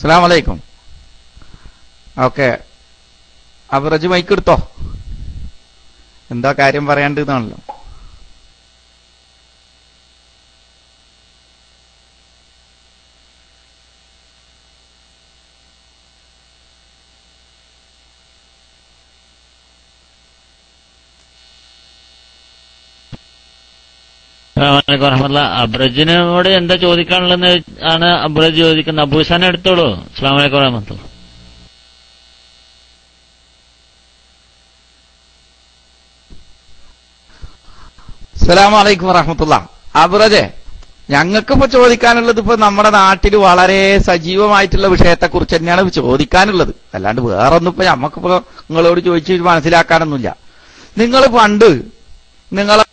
അസ്സാം വലൈക്കും okay അബ്രജ് mic എടുത്തോ എന്താ കാര്യം പറയാണ്ടെന്നാണല്ലോ അസ്സലാമലൈക്കും വറഹമത്തുള്ള അബ്രജിനോട് എന്താ ചോദിക്കാനുള്ളതെന്ന് ആണ് അബ്രജ് ചോദിക്കുന്നത് അബൂസാനെ എടുത്തോളൂ അസ്സാം വലൈക്കും വറഹമത്തുള്ള അസ്സലാം വലൈക്കും വറഹമത്തുള്ള അബ്രജെ ഞങ്ങൾക്കിപ്പോ ചോദിക്കാനുള്ളത് ഇപ്പൊ നമ്മുടെ നാട്ടിൽ വളരെ സജീവമായിട്ടുള്ള വിഷയത്തെ കുറിച്ച് തന്നെയാണ് ഇപ്പൊ ചോദിക്കാനുള്ളത് അല്ലാണ്ട് വേറൊന്നും ഇപ്പൊ ഞമ്മക്കിപ്പോ നിങ്ങളോട് ചോദിച്ച് മനസ്സിലാക്കാനൊന്നുമില്ല നിങ്ങൾ പണ്ട് നിങ്ങളെ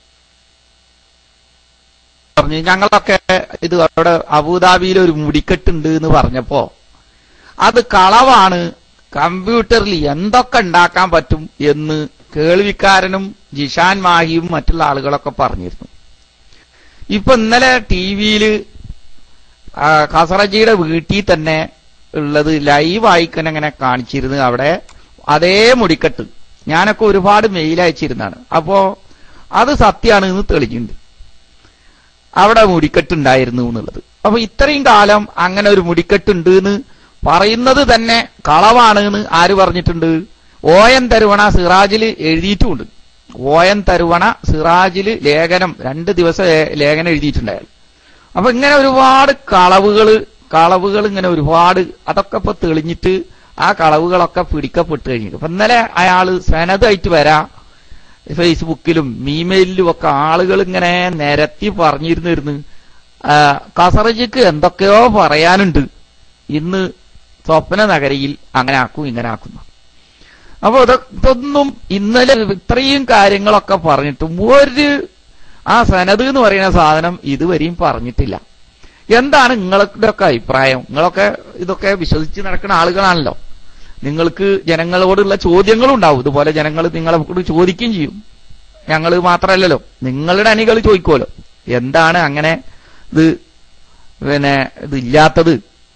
പറഞ്ഞു ഞങ്ങളൊക്കെ ഇത് അവിടെ അബുദാബിയിൽ ഒരു മുടിക്കെട്ടുണ്ട് എന്ന് പറഞ്ഞപ്പോ അത് കളവാണ് കമ്പ്യൂട്ടറിൽ എന്തൊക്കെ ഉണ്ടാക്കാൻ പറ്റും എന്ന് കേൾവിക്കാരനും ജിഷാൻ മാഹിയും മറ്റുള്ള ആളുകളൊക്കെ പറഞ്ഞിരുന്നു ഇപ്പൊ ഇന്നലെ ടി വിയില് ഖസറജിയുടെ വീട്ടിൽ തന്നെ ഉള്ളത് ലൈവായിക്കന്നെ ഇങ്ങനെ കാണിച്ചിരുന്നു അവിടെ അതേ മുടിക്കെട്ട് ഞാനൊക്കെ ഒരുപാട് മെയിൽ അയച്ചിരുന്നാണ് അപ്പോ അത് സത്യമാണ് എന്ന് തെളിഞ്ഞിട്ടുണ്ട് അവിടെ മുടിക്കെട്ടുണ്ടായിരുന്നു എന്നുള്ളത് അപ്പൊ ഇത്രയും കാലം അങ്ങനെ ഒരു മുടിക്കെട്ടുണ്ട് എന്ന് പറയുന്നത് തന്നെ കളവാണ് എന്ന് ആര് പറഞ്ഞിട്ടുണ്ട് ഓയൻ തരുവണ സിറാജില് എഴുതിയിട്ടുമുണ്ട് ഓയൻ തരുവണ സിറാജില് ലേഖനം രണ്ട് ദിവസം ലേ- ലേഖനം എഴുതിയിട്ടുണ്ടായിരുന്നു അപ്പൊ ഇങ്ങനെ ഒരുപാട് കളവുകള് കളവുകൾ ഇങ്ങനെ ഒരുപാട് അതൊക്കെ ഇപ്പൊ തെളിഞ്ഞിട്ട് ആ കളവുകളൊക്കെ പിടിക്കപ്പെട്ട് കഴിഞ്ഞു അപ്പൊ ഇന്നലെ അയാള് സനതായിട്ട് വരാ ഫേസ്ബുക്കിലും ഇമെയിലിലും ഒക്കെ ആളുകൾ ഇങ്ങനെ നിരത്തി പറഞ്ഞിരുന്നിരുന്നു ആ, കസറജിക്ക് എന്തൊക്കെയോ പറയാനുണ്ട് ഇന്ന് സ്വപ്ന നഗരിയിൽ അങ്ങനെ ആക്കും ഇങ്ങനെ ആക്കുന്നു അപ്പൊ ഇതൊ- ഇതൊന്നും ഇന്നലെ ഇത്രയും കാര്യങ്ങളൊക്കെ പറഞ്ഞിട്ടും ഒരു ആ സനത് എന്ന് പറയുന്ന സാധനം ഇതുവരെയും പറഞ്ഞിട്ടില്ല എന്താണ് നിങ്ങളുടെ ഒക്കെ അഭിപ്രായം നിങ്ങളൊക്കെ ഇതൊക്കെ വിശ്വസിച്ച് നടക്കുന്ന ആളുകളാണല്ലോ നിങ്ങൾക്ക് ജനങ്ങളോടുള്ള ചോദ്യങ്ങളും ഉണ്ടാവും ഇതുപോലെ ജനങ്ങൾ നിങ്ങളോട് ചോദിക്കുകയും ചെയ്യും ഞങ്ങൾ മാത്രമല്ലല്ലോ നിങ്ങളുടെ അണികൾ ചോദിക്കുമല്ലോ എന്താണ് അങ്ങനെ ഇത് പിന്നെ ഇത് ഇല്ലാത്തത്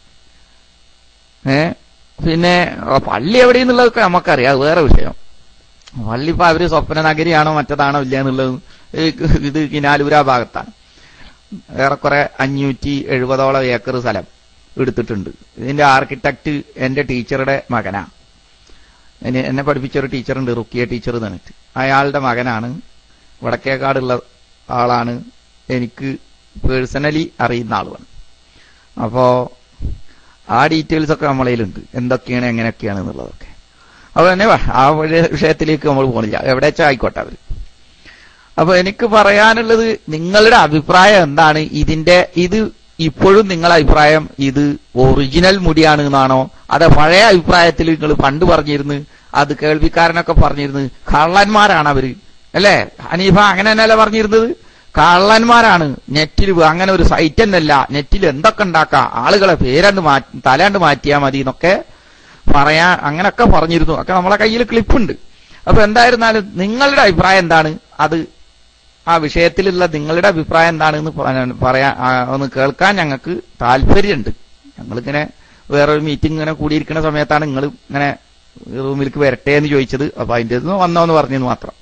ഏ പിന്നെ ആ പള്ളി എവിടെയെന്നുള്ളതൊക്കെ നമുക്കറിയാം അത് വേറെ വിഷയം പള്ളി ഇപ്പൊ അവര് സ്വപ്ന നഗരിയാണോ മറ്റതാണോ ഇല്ല എന്നുള്ളത് ഈ ഇത് കിനാലൂര ഭാഗത്താണ് ഏറെക്കുറെ അഞ്ഞൂറ്റി എഴുപതോളം ഏക്കർ സ്ഥലം എടുത്തിട്ടുണ്ട് ഇതിന്റെ ആർക്കിടെക്ട് എന്റെ ടീച്ചറുടെ മകനാ എന്നെ എന്നെ പഠിപ്പിച്ച ഒരു ടീച്ചറുണ്ട് റുക്കിയ ടീച്ചർ തന്നിട്ട് അയാളുടെ മകനാണ് വടക്കേക്കാടുള്ള ആളാണ് എനിക്ക് പേഴ്സണലി അറിയുന്ന ആളുമാണ് അപ്പോ ആ ഡീറ്റെയിൽസ് ഒക്കെ നമ്മളതിലുണ്ട് എന്തൊക്കെയാണ് എങ്ങനെയൊക്കെയാണ് എന്നുള്ളതൊക്കെ അപ്പൊ തന്നെ വാ, ആ വിഷയ- വിഷയത്തിലേക്ക് നമ്മൾ പോണില്ല എവിടെ വെച്ചാൽ ആയിക്കോട്ടെ അവര് അപ്പൊ എനിക്ക് പറയാനുള്ളത് നിങ്ങളുടെ അഭിപ്രായം എന്താണ് ഇതിന്റെ ഇത് ഇപ്പോഴും നിങ്ങളുടെ അഭിപ്രായം ഇത് ഒറിജിനൽ മുടിയാണ് എന്നാണോ അതെ പഴയ അഭിപ്രായത്തിൽ നിങ്ങൾ പണ്ട് പറഞ്ഞിരുന്നു അത് കേൾവിക്കാരനൊക്കെ പറഞ്ഞിരുന്നു കള്ളന്മാരാണ് അവര് അല്ലേ ഹനീഫ അങ്ങനെ തന്നെയല്ലേ പറഞ്ഞിരുന്നത് കള്ളന്മാരാണ് നെറ്റിൽ അങ്ങനെ ഒരു സൈറ്റ് തന്നെയല്ല നെറ്റിൽ എന്തൊക്കെ ഉണ്ടാക്കാം ആളുകളെ പേരണ്ട് മാറ്റി തലാണ്ട് മാറ്റിയാൽ മതി എന്നൊക്കെ പറയാ അങ്ങനൊക്കെ പറഞ്ഞിരുന്നു ഒക്കെ നമ്മളെ കയ്യിൽ ക്ലിപ്പുണ്ട് അപ്പൊ എന്തായിരുന്നാലും നിങ്ങളുടെ അഭിപ്രായം എന്താണ് അത് ആ വിഷയത്തിലുള്ള നിങ്ങളുടെ അഭിപ്രായം എന്താണെന്ന് പ- പറയാൻ ആ, ഒന്ന് കേൾക്കാൻ ഞങ്ങൾക്ക് താല്പര്യമുണ്ട് ഞങ്ങളിങ്ങനെ വേറൊരു മീറ്റിംഗ് ഇങ്ങനെ കൂടിയിരിക്കുന്ന സമയത്താണ് നിങ്ങൾ ഇങ്ങനെ റൂമിലേക്ക് വരട്ടെ എന്ന് ചോദിച്ചത് അപ്പൊ അതിന്റെ നിന്ന് വന്നോന്ന് പറഞ്ഞെന്ന് മാത്രം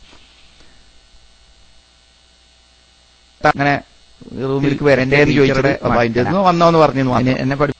അങ്ങനെ റൂമിലേക്ക് വരണ്ടേ എന്ന് ചോദിച്ചത് അപ്പൊ അതിന്റെ നിന്ന് വന്നോന്ന് പറഞ്ഞെന്ന് മാത്രം എന്നെ പഠി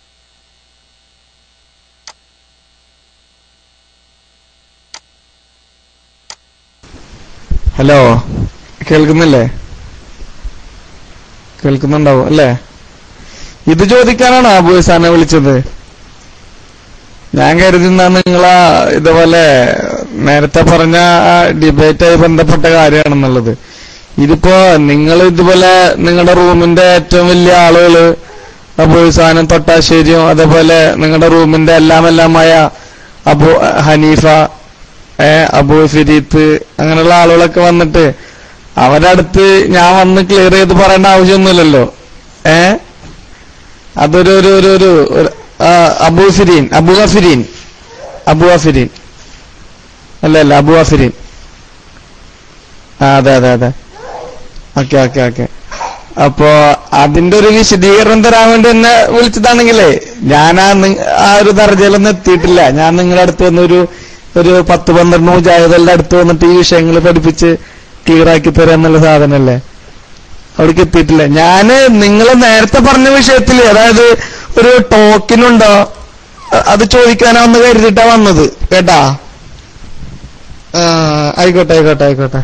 ഹലോ കേൾക്കുന്നില്ലേ കേൾക്കുന്നുണ്ടാവും അല്ലേ ഇത് ചോദിക്കാനാണോ അബുസാനെ വിളിച്ചത് ഞാൻ കരുതുന്ന നിങ്ങളാ ഇതുപോലെ നേരത്തെ പറഞ്ഞ ആ ഡിബേറ്റായി ബന്ധപ്പെട്ട കാര്യമാണെന്നുള്ളത് ഇതിപ്പോ നിങ്ങൾ ഇതുപോലെ നിങ്ങളുടെ റൂമിന്റെ ഏറ്റവും വലിയ ആളുകള് അബുസാനും തൊട്ടാശ്ശേരിയും അതേപോലെ നിങ്ങളുടെ റൂമിന്റെ എല്ലാം എല്ലാമായ അബു ഹനീഫ ഏ അബു ഫിരീത്ത് അങ്ങനെയുള്ള ആളുകളൊക്കെ വന്നിട്ട് അവരുടെ അടുത്ത് ഞാൻ വന്ന് ക്ലിയർ ചെയ്ത് പറയേണ്ട ആവശ്യമൊന്നുമില്ലല്ലോ ഏ അതൊരു ഒരു ഒരു ഒരു ഒരു, ആ, അബു ഫിരീൻ അബു അഫിരീൻ അബു അഫിരീൻ അല്ല അല്ല അബു അഫിരീൻ ആ അതെ അതെ അതെ ഓക്കെ ഓക്കെ ഓക്കെ അപ്പോ അതിന്റെ ഒരു വിശദീകരണം തരാൻ വേണ്ടി എന്നെ വിളിച്ചതാണെങ്കിലേ ഞാൻ ആ നി- ആ ഒരു ദർജയിലൊന്നും എത്തിയിട്ടില്ല ഞാൻ നിങ്ങളുടെ അടുത്ത് വന്നൊരു ഒരു പത്ത് പന്ത്രണ്ട് മുജാഹിദുകളുടെ അടുത്ത് വന്നിട്ട് ഈ വിഷയങ്ങൾ പഠിപ്പിച്ച് ക്ലിയർ ആക്കി തരാൻ എന്നുള്ള സാധനല്ലേ അവിടേക്ക് എത്തിയിട്ടില്ല ഞാന് നിങ്ങൾ നേരത്തെ പറഞ്ഞ വിഷയത്തില് അതായത് ഒരു ടോക്കിനുണ്ടോ അ- അത് ചോദിക്കാനാ ഒന്ന് കരുതിയിട്ടാ വന്നത് കേട്ടാ ആ, ആയിക്കോട്ടെ ആയിക്കോട്ടെ ആയിക്കോട്ടെ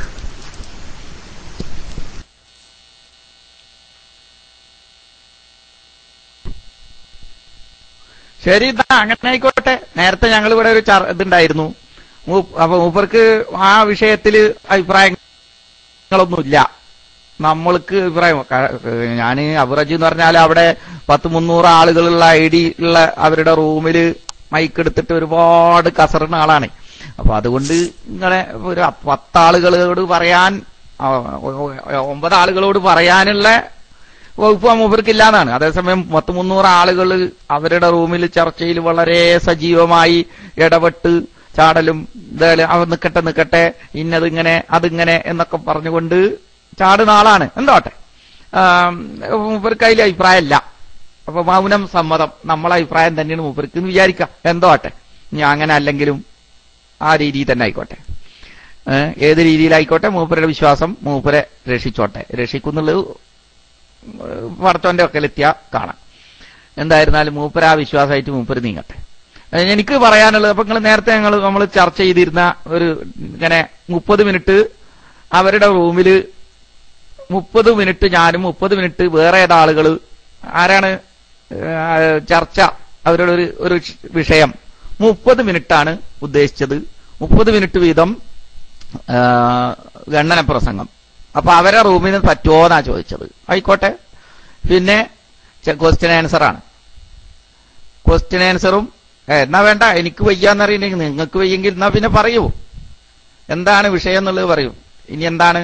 ശരി ഇതാ അങ്ങനെ ആയിക്കോട്ടെ നേരത്തെ ഞങ്ങൾ ഇവിടെ ഒരു ചർ ഇതുണ്ടായിരുന്നു മൂ- അപ്പൊ മൂപ്പർക്ക് ആ വിഷയത്തില് അഭിപ്രായങ്ങളൊന്നുമില്ല നമ്മൾക്ക് അഭിപ്രായം ഞാൻ അബുറജി എന്ന് പറഞ്ഞാൽ അവിടെ പത്ത് മുന്നൂറ് ആളുകളുള്ള ഐ ഡി ഉള്ള അവരുടെ റൂമില് മൈക്ക് എടുത്തിട്ട് ഒരുപാട് കസറുന്ന ആളാണ് അപ്പൊ അതുകൊണ്ട് ഇങ്ങനെ ഒരു പത്താളുകളോട് പറയാൻ ആ, ഒ- ഒ- ഒമ്പത് ആളുകളോട് പറയാനുള്ള വകുപ്പ് മൂപ്പർക്കില്ലാന്നാണ് അതേസമയം പത്ത് മുന്നൂറ് ആളുകൾ അവരുടെ റൂമിൽ ചർച്ചയിൽ വളരെ സജീവമായി ഇടപെട്ട് ചാടലും ഇതേലെ അവ നിക്കട്ടെ നിക്കട്ടെ ഇന്നത് ഇങ്ങനെ അതിങ്ങനെ എന്നൊക്കെ പറഞ്ഞുകൊണ്ട് ചാടുന്ന ആളാണ് എന്തോട്ടെ ആം, മൂപ്പർക്ക് അതിൽ അഭിപ്രായമല്ല അപ്പൊ മൗനം സമ്മതം നമ്മളെ അഭിപ്രായം തന്നെയാണ് മൂപ്പർക്ക് എന്ന് വിചാരിക്കാം എന്തോട്ടെ ഇനി അങ്ങനെ അല്ലെങ്കിലും ആ രീതിയിൽ തന്നെ ആയിക്കോട്ടെ ഏഹ് ഏത് രീതിയിലായിക്കോട്ടെ മൂപ്പരുടെ വിശ്വാസം മൂപ്പരെ രക്ഷിച്ചോട്ടെ രക്ഷിക്കുന്നുള്ളത് പടത്തോന്റെ ഒക്കലെത്തിയ കാണാം എന്തായിരുന്നാലും മൂപ്പര ആ വിശ്വാസമായിട്ട് മൂപ്പര് നീങ്ങട്ടെ ഏ, എനിക്ക് പറയാനുള്ളത് അപ്പൊ നിങ്ങൾ നേരത്തെ ഞങ്ങൾ നമ്മൾ ചർച്ച ചെയ്തിരുന്ന ഒരു ഇങ്ങനെ മുപ്പത് മിനിറ്റ് അവരുടെ റൂമില് മുപ്പത് മിനിറ്റ് ഞാനും മുപ്പത് മിനിറ്റ് വേറെ ഏതാളുകൾ ആരാണ് ഏ, ചർച്ച അവരുടെ ഒരു ഒരു വിഷയം മുപ്പത് മിനിറ്റാണ് ഉദ്ദേശിച്ചത് മുപ്പത് മിനിറ്റ് വീതം ആ, ഗണ്ണന പ്രസംഗം അപ്പൊ അവരെ റൂമിൽ നിന്ന് പറ്റുമോന്നാ ചോദിച്ചത് ആയിക്കോട്ടെ പിന്നെ ക്വസ്റ്റ്യൻ ആൻസർ ആണ് ക്വസ്റ്റ്യൻ ആൻസറും ഏ, എന്നാ വേണ്ട എനിക്ക് വയ്യാന്നറിയില്ലെങ്കിൽ നിങ്ങൾക്ക് വയ്യെങ്കിൽ എന്നാ പിന്നെ പറയൂ എന്താണ് വിഷയം എന്നുള്ളത് പറയൂ ഇനി എന്താണ്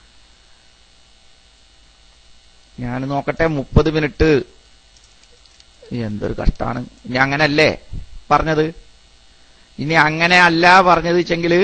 ഞാൻ നോക്കട്ടെ മുപ്പത് മിനിറ്റ് എന്തൊരു കഷ്ടാണ് ഇനി അങ്ങനല്ലേ പറഞ്ഞത് ഇനി അങ്ങനെ അല്ല പറഞ്ഞത് വെച്ചെങ്കില്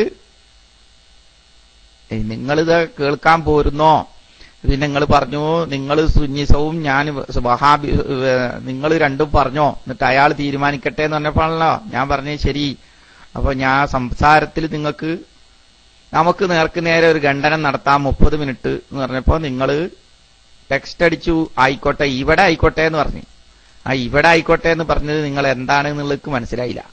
നിങ്ങളിത് കേൾക്കാൻ പോരുന്നോ പിന്നെ നിങ്ങൾ പറഞ്ഞു നിങ്ങൾ സുന്നിസവും ഞാൻ വഹാബി നിങ്ങൾ രണ്ടും പറഞ്ഞോ എന്നിട്ട് അയാൾ തീരുമാനിക്കട്ടെ എന്ന് പറഞ്ഞപ്പോഴാണല്ലോ ഞാൻ പറഞ്ഞു ശരി അപ്പൊ ഞാൻ സംസാരത്തിൽ നിങ്ങൾക്ക് നമുക്ക് നേർക്ക് നേരെ ഒരു ഖണ്ഡനം നടത്താം മുപ്പത് മിനിറ്റ് എന്ന് പറഞ്ഞപ്പോ നിങ്ങൾ ടെക്സ്റ്റ് അടിച്ചു ആയിക്കോട്ടെ ഇവിടെ ആയിക്കോട്ടെ എന്ന് പറഞ്ഞു ആ ഇവിടെ ആയിക്കോട്ടെ എന്ന് പറഞ്ഞത് നിങ്ങൾ എന്താണ് എന്നുള്ളത് മനസ്സിലായില്ല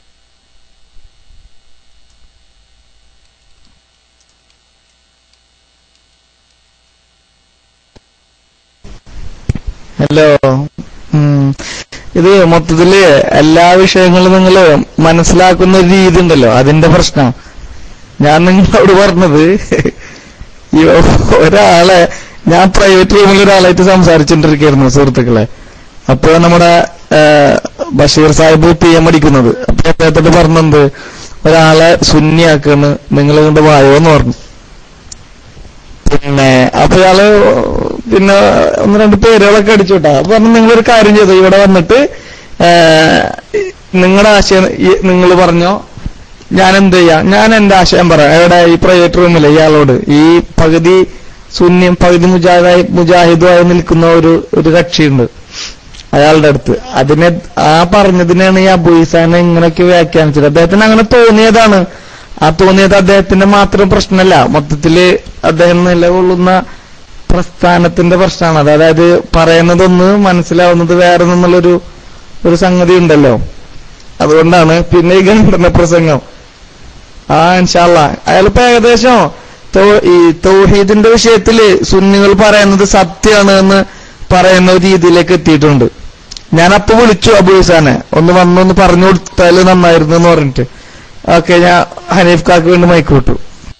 ഹലോ ഉം. ഇത് മൊത്തത്തില് എല്ലാ വിഷയങ്ങളും നിങ്ങൾ മനസ്സിലാക്കുന്ന ഒരു രീതി ഉണ്ടല്ലോ അതിന്റെ പ്രശ്നം ഞാൻ നിങ്ങളോട് പറഞ്ഞത് ഈ ഒരാളെ ഞാൻ പ്രൈവറ്റ് റൂമിൽ ഒരാളായിട്ട് സംസാരിച്ചുകൊണ്ടിരിക്കുകയായിരുന്നു സുഹൃത്തുക്കളെ അപ്പൊ നമ്മുടെ ആ, ബഷീർ സാഹിബ് പി എം അടിക്കുന്നത് അപ്പൊ അദ്ദേഹത്തോട് പറഞ്ഞത് ഒരാളെ സുന്നിയാക്കാണ് നിങ്ങൾ കൊണ്ട് വായോ എന്ന് പറഞ്ഞു പിന്നെ അപ്പൊ ഇയാള് പിന്നെ ഒന്ന് രണ്ട് പേരുകളൊക്കെ അടിച്ചു വിട്ടാ അപ്പൊ പറഞ്ഞു നിങ്ങളൊരു കാര്യം ചെയ്തു ഇവിടെ വന്നിട്ട് നിങ്ങളുടെ ആശയം നിങ്ങൾ പറഞ്ഞോ ഞാൻ എന്ത് ചെയ്യാം ഞാൻ എന്റെ ആശയം പറയാം എവിടെ ഈ പ്രൈവറ്റ് റൂമിലെ ഇയാളോട് ഈ പകുതി ശൂന്യം പകുതി മുജാഹിദായി മുജാഹിദുമായി നിൽക്കുന്ന ഒരു ഒരു കക്ഷിയുണ്ട് അയാളുടെ അടുത്ത് അതിനെ ആ പറഞ്ഞതിനാണ് ഈ അബുയിസാനെ ഇങ്ങനെയൊക്കെ വ്യാഖ്യാനിച്ചത് അദ്ദേഹത്തിന് അങ്ങനെ തോന്നിയതാണ് ആ തോന്നിയത് അദ്ദേഹത്തിന്റെ മാത്രം പ്രശ്നമല്ല മൊത്തത്തില് അദ്ദേഹം നിലകൊള്ളുന്ന പ്രസ്ഥാനത്തിന്റെ പ്രശ്നമാണ് അത് അതായത് പറയുന്നതൊന്ന് മനസ്സിലാവുന്നത് വേറെ നിന്നുള്ളൊരു ഒരു സംഗതി ഉണ്ടല്ലോ അതുകൊണ്ടാണ് പിന്നെ ഈ ഗണ്ഡന പ്രസംഗം ആ ഇൻഷാല്ല അയാളിപ്പോ ഏകദേശം തൗ- ഈ തൗഹീദിന്റെ വിഷയത്തില് സുന്നികൾ പറയുന്നത് സത്യമാണ് എന്ന് പറയുന്ന ഒരു രീതിയിലേക്ക് എത്തിയിട്ടുണ്ട് ഞാൻ അപ്പൊ വിളിച്ചു അബൂസാനെ ഒന്ന് വന്നൊന്ന് പറഞ്ഞു കൊടുത്താല് നന്നായിരുന്നു എന്ന് പറഞ്ഞിട്ട് ഓക്കെ ഞാൻ ഹനീഫ് കാക്ക് വേണ്ടി മൈക്ക് വിട്ടു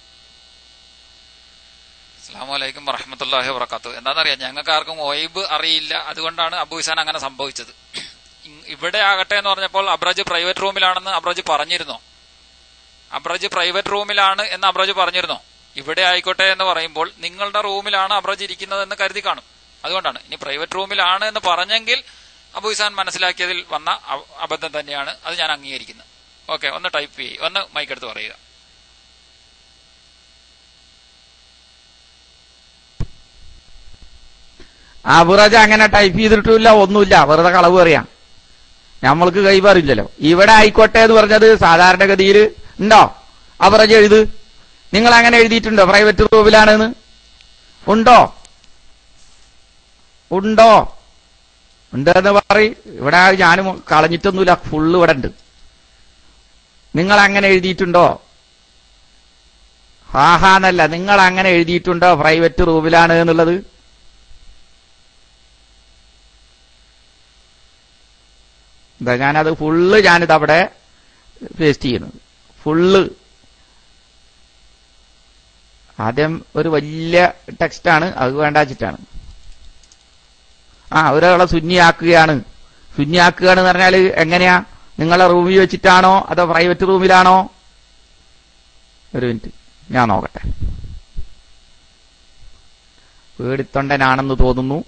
അസ്സാമലൈക്കും വറഹമത്തല്ലാഹി വർക്കാത്തു എന്താണെന്നറിയാം ഞങ്ങൾക്ക് ആർക്കും ഒയ്ബ് അറിയില്ല അതുകൊണ്ടാണ് അബൂസാൻ അങ്ങനെ സംഭവിച്ചത് ഇ- ഇവിടെ ആകട്ടെ എന്ന് പറഞ്ഞപ്പോൾ അബ്രജ് പ്രൈവറ്റ് റൂമിലാണെന്ന് അബ്രജ് പറഞ്ഞിരുന്നോ അബ്രജ് പ്രൈവറ്റ് റൂമിലാണ് എന്ന് അബ്രജ് പറഞ്ഞിരുന്നോ ഇവിടെ ആയിക്കോട്ടെ എന്ന് പറയുമ്പോൾ നിങ്ങളുടെ റൂമിലാണ് അബ്രജ് ഇരിക്കുന്നതെന്ന് കരുതി കാണും അതുകൊണ്ടാണ് ഇനി പ്രൈവറ്റ് റൂമിലാണ് എന്ന് പറഞ്ഞെങ്കിൽ അബൂസാൻ മനസ്സിലാക്കിയതിൽ വന്ന അ- അബദ്ധം തന്നെയാണ് അത് ഞാൻ അംഗീകരിക്കുന്നത് ഓക്കെ ഒന്ന് ടൈപ്പ് ചെയ്യ് ഒന്ന് മൈക്കെടുത്ത് പറയുക അബുറജ അങ്ങനെ ടൈപ്പ് ചെയ്തിട്ടില്ല ഒന്നുമില്ല വെറുതെ കളവ് പറയാം നമ്മൾക്ക് കൈമാറില്ലല്ലോ ഇവിടെ ആയിക്കോട്ടെ എന്ന് പറഞ്ഞത് സാധാരണഗതിയിൽ ഉണ്ടോ അബുറജ എഴുത് നിങ്ങൾ അങ്ങനെ എഴുതിയിട്ടുണ്ടോ പ്രൈവറ്റ് റൂമിലാണെന്ന് ഉണ്ടോ ഉണ്ടോ ഉണ്ടെന്ന് പറയും ഇവിടെ ഞാനും കളഞ്ഞിട്ടൊന്നുമില്ല ഫുള്ള് ഇവിടെ ഉണ്ട് നിങ്ങൾ അങ്ങനെ എഴുതിയിട്ടുണ്ടോ ഹാഹാന്നല്ല നിങ്ങൾ അങ്ങനെ എഴുതിയിട്ടുണ്ടോ പ്രൈവറ്റ് റൂമിലാണ് എന്നുള്ളത് എന്താ ഞാനത് ഫുള്ള് ഞാനിത് അവിടെ പേസ്റ്റ് ചെയ്യുന്നത് ഫുള്ള് ആദ്യം ഒരു വലിയ ടെക്സ്റ്റാണ് അത് വേണ്ടാച്ചിട്ടാണ് ആ ഒരാളെ ശൂന്യാക്കുകയാണ് ശൂന്യാക്കുകയാണ് എന്ന് പറഞ്ഞാൽ എങ്ങനെയാ നിങ്ങളെ റൂമിൽ വെച്ചിട്ടാണോ അതോ പ്രൈവറ്റ് റൂമിലാണോ ഒരു മിനിറ്റ് ഞാൻ നോക്കട്ടെ പേടിത്തൊണ്ടനാണെന്ന് തോന്നുന്നു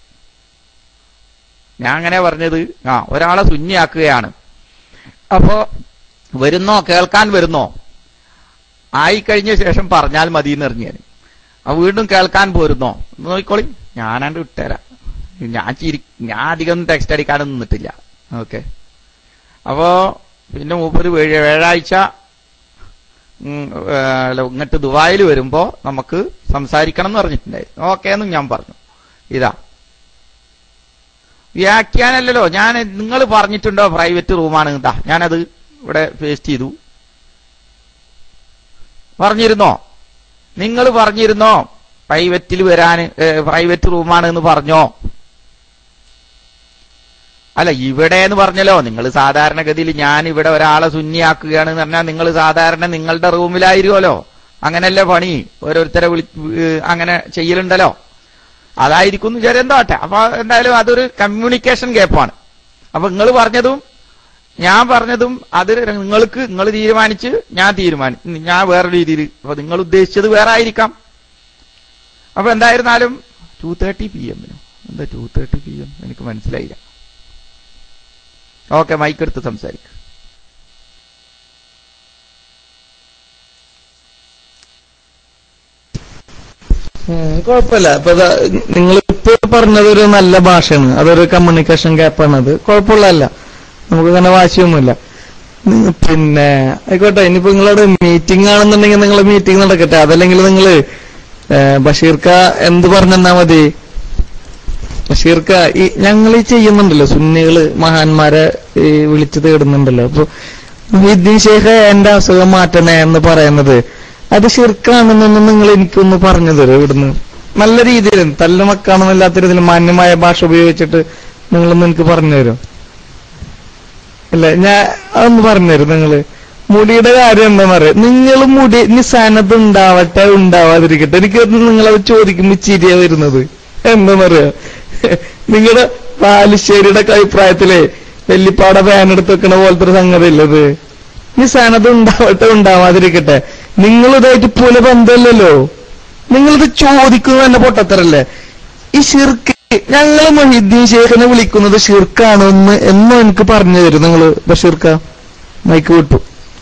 ഞാൻ അങ്ങനെ പറഞ്ഞത് ആ ഒരാളെ ശൂന്യാക്കുകയാണ് അപ്പോ വരുന്നോ കേൾക്കാൻ വരുന്നോ ആയിക്കഴിഞ്ഞ ശേഷം പറഞ്ഞാൽ മതി എന്ന് അറിഞ്ഞു ഞാൻ ആ വീണ്ടും കേൾക്കാൻ പോരുന്നോ ഒന്ന് നോക്കിക്കോളി ഞാനാണ്ട് വിട്ടുതരാം ഞാൻ ചിരി ഞാൻ അധികം ടെക്സ്റ്റ് അടിക്കാനൊന്നും നിന്നിട്ടില്ല ഓക്കെ അപ്പോ പിന്നെ മൂപ്പര് വ്യാഴ- വ്യാഴാഴ്ച ഉം, ഏ, അല്ല, ഇങ്ങോട്ട് ദുബായിൽ വരുമ്പോ നമുക്ക് സംസാരിക്കണം എന്ന് പറഞ്ഞിട്ടുണ്ടായിരുന്നു ഓക്കെ എന്നും ഞാൻ പറഞ്ഞു ഇതാ വ്യാഖ്യാനല്ലല്ലോ ഞാൻ നിങ്ങൾ പറഞ്ഞിട്ടുണ്ടോ പ്രൈവറ്റ് റൂമാണ് ഇതാ ഞാനത് ഇവിടെ പേസ്റ്റ് ചെയ്തു പറഞ്ഞിരുന്നോ നിങ്ങൾ പറഞ്ഞിരുന്നോ പ്രൈവറ്റിൽ വരാൻ പ്രൈവറ്റ് റൂമാണ് എന്ന് പറഞ്ഞോ അല്ല ഇവിടെ എന്ന് പറഞ്ഞല്ലോ നിങ്ങൾ സാധാരണഗതിയിൽ ഞാൻ ഇവിടെ ഒരാളെ ശൂന്യാക്കുകയാണെന്ന് പറഞ്ഞാൽ നിങ്ങൾ സാധാരണ നിങ്ങളുടെ റൂമിലായിരിക്കുമല്ലോ അങ്ങനല്ലേ പണി ഓരോരുത്തരെ വിളി ഏഹ് അങ്ങനെ ചെയ്യലുണ്ടല്ലോ അതായിരിക്കും വിചാരം എന്താട്ടെ അപ്പൊ എന്തായാലും അതൊരു കമ്മ്യൂണിക്കേഷൻ ഗ്യാപ്പാണ് അപ്പൊ നിങ്ങൾ പറഞ്ഞതും ഞാൻ പറഞ്ഞതും അത് നിങ്ങൾക്ക് നിങ്ങൾ തീരുമാനിച്ച് ഞാൻ തീരുമാനിച്ചു ഞാൻ വേറെ രീതിയിൽ അപ്പൊ നിങ്ങൾ ഉദ്ദേശിച്ചത് വേറെ ആയിരിക്കാം അപ്പൊ എന്തായിരുന്നാലും ടു തേർട്ടി പി എമ്മിനോ എന്താ ടു തേർട്ടി പി എം എനിക്ക് മനസ്സിലായില്ല ഓക്കെ മൈക്കെടുത്ത് സംസാരിക്കും ഉം, കുഴപ്പമില്ല ഇപ്പൊ നിങ്ങളിപ്പോ പറഞ്ഞത് ഒരു നല്ല ഭാഷയാണ് അതൊരു കമ്മ്യൂണിക്കേഷൻ ഗ്യാപ്പാണ് അത് കുഴപ്പമുള്ളതല്ല നമുക്ക് അങ്ങനെ വാശിയൊന്നുമില്ല ഉം, പിന്നെ ആയിക്കോട്ടെ ഇനിയിപ്പോ നിങ്ങളുടെ മീറ്റിംഗ് ആണെന്നുണ്ടെങ്കിൽ നിങ്ങളെ മീറ്റിംഗ് നടക്കട്ടെ അതല്ലെങ്കിൽ നിങ്ങള് ബഷീർക്ക എന്ത് പറഞ്ഞെന്നാ മതി ബഷീർക്ക ഈ ഞങ്ങൾ ഈ ചെയ്യുന്നുണ്ടല്ലോ സുന്നികള് മഹാന്മാരെ ഈ വിളിച്ചു തേടുന്നുണ്ടല്ലോ അപ്പൊ മുഹിദ്ദീൻ ഷേഖ് എന്റെ അസുഖം മാറ്റണേ എന്ന് പറയുന്നത് അത് ഷിർക്കാണെന്നൊന്നും നിങ്ങൾ എനിക്കൊന്ന് പറഞ്ഞു തരും ഇവിടുന്ന് നല്ല രീതിയിൽ തല്ലുമക്കാണെന്നില്ലാത്ത രീതിയിൽ മാന്യമായ ഭാഷ ഉപയോഗിച്ചിട്ട് നിങ്ങളൊന്ന് എനിക്ക് പറഞ്ഞു തരും ഇല്ല ഞാൻ അതൊന്ന് പറഞ്ഞു തരും നിങ്ങള് മുടിയുടെ കാര്യം എന്താന്ന് പറയാം നിങ്ങൾ മുടി നിസാനത്ത് ഉണ്ടാവട്ടെ ഉണ്ടാവാതിരിക്കട്ടെ എനിക്ക് നിങ്ങളത് ചോദിക്കുമ്പോ ചിരിയ വരുന്നത് എന്താന്നറിയോ നിങ്ങളുടെ ബാലുശ്ശേരിയുടെ അഭിപ്രായത്തിലെ വെല്ലിപ്പാട ഫാൻ എടുത്ത് വെക്കണ പോലത്തെ ഒരു സംഗതി ഇല്ലത് നിസാനത് ഉണ്ടാവട്ടെ ഉണ്ടാവാതിരിക്കട്ടെ നിങ്ങളിതായിട്ട് പോലെ ബന്ധമില്ലല്ലോ നിങ്ങളിത് ചോദിക്കുന്നത് തന്നെ പൊട്ടത്തരല്ലേ ഈ ഷിർക്ക് ഞങ്ങൾ മൊഹിദ്ദീൻ ഷേഖിനെ വിളിക്കുന്നത് ഷിർക്കാണോ എന്ന് എന്നും എനിക്ക് പറഞ്ഞു തരും നിങ്ങൾ ബഷീർക്ക മൈക്ക് വിട്ടു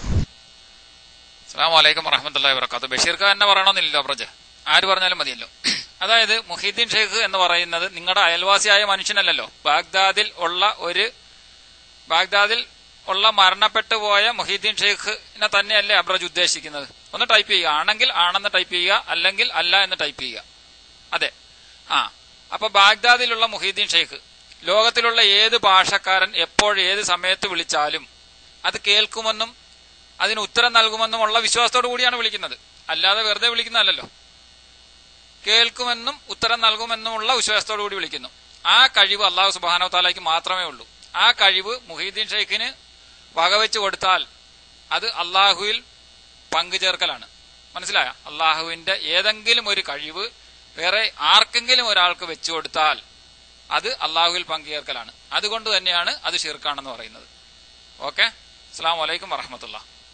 അസ്സാം വലൈക്കും വറഹമത്തല്ലാ വർക്കാത്തു ബഷീർ ഖാൻ എന്നെ പറയണമെന്നില്ലല്ലോ പ്രജ ആര് പറഞ്ഞാലും മതിയല്ലോ അതായത് മുഹീദ്ദീൻ ഷെയ്ഖ് എന്ന് പറയുന്നത് നിങ്ങളുടെ അയൽവാസിയായ മനുഷ്യനല്ലല്ലോ ബാഗ്ദാദിൽ ഉള്ള ഒരു ബാഗ്ദാദിൽ ഉള്ള മരണപ്പെട്ടു പോയ മുഹീദ്ദീൻ ഷെയ്ഖിനെ തന്നെയല്ലേ അബ്രജ് ഉദ്ദേശിക്കുന്നത് ഒന്ന് ടൈപ്പ് ചെയ്യുക ആണെങ്കിൽ ആണെന്ന് ടൈപ്പ് ചെയ്യുക അല്ലെങ്കിൽ അല്ല എന്ന് ടൈപ്പ് ചെയ്യുക അതെ ആ അപ്പൊ ബാഗ്ദാദിലുള്ള മുഹീദ്ദീൻ ഷെയ്ഖ് ലോകത്തിലുള്ള ഏത് ഭാഷക്കാരൻ എപ്പോൾ ഏത് സമയത്ത് വിളിച്ചാലും അത് കേൾക്കുമെന്നും അതിന് ഉത്തരം നൽകുമെന്നുമുള്ള വിശ്വാസത്തോടു കൂടിയാണ് വിളിക്കുന്നത് അല്ലാതെ വെറുതെ വിളിക്കുന്നതല്ലല്ലോ കേൾക്കുമെന്നും ഉത്തരം നൽകുമെന്നുമുള്ള വിശ്വാസത്തോടു കൂടി വിളിക്കുന്നു ആ കഴിവ് അള്ളാഹു സുബാനോ താലയ്ക്ക് മാത്രമേ ഉള്ളൂ ആ കഴിവ് മുഹീദ്ദീൻ ഷെയ്ഖിന് വകവെച്ച് കൊടുത്താൽ അത് അള്ളാഹുവിൽ പങ്കുചേർക്കലാണ് മനസ്സിലായ അള്ളാഹുവിന്റെ ഏതെങ്കിലും ഒരു കഴിവ് വേറെ ആർക്കെങ്കിലും ഒരാൾക്ക് വെച്ചു കൊടുത്താൽ അത് അള്ളാഹുവിൽ പങ്കുചേർക്കലാണ് അതുകൊണ്ട് തന്നെയാണ് അത് ഷിർക്കാണെന്ന് പറയുന്നത് ഓക്കെ അസ്സാം വലൈക്കും വറഹമത്തുള്ള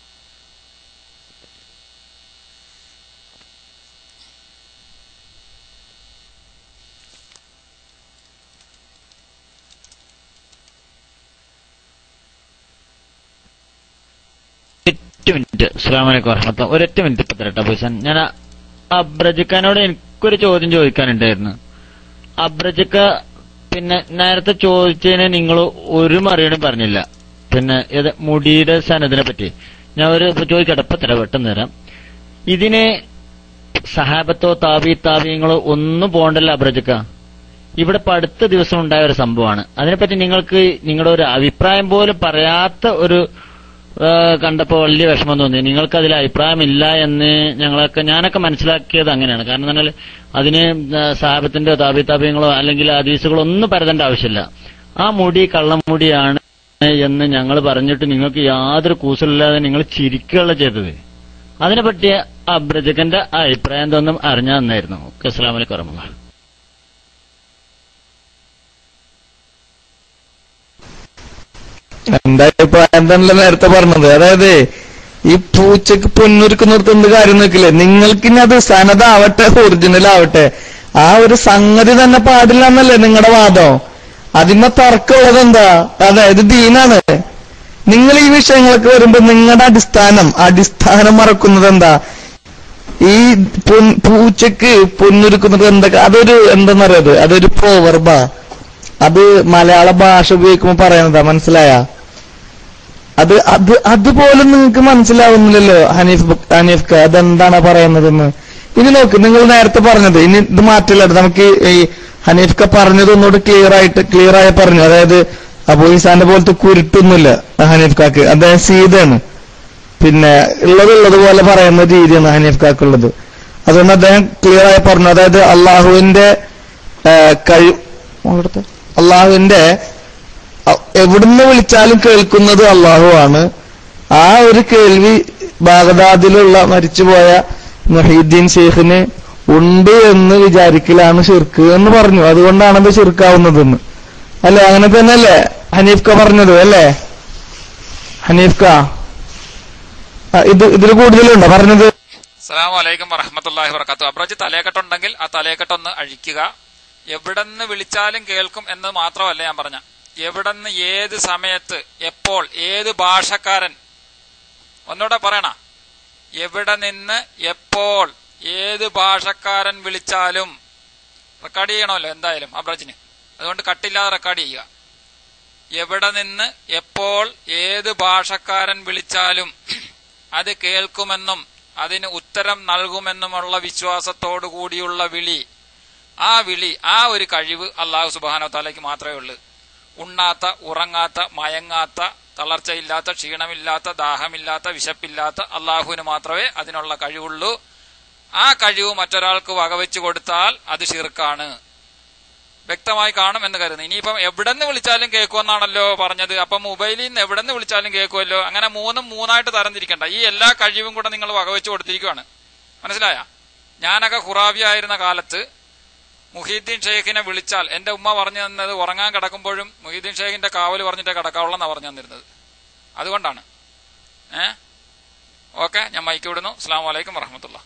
ഒറ്റ മിനിറ്റ് അസ്സാം വലൈക്കും വറഹമത്തുള്ള ഒരൊറ്റ മിനിറ്റ് ഇപ്പൊ തരട്ടെ പൂസൻ ഞാൻ അബ്രജിക്കാനോട് എനിക്കൊരു ചോദ്യം ചോദിക്കാനുണ്ടായിരുന്നു അബ്രജക്ക പിന്നെ നേരത്തെ ചോദിച്ചതിന് നിങ്ങൾ ഒരു മറുപടിയും പറഞ്ഞില്ല പിന്നെ ഇത് മുടിയുടെ സനദിനെ പറ്റി ഞാൻ ഒരു ഇപ്പൊ ചോദിക്കട്ടെ ഇപ്പൊ തരാം പെട്ടെന്ന് തരാം ഇതിനെ സഹാബത്തോ താബി താബിയങ്ങളോ ഒന്നും പോകണ്ടല്ലോ അബ്രജക്ക ഇവിടെ ഇപ്പൊ അടുത്ത ദിവസം ഉണ്ടായ ഒരു സംഭവമാണ് അതിനെപ്പറ്റി നിങ്ങൾക്ക് നിങ്ങളുടെ ഒരു അഭിപ്രായം പോലും പറയാത്ത ഒരു ആ, കണ്ടപ്പോ വലിയ വിഷമം തോന്നി നിങ്ങൾക്ക് അതിൽ അഭിപ്രായമില്ല എന്ന് ഞങ്ങളൊക്കെ ഞാനൊക്കെ മനസ്സിലാക്കിയത് അങ്ങനെയാണ് കാരണം എന്നാൽ അതിന് ആ, സാഹബത്തിന്റെ താബി താപ്യങ്ങളോ അല്ലെങ്കിൽ ഹദീസുകളോ ഒന്നും പരതേണ്ട ആവശ്യമില്ല ആ മുടി കള്ളമുടിയാണ് എന്ന് ഞങ്ങൾ പറഞ്ഞിട്ട് നിങ്ങൾക്ക് യാതൊരു കൂസലില്ലാതെ നിങ്ങൾ ചിരിക്കുകയല്ല ചെയ്തത് അതിനെ പറ്റിയ അബ്രജകന്റെ അഭിപ്രായം എന്തൊന്നും അറിഞ്ഞാൽ നന്നായിരുന്നു ഓക്കെ അസ്സാം വലൈക്കും വറഹ്മത്തുള്ളാഹി എന്താ അഭിപ്രായം എന്താണല്ലോ നേരത്തെ പറഞ്ഞത് അതായത് ഈ പൂച്ചക്ക് പൊന്നൊരുക്കുന്നിടത്ത് എന്ത് കാര്യം നോക്കില്ലേ നിങ്ങൾക്കിനി അത് സനതാവട്ടെ ഒറിജിനൽ ആവട്ടെ ആ ഒരു സംഗതി തന്നെ പാടില്ല എന്നല്ലേ നിങ്ങളുടെ വാദം അതിന്മ തർക്കമുള്ളത് എന്താ അതായത് ദീനാണ് നിങ്ങൾ ഈ വിഷയങ്ങളൊക്കെ വരുമ്പോ നിങ്ങളുടെ അടിസ്ഥാനം അടിസ്ഥാനം മറക്കുന്നത് എന്താ ഈ പൊൻ- പൂച്ചക്ക് പൊന്നൊരുക്കുന്നത് എന്തൊക്കെ അതൊരു എന്താന്നറിയത് അതൊരു പ്രോവർബാ അത് മലയാള ഭാഷ ഉപയോഗിക്കുമ്പോ പറയുന്നതാ മനസ്സിലായ അത് അത് അതുപോലും നിങ്ങൾക്ക് മനസ്സിലാവുന്നില്ലല്ലോ ഹനീഫ് ബുക്ക്- ഹനീഫ് ക അതെന്താണ് പറയുന്നതെന്ന് ഇനി നോക്ക് നിങ്ങൾ നേരത്തെ പറഞ്ഞത് ഇനി ഇത് മാറ്റില്ല നമുക്ക് ഈ ഹനീഫ് ക പറഞ്ഞത് ഒന്നുകൂടെ ക്ലിയർ ആയിട്ട് ക്ലിയർ ആയി പറഞ്ഞു അതായത് അബൂ ഈസാന്റെ പോലത്തെ കുരുട്ടൊന്നുമില്ല ഹനീഫ് കാക്ക് അദ്ദേഹം സീതയാണ് പിന്നെ ഉള്ളത് ഉള്ളതുപോലെ പറയുന്ന രീതിയാണ് ഹനീഫ് കാക്കുള്ളത് അതുകൊണ്ട് അദ്ദേഹം ക്ലിയർ ആയി പറഞ്ഞു അതായത് അള്ളാഹുവിന്റെ കഴിവ് അവിടുത്തെ അള്ളാഹുവിന്റെ അ- എവിടുന്ന് വിളിച്ചാലും കേൾക്കുന്നത് അള്ളാഹു ആണ് ആ ഒരു കേൾവി ബാഗദാദിലുള്ള മരിച്ചുപോയ മൊഹീദ്ദീൻ ഷെയ്ഖിന് ഉണ്ട് എന്ന് വിചാരിക്കലാണ് ഷിർക്ക് എന്ന് പറഞ്ഞു അതുകൊണ്ടാണ് അത് ഷിർക്കാവുന്നതെന്ന് അല്ലെ അങ്ങനെ തന്നെയല്ലേ ഹനീഫ്ക പറഞ്ഞത് അല്ലേ ഹനീഫ്ക ആ, ഇത് ഇതിൽ കൂടുതലുണ്ടോ പറഞ്ഞത് അസ്സലാമു അലൈക്കും വറഹമത്തല്ലാഹി വർക്കാത്തു അബ്രജ് തലയെക്കെട്ടുണ്ടെങ്കിൽ ആ തലയെക്കെട്ടൊന്ന് അഴിക്കുക എവിടെന്ന് വിളിച്ചാലും കേൾക്കും എന്ന് മാത്രമല്ല ഞാൻ പറഞ്ഞ എവിടെന്ന് ഏത് സമയത്ത് എപ്പോൾ ഏത് ഭാഷക്കാരൻ ഒന്നുകൂടെ പറയണ എവിടെ നിന്ന് എപ്പോൾ ഏത് ഭാഷക്കാരൻ വിളിച്ചാലും റെക്കോർഡ് ചെയ്യണമല്ലോ എന്തായാലും അബ്രജിന് അതുകൊണ്ട് കട്ടില്ലാതെ റെക്കോർഡ് ചെയ്യുക എവിടെ നിന്ന് എപ്പോൾ ഏത് ഭാഷക്കാരൻ വിളിച്ചാലും അത് കേൾക്കുമെന്നും അതിന് ഉത്തരം നൽകുമെന്നുമുള്ള വിശ്വാസത്തോടു കൂടിയുള്ള വിളി ആ വിളി ആ ഒരു കഴിവ് അള്ളാഹു സുബാനോ താലയ്ക്ക് മാത്രമേ ഉള്ളൂ ഉണ്ണാത്ത ഉറങ്ങാത്ത മയങ്ങാത്ത തളർച്ചയില്ലാത്ത ക്ഷീണമില്ലാത്ത ദാഹമില്ലാത്ത വിശപ്പില്ലാത്ത അള്ളാഹുവിന് മാത്രമേ അതിനുള്ള കഴിവുള്ളൂ ആ കഴിവ് മറ്റൊരാൾക്ക് വകവെച്ചു കൊടുത്താൽ അത് ഷിർക്കാണ് വ്യക്തമായി കാണും എന്ന് കരുതുന്നു ഇനിയിപ്പം എവിടെന്ന് വിളിച്ചാലും കേൾക്കുമെന്നാണല്ലോ പറഞ്ഞത് അപ്പം മൊബൈലിൽ നിന്ന് എവിടെന്ന് വിളിച്ചാലും കേൾക്കുമല്ലോ അങ്ങനെ മൂന്നും മൂന്നായിട്ട് തരംതിരിക്കണ്ട ഈ എല്ലാ കഴിവും കൂടെ നിങ്ങൾ വകവെച്ച് കൊടുത്തിരിക്കുകയാണ് മനസ്സിലായ ഞാനൊക്കെ ഖുറാബി ആയിരുന്ന കാലത്ത് മുഹീദ്ദീൻ ഷെയ്ഖിനെ വിളിച്ചാൽ എന്റെ ഉമ്മ പറഞ്ഞു തന്നത് ഉറങ്ങാൻ കിടക്കുമ്പോഴും മുഹീദ്ദീൻ ഷെയ്ഖിന്റെ കാവല് പറഞ്ഞിട്ടേ കിടക്കാവുള്ളെന്നാണ് പറഞ്ഞു തന്നിരുന്നത് അതുകൊണ്ടാണ് ഏ ഓക്കെ ഞാൻ മൈക്ക് വിടുന്നു അസ്സാം വലൈക്കും വറഹമത്തുള്ള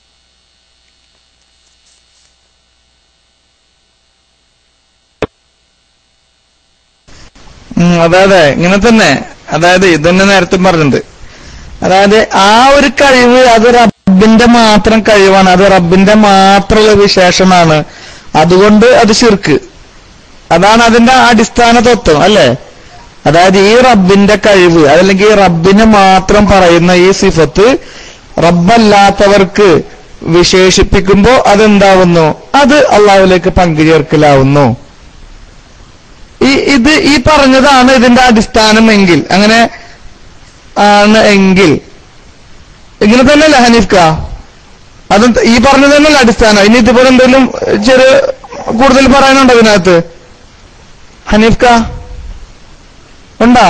ഉം, അതെ അതെ ഇങ്ങനെ തന്നെ അതായത് ഇതന്നെ നേരത്തെ പറഞ്ഞിട്ടുണ്ട് അതായത് ആ ഒരു കഴിവ് അത് റബ്ബിന്റെ മാത്രം കഴിവാണ് അത് റബ്ബിന്റെ മാത്രമുള്ള വിശേഷമാണ് അതുകൊണ്ട് അത് ശിർക്ക് അതാണ് അതിന്റെ അടിസ്ഥാന തത്വം അല്ലേ അതായത് ഈ റബ്ബിന്റെ കഴിവ് അതല്ലെങ്കിൽ ഈ റബ്ബിന് മാത്രം പറയുന്ന ഈ സിഫത്ത് റബ്ബല്ലാത്തവർക്ക് വിശേഷിപ്പിക്കുമ്പോ അതെന്താവുന്നു അത് അള്ളാഹുലേക്ക് പങ്കുചേർക്കലാവുന്നു ഈ ഇത് ഈ പറഞ്ഞതാണ് ഇതിന്റെ അടിസ്ഥാനം എങ്കിൽ അങ്ങനെ ആണ് എങ്കിൽ ഇങ്ങനെ തന്നെയല്ല ഹനീഫ്ക അത് ഈ പറഞ്ഞത് തന്നെയല്ല അടിസ്ഥാനം ഇനി ഇതുപോലെ എന്തെങ്കിലും ചെറിയ കൂടുതൽ പറയാനുണ്ടോ ഇതിനകത്ത് ഹനീഫ്ക ഉണ്ടാ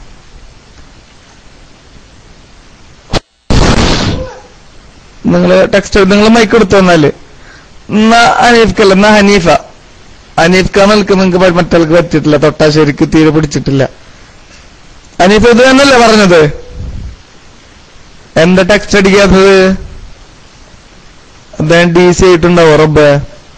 നിങ്ങള് ടെക്സ്റ്റ് നിങ്ങൾ മൈക്ക് എടുത്തു വന്നാല് എന്നാ ഹനീഫ്ക്കല്ല എന്നാ ഹനീഫ ഹനീഫ്ക്ക നിൽക്ക് നിങ്ങൾക്ക് മറ്റാൾക്ക് പറ്റിയിട്ടില്ല തൊട്ടാ ശരിക്ക് തീരെ പിടിച്ചിട്ടില്ല ഹനീഫ് ഇത് തന്നെയല്ലേ പറഞ്ഞത് എന്താ ടെക്സ്റ്റ് അടിക്കാത്തത് അദ്ദേഹം ഡി സി ആയിട്ടുണ്ടാവോ റബ്ബ്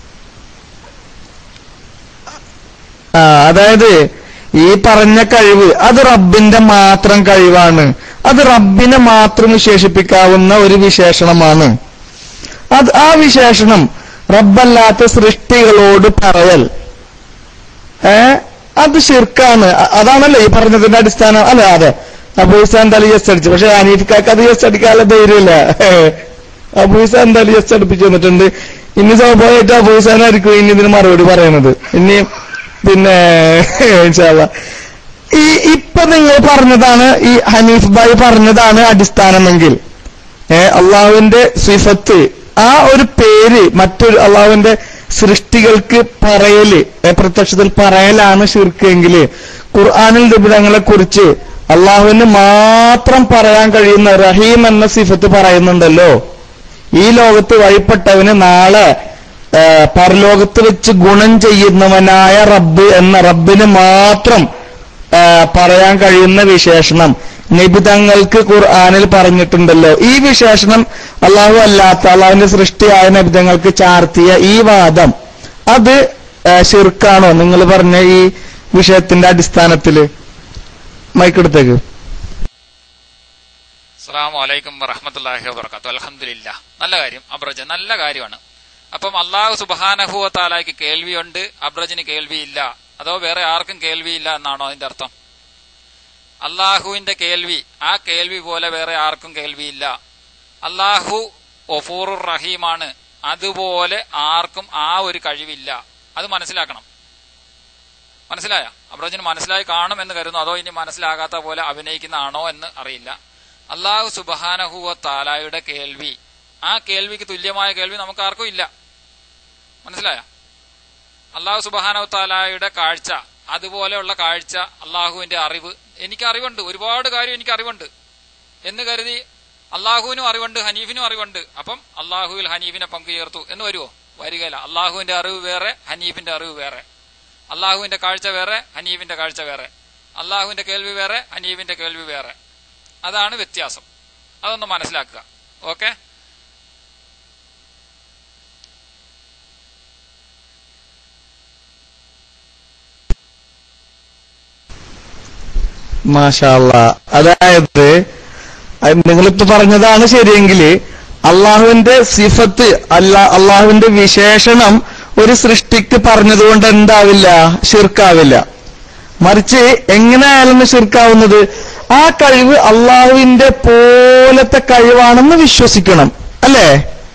ആ അതായത് ഈ പറഞ്ഞ കഴിവ് അത് റബ്ബിന്റെ മാത്രം കഴിവാണ് അത് റബ്ബിനെ മാത്രം വിശേഷിപ്പിക്കാവുന്ന ഒരു വിശേഷണമാണ് അത് ആ വിശേഷണം റബ്ബല്ലാത്ത സൃഷ്ടികളോട് പറയൽ ഏ അത് ഷിർക്കാണ് അ- അതാണല്ലോ ഈ പറഞ്ഞതിന്റെ അടിസ്ഥാനം അല്ലെ അതെ അബൂസാൻ എന്തായാലും യെസ് അടിച്ചു പക്ഷെ അനീഫിക്കാക്ക് അത് യെസ് അടിക്കാനുള്ള ധൈര്യമില്ല അബൂസാൻ എന്തായാലും യെസ് അടുപ്പിച്ചു വന്നിട്ടുണ്ട് ഇനി സ്വാഭാവികമായിട്ട് അബൂസാനായിരിക്കും ഇനി ഇതിന് മറുപടി പറയണത് ഇനി പിന്നെ ഇൻഷാല്ലാ. ഈ ഇപ്പൊ നിങ്ങൾ പറഞ്ഞതാണ് ഈ ഹനീഫ് ഭായി പറഞ്ഞതാണ് അടിസ്ഥാനമെങ്കിൽ ഏ അള്ളാഹുവിന്റെ സിഫത്ത് ആ ഒരു പേര് മറ്റൊരു അള്ളാഹുവിന്റെ സൃഷ്ടികൾക്ക് പറയല് ഏ, പ്രത്യക്ഷത്തിൽ പറയലാണ് ഷിർക്കെങ്കിൽ ഖുർആാനിൽ നിബിധങ്ങളെ കുറിച്ച് അള്ളാഹുവിന് മാത്രം പറയാൻ കഴിയുന്ന റഹീം എന്ന സിഫത്ത് പറയുന്നുണ്ടല്ലോ ഈ ലോകത്ത് വഴിപ്പെട്ടവന് നാളെ ഏ, പരലോകത്ത് വെച്ച് ഗുണം ചെയ്യുന്നവനായ റബ്ബ് എന്ന റബ്ബിന് മാത്രം ആ, പറയാൻ കഴിയുന്ന വിശേഷണം നിബിതങ്ങൾക്ക് ഖുർആാനിൽ പറഞ്ഞിട്ടുണ്ടല്ലോ ഈ വിശേഷണം അള്ളാഹു അല്ലാത്ത അള്ളാഹുവിന്റെ സൃഷ്ടിയായ നിബിതങ്ങൾക്ക് ചാർത്തിയ ഈ വാദം അത് ആ, ശിർക്കാണോ നിങ്ങൾ പറഞ്ഞ ഈ വിഷയത്തിന്റെ അടിസ്ഥാനത്തില് മൈക്കെടുത്തേക്ക് അസ്സാം വലൈക്കും വറഹമത്തല്ലാഹി വബർക്കാത്തു അലഹമില്ല നല്ല കാര്യം അബ്രജ് നല്ല കാര്യമാണ് അപ്പം അള്ളാഹു സുബാനഹുവ താലാക്ക് കേൾവിയുണ്ട് അബ്രജിന് കേൾവിയില്ല അതോ വേറെ ആർക്കും കേൾവിയില്ല എന്നാണോ അതിന്റെ അർത്ഥം അള്ളാഹുവിന്റെ കേൾവി ആ കേൾവി പോലെ വേറെ ആർക്കും കേൾവിയില്ല അള്ളാഹു ഒഫൂറുർ റഹീമാണ് അതുപോലെ ആർക്കും ആ ഒരു കഴിവില്ല അത് മനസ്സിലാക്കണം മനസ്സിലായ അബ്രജിന് മനസ്സിലായി കാണും എന്ന് കരുതുന്നു അതോ ഇനി മനസ്സിലാകാത്ത പോലെ അഭിനയിക്കുന്നതാണോ എന്ന് അറിയില്ല അള്ളാഹു സുബാനഹുവ താലായുടെ കേൾവി ആ കേൾവിക്ക് തുല്യമായ കേൾവി നമുക്ക് ആർക്കും ഇല്ല മനസ്സിലായ അള്ളാഹു സുബാനഹു താലായുടെ കാഴ്ച അതുപോലെയുള്ള കാഴ്ച അള്ളാഹുവിന്റെ അറിവ് എനിക്ക് അറിവുണ്ട് ഒരുപാട് കാര്യം എനിക്ക് അറിവുണ്ട് എന്ന് കരുതി അള്ളാഹുവിനും അറിവുണ്ട് ഹനീഫിനും അറിവുണ്ട് അപ്പം അള്ളാഹുവിൽ ഹനീഫിനെ പങ്കു ചേർത്തു എന്ന് വരുമോ വരികയില്ല അള്ളാഹുവിന്റെ അറിവ് വേറെ ഹനീഫിന്റെ അറിവ് വേറെ അള്ളാഹുവിന്റെ കാഴ്ച വേറെ ഹനീഫിന്റെ കാഴ്ച വേറെ അള്ളാഹുവിന്റെ കേൾവി വേറെ ഹനീഫിന്റെ കേൾവി വേറെ അതാണ് വ്യത്യാസം അതൊന്ന് മനസ്സിലാക്കുക ഓക്കെ മാഷാല്ല അതായത് അത് നിങ്ങളിപ്പോ പറഞ്ഞതാണ് ശരിയെങ്കിൽ അള്ളാഹുവിന്റെ സിഫത്ത് അല്ല അള്ളാഹുവിന്റെ വിശേഷണം ഒരു സൃഷ്ടിക്ക് പറഞ്ഞതുകൊണ്ട് എന്താവില്ല ഷിർക്കാവില്ല മറിച്ച് എങ്ങനെയായാലും ഷിർക്കാവുന്നത് ആ കഴിവ് അള്ളാഹുവിന്റെ പോലത്തെ കഴിവാണെന്ന് വിശ്വസിക്കണം അല്ലേ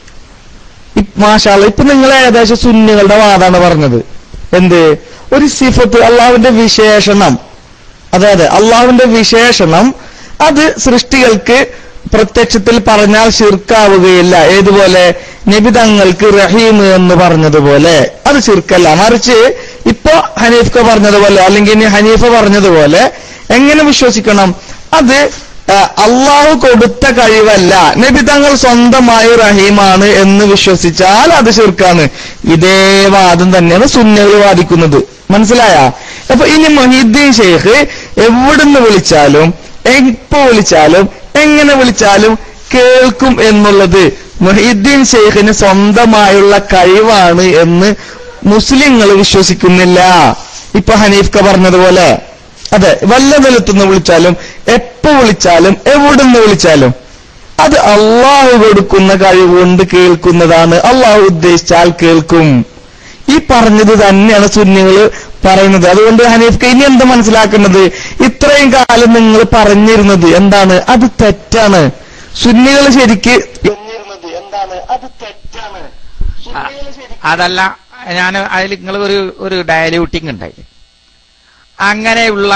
ഇ- മാഷാല്ല ഇപ്പൊ നിങ്ങൾ ഏകദേശം സുന്നികളുടെ വാദാണ് പറഞ്ഞത് എന്ത് ഒരു സിഫത്ത് അള്ളാഹുവിന്റെ വിശേഷണം അതെ അതെ അള്ളാഹുവിന്റെ വിശേഷണം അത് സൃഷ്ടികൾക്ക് പ്രത്യക്ഷത്തിൽ പറഞ്ഞാൽ ശിർക്കാവുകയില്ല ഏതുപോലെ നബിതങ്ങൾക്ക് റഹീം എന്ന് പറഞ്ഞതുപോലെ അത് ശിർക്കല്ല മറിച്ച് ഇപ്പൊ ഹനീഫ്ക പറഞ്ഞതുപോലെ അല്ലെങ്കിൽ ഇനി ഹനീഫ പറഞ്ഞതുപോലെ എങ്ങനെ വിശ്വസിക്കണം അത് ആ, അള്ളാഹു കൊടുത്ത കഴിവല്ല നബി തങ്ങൾ സ്വന്തമായി റഹീമാണ് എന്ന് വിശ്വസിച്ചാൽ അത് ശിർക്കാണ് ഇതേ വാദം തന്നെയാണ് സുന്നികൾ വാദിക്കുന്നത് മനസ്സിലായ അപ്പൊ ഇനി മൊഹീദ്ദീൻ ഷെയ്ഖ് എവിടുന്ന് വിളിച്ചാലും എപ്പോ വിളിച്ചാലും എങ്ങനെ വിളിച്ചാലും കേൾക്കും എന്നുള്ളത് മൊഹീദ്ദീൻ ഷെയ്ഖിന് സ്വന്തമായുള്ള കഴിവാണ് എന്ന് മുസ്ലിങ്ങൾ വിശ്വസിക്കുന്നില്ല ഇപ്പൊ ഹനീഫ്ക പറഞ്ഞതുപോലെ അതെ വല്ല നിലത്തുനിന്ന് വിളിച്ചാലും എപ്പോ വിളിച്ചാലും എവിടുന്ന് വിളിച്ചാലും അത് അള്ളാഹു കൊടുക്കുന്ന കഴിവുകൊണ്ട് കേൾക്കുന്നതാണ് അള്ളാഹു ഉദ്ദേശിച്ചാൽ കേൾക്കും ഈ പറഞ്ഞത് തന്നെയാണ് സുന്നികള് പറയുന്നത് അതുകൊണ്ട് ഹനീഫ്ക്ക് ഇനി എന്താ മനസ്സിലാക്കുന്നത് ഇത്രയും കാലം നിങ്ങൾ പറഞ്ഞിരുന്നത് എന്താണ് അത് തെറ്റാണ് സുന്നികൾ ശരിക്ക് പറഞ്ഞിരുന്നത് എന്താണ് അത് തെറ്റാണ് സുന്നികൾ ശരിക്ക് അതല്ല ഞാൻ അതിൽ നിങ്ങൾ ഒരു ഒരു ഡയലൂട്ടിങ് ഉണ്ടായി അങ്ങനെയുള്ള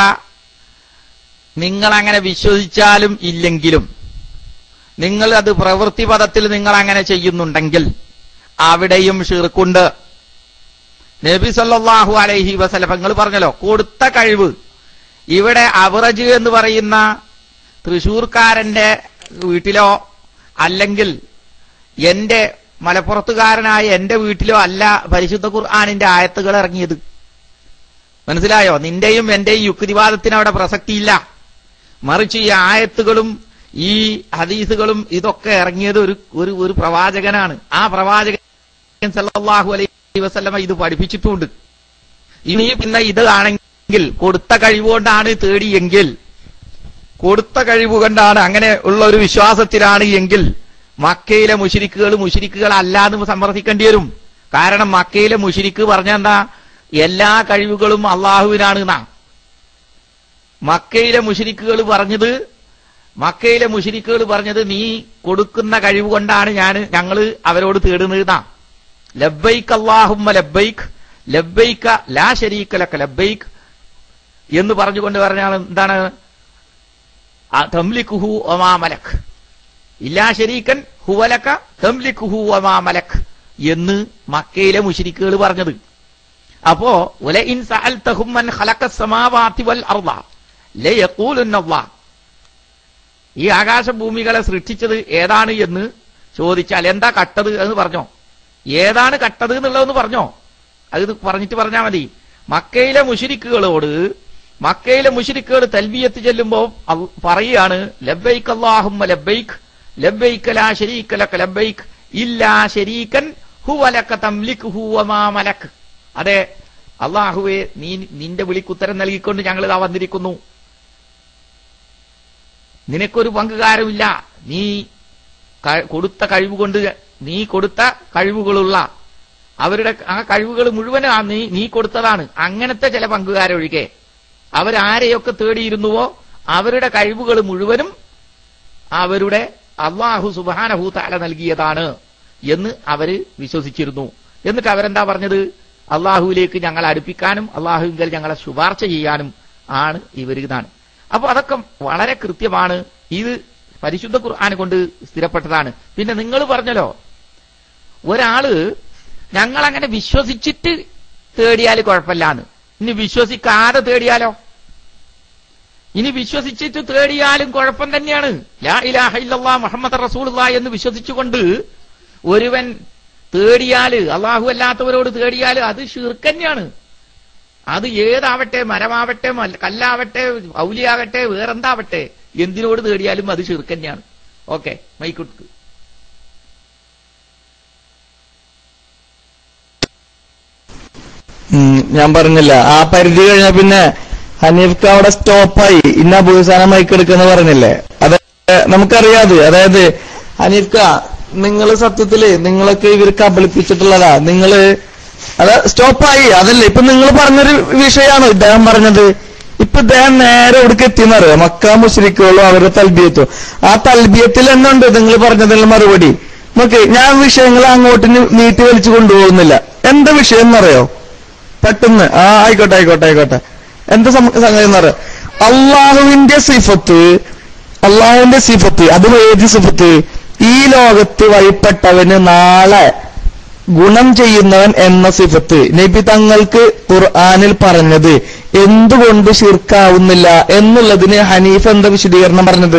നിങ്ങൾ അങ്ങനെ വിശ്വസിച്ചാലും ഇല്ലെങ്കിലും നിങ്ങൾ അത് പ്രവൃത്തി പദത്തിൽ നിങ്ങൾ അങ്ങനെ ചെയ്യുന്നുണ്ടെങ്കിൽ അവിടെയും ഷിർക്കുണ്ട് നബി സല്ലല്ലാഹു അലൈഹി വസല്ലം നിങ്ങൾ പറഞ്ഞല്ലോ കൊടുത്ത കഴിവ് ഇവിടെ അവറജ് എന്ന് പറയുന്ന തൃശൂർക്കാരന്റെ വീട്ടിലോ അല്ലെങ്കിൽ എന്റെ മലപ്പുറത്തുകാരനായ എന്റെ വീട്ടിലോ അല്ല പരിശുദ്ധ ഖുർആാനിന്റെ ആയത്തുകൾ ഇറങ്ങിയത് മനസ്സിലായോ നിന്റെയും എന്റെയും യുക്തിവാദത്തിന് അവിടെ പ്രസക്തിയില്ല മറിച്ച് ഈ ആയത്തുകളും ഈ ഹദീസുകളും ഇതൊക്കെ ഇറങ്ങിയത് ഒരു ഒരു ഒരു പ്രവാചകനാണ് ആ പ്രവാചകൻ സല്ലല്ലാഹു അലൈഹി വസല്ലമ ഇത് പഠിപ്പിച്ചിട്ടുണ്ട് ഇനി പിന്നെ ഇത് ആണെങ്കിൽ കൊടുത്ത കഴിവുകൊണ്ടാണ് തേടിയെങ്കിൽ കൊടുത്ത കഴിവ് കൊണ്ടാണ് അങ്ങനെ ഉള്ള ഒരു വിശ്വാസത്തിലാണ് എങ്കിൽ മക്കയിലെ മുഷിരിക്കുകൾ മുഷിരിക്കുകൾ അല്ലാന്ന് സമർത്ഥിക്കേണ്ടി വരും കാരണം മക്കയിലെ മുഷിരിക്ക് പറഞ്ഞെന്താ എല്ലാ കഴിവുകളും അള്ളാഹുവിനാണ് എന്നാ മക്കയിലെ മുഷിരിക്കുകൾ പറഞ്ഞത് മക്കയിലെ മുഷിരിക്കുകൾ പറഞ്ഞത് നീ കൊടുക്കുന്ന കഴിവ് കൊണ്ടാണ് ഞാൻ ഞങ്ങള് അവരോട് തേടുന്നത് എന്നാ ലബ്ബൈക്ക് അള്ളാഹുമ്മ ലബ്ബൈക്ക് ലബ്ബൈക്ക ലാ ശരീക്ക ലക്ക ലബ്ബൈക്ക് എന്ന് പറഞ്ഞുകൊണ്ട് പറഞ്ഞാൽ എന്താണ് ആ തംലിക്കുഹു ഒമാ മലക് ഇല്ലാ ശരീക്കൻ ഹുവലക്ക തംലിക്കുഹു ഒമാ മലക് എന്ന് മക്കയിലെ മുഷിരിക്കുകൾ പറഞ്ഞത് അപ്പോ ഉല ഇൻ സഅൽതഹും മൻ ഖലഖ സമാവാതി വൽ അർള ലയഖൂലുന്ന അല്ലാഹ് ഈ ആകാശഭൂമികളെ സൃഷ്ടിച്ചത് ഏതാണ് എന്ന് ചോദിച്ചാൽ എന്താ കട്ടത് എന്ന് പറഞ്ഞോ ഏതാണ് കട്ടത് എന്നുള്ളതെന്ന് പറഞ്ഞോ അത് പറഞ്ഞിട്ട് പറഞ്ഞാൽ മതി മക്കയിലെ മുഷിരിക്കുകളോട് മക്കയിലെ മുഷിരിക്കുകൾ തൽബിയത്ത് ചെല്ലുമ്പോ അൽ- പറയാണ് ലബ്ബൈക്ക് അല്ലാഹുമ്മ ലബ്ബൈക്ക് ലബ്ബൈക്ക് ലാ ശരീക ലക ലബ്ബൈക്ക് ഇല്ലാ ശരീകൻ ഹുവ ലക തംലിക്കുഹു വമാ മലക് അതെ അള്ളാഹുവെ നീ നിന്റെ വിളിക്കുത്തരം നൽകിക്കൊണ്ട് ഞങ്ങൾ ഇതാ വന്നിരിക്കുന്നു നിനക്കൊരു പങ്കുകാരമില്ല നീ ക- കൊടുത്ത കഴിവ് കൊണ്ട് നീ കൊടുത്ത കഴിവുകളുള്ള അവരുടെ ആ കഴിവുകൾ മുഴുവനും ആ നീ നീ കൊടുത്തതാണ് അങ്ങനത്തെ ചില പങ്കുകാരൊഴികെ അവരാരെയൊക്കെ തേടിയിരുന്നുവോ അവരുടെ കഴിവുകൾ മുഴുവനും അവരുടെ അള്ളാഹു സുബാനഹു താല നൽകിയതാണ് എന്ന് അവര് വിശ്വസിച്ചിരുന്നു എന്നിട്ട് അവരെന്താ പറഞ്ഞത് അള്ളാഹുവിലേക്ക് ഞങ്ങൾ അടുപ്പിക്കാനും അള്ളാഹുവിങ്കൽ ഞങ്ങളെ ശുപാർശ ചെയ്യാനും ആണ് ഇവർ ഇതാണ് അപ്പൊ അതൊക്കെ വളരെ കൃത്യമാണ് ഇത് പരിശുദ്ധ ഖുർആൻ കൊണ്ട് സ്ഥിരപ്പെട്ടതാണ് പിന്നെ നിങ്ങൾ പറഞ്ഞല്ലോ ഒരാള് ഞങ്ങൾ അങ്ങനെ വിശ്വസിച്ചിട്ട് തേടിയാൽ കുഴപ്പമില്ലാന്ന് ഇനി വിശ്വസിക്കാതെ തേടിയാലോ ഇനി വിശ്വസിച്ചിട്ട് തേടിയാലും കുഴപ്പം തന്നെയാണ് ലാ ഇലാഹ ഇല്ലല്ലാ മുഹമ്മദ് റസൂലുള്ള എന്ന് വിശ്വസിച്ചുകൊണ്ട് ഒരുവൻ തേടിയാല് അള്ളാഹു അല്ലാത്തവരോട് തേടിയാല് അത് ഷിർക്കന്നെയാണ് അത് ഏതാവട്ടെ മരമാവട്ടെ മൽ- കല്ലാവട്ടെ ഔലിയാവട്ടെ വേറെന്താവട്ടെ എന്തിനോട് തേടിയാലും അത് ഷിർക്കന്നെയാണ് ഓക്കെ മൈക്കുട്ട് ഉം, ഞാൻ പറഞ്ഞില്ല ആ പരിധി കഴിഞ്ഞ പിന്നെ ഹനീഫ്ക്ക് അവിടെ സ്റ്റോപ്പായി ഇന്ന അബൂസാനം മൈക്കെടുക്കുന്ന പറഞ്ഞില്ലേ അത് നമുക്കറിയാത് അതായത് ഹനീഫ്ക്ക നിങ്ങൾ സത്യത്തില് നിങ്ങളൊക്കെ ഇവർ കബളിപ്പിച്ചിട്ടുള്ളതാ നിങ്ങള് അത് സ്റ്റോപ്പായി അതല്ലേ ഇപ്പൊ നിങ്ങൾ പറഞ്ഞൊരു വിഷയമാണോ ഇദ്ദേഹം പറഞ്ഞത് ഇപ്പൊ ഇദ്ദേഹം നേരെ എവിടേക്ക് എത്തിയെന്നറിയോ മക്ക മുസ്ലിക്കുകളും അവരുടെ തൽബിയത്തും ആ തൽബിയത്തിൽ എന്നുണ്ട് നിങ്ങൾ പറഞ്ഞതിനുള്ള മറുപടി നോക്ക് ഞാൻ വിഷയങ്ങൾ അങ്ങോട്ട് നീട്ടി വലിച്ചു കൊണ്ടുപോകുന്നില്ല എന്താ വിഷയം എന്നറിയോ പെട്ടെന്ന് ആ ആയിക്കോട്ടെ ആയിക്കോട്ടെ ആയിക്കോട്ടെ എന്താ സം- സംഗതി എന്നറിയോ അള്ളാഹുവിന്റെ സിഫത്ത് അള്ളാഹുവിന്റെ സിഫത്ത് അത് ഏത് സിഫത്ത് ഈ ലോകത്ത് വഴിപ്പെട്ടവന് നാളെ ഗുണം ചെയ്യുന്നവൻ എന്ന സിഫത്ത് നബി തങ്ങൾക്ക് ഖുർആനിൽ പറഞ്ഞത് എന്തുകൊണ്ട് ശിർക്കാവുന്നില്ല എന്നുള്ളതിന് ഹനീഫ് എന്താ വിശദീകരണം പറഞ്ഞത്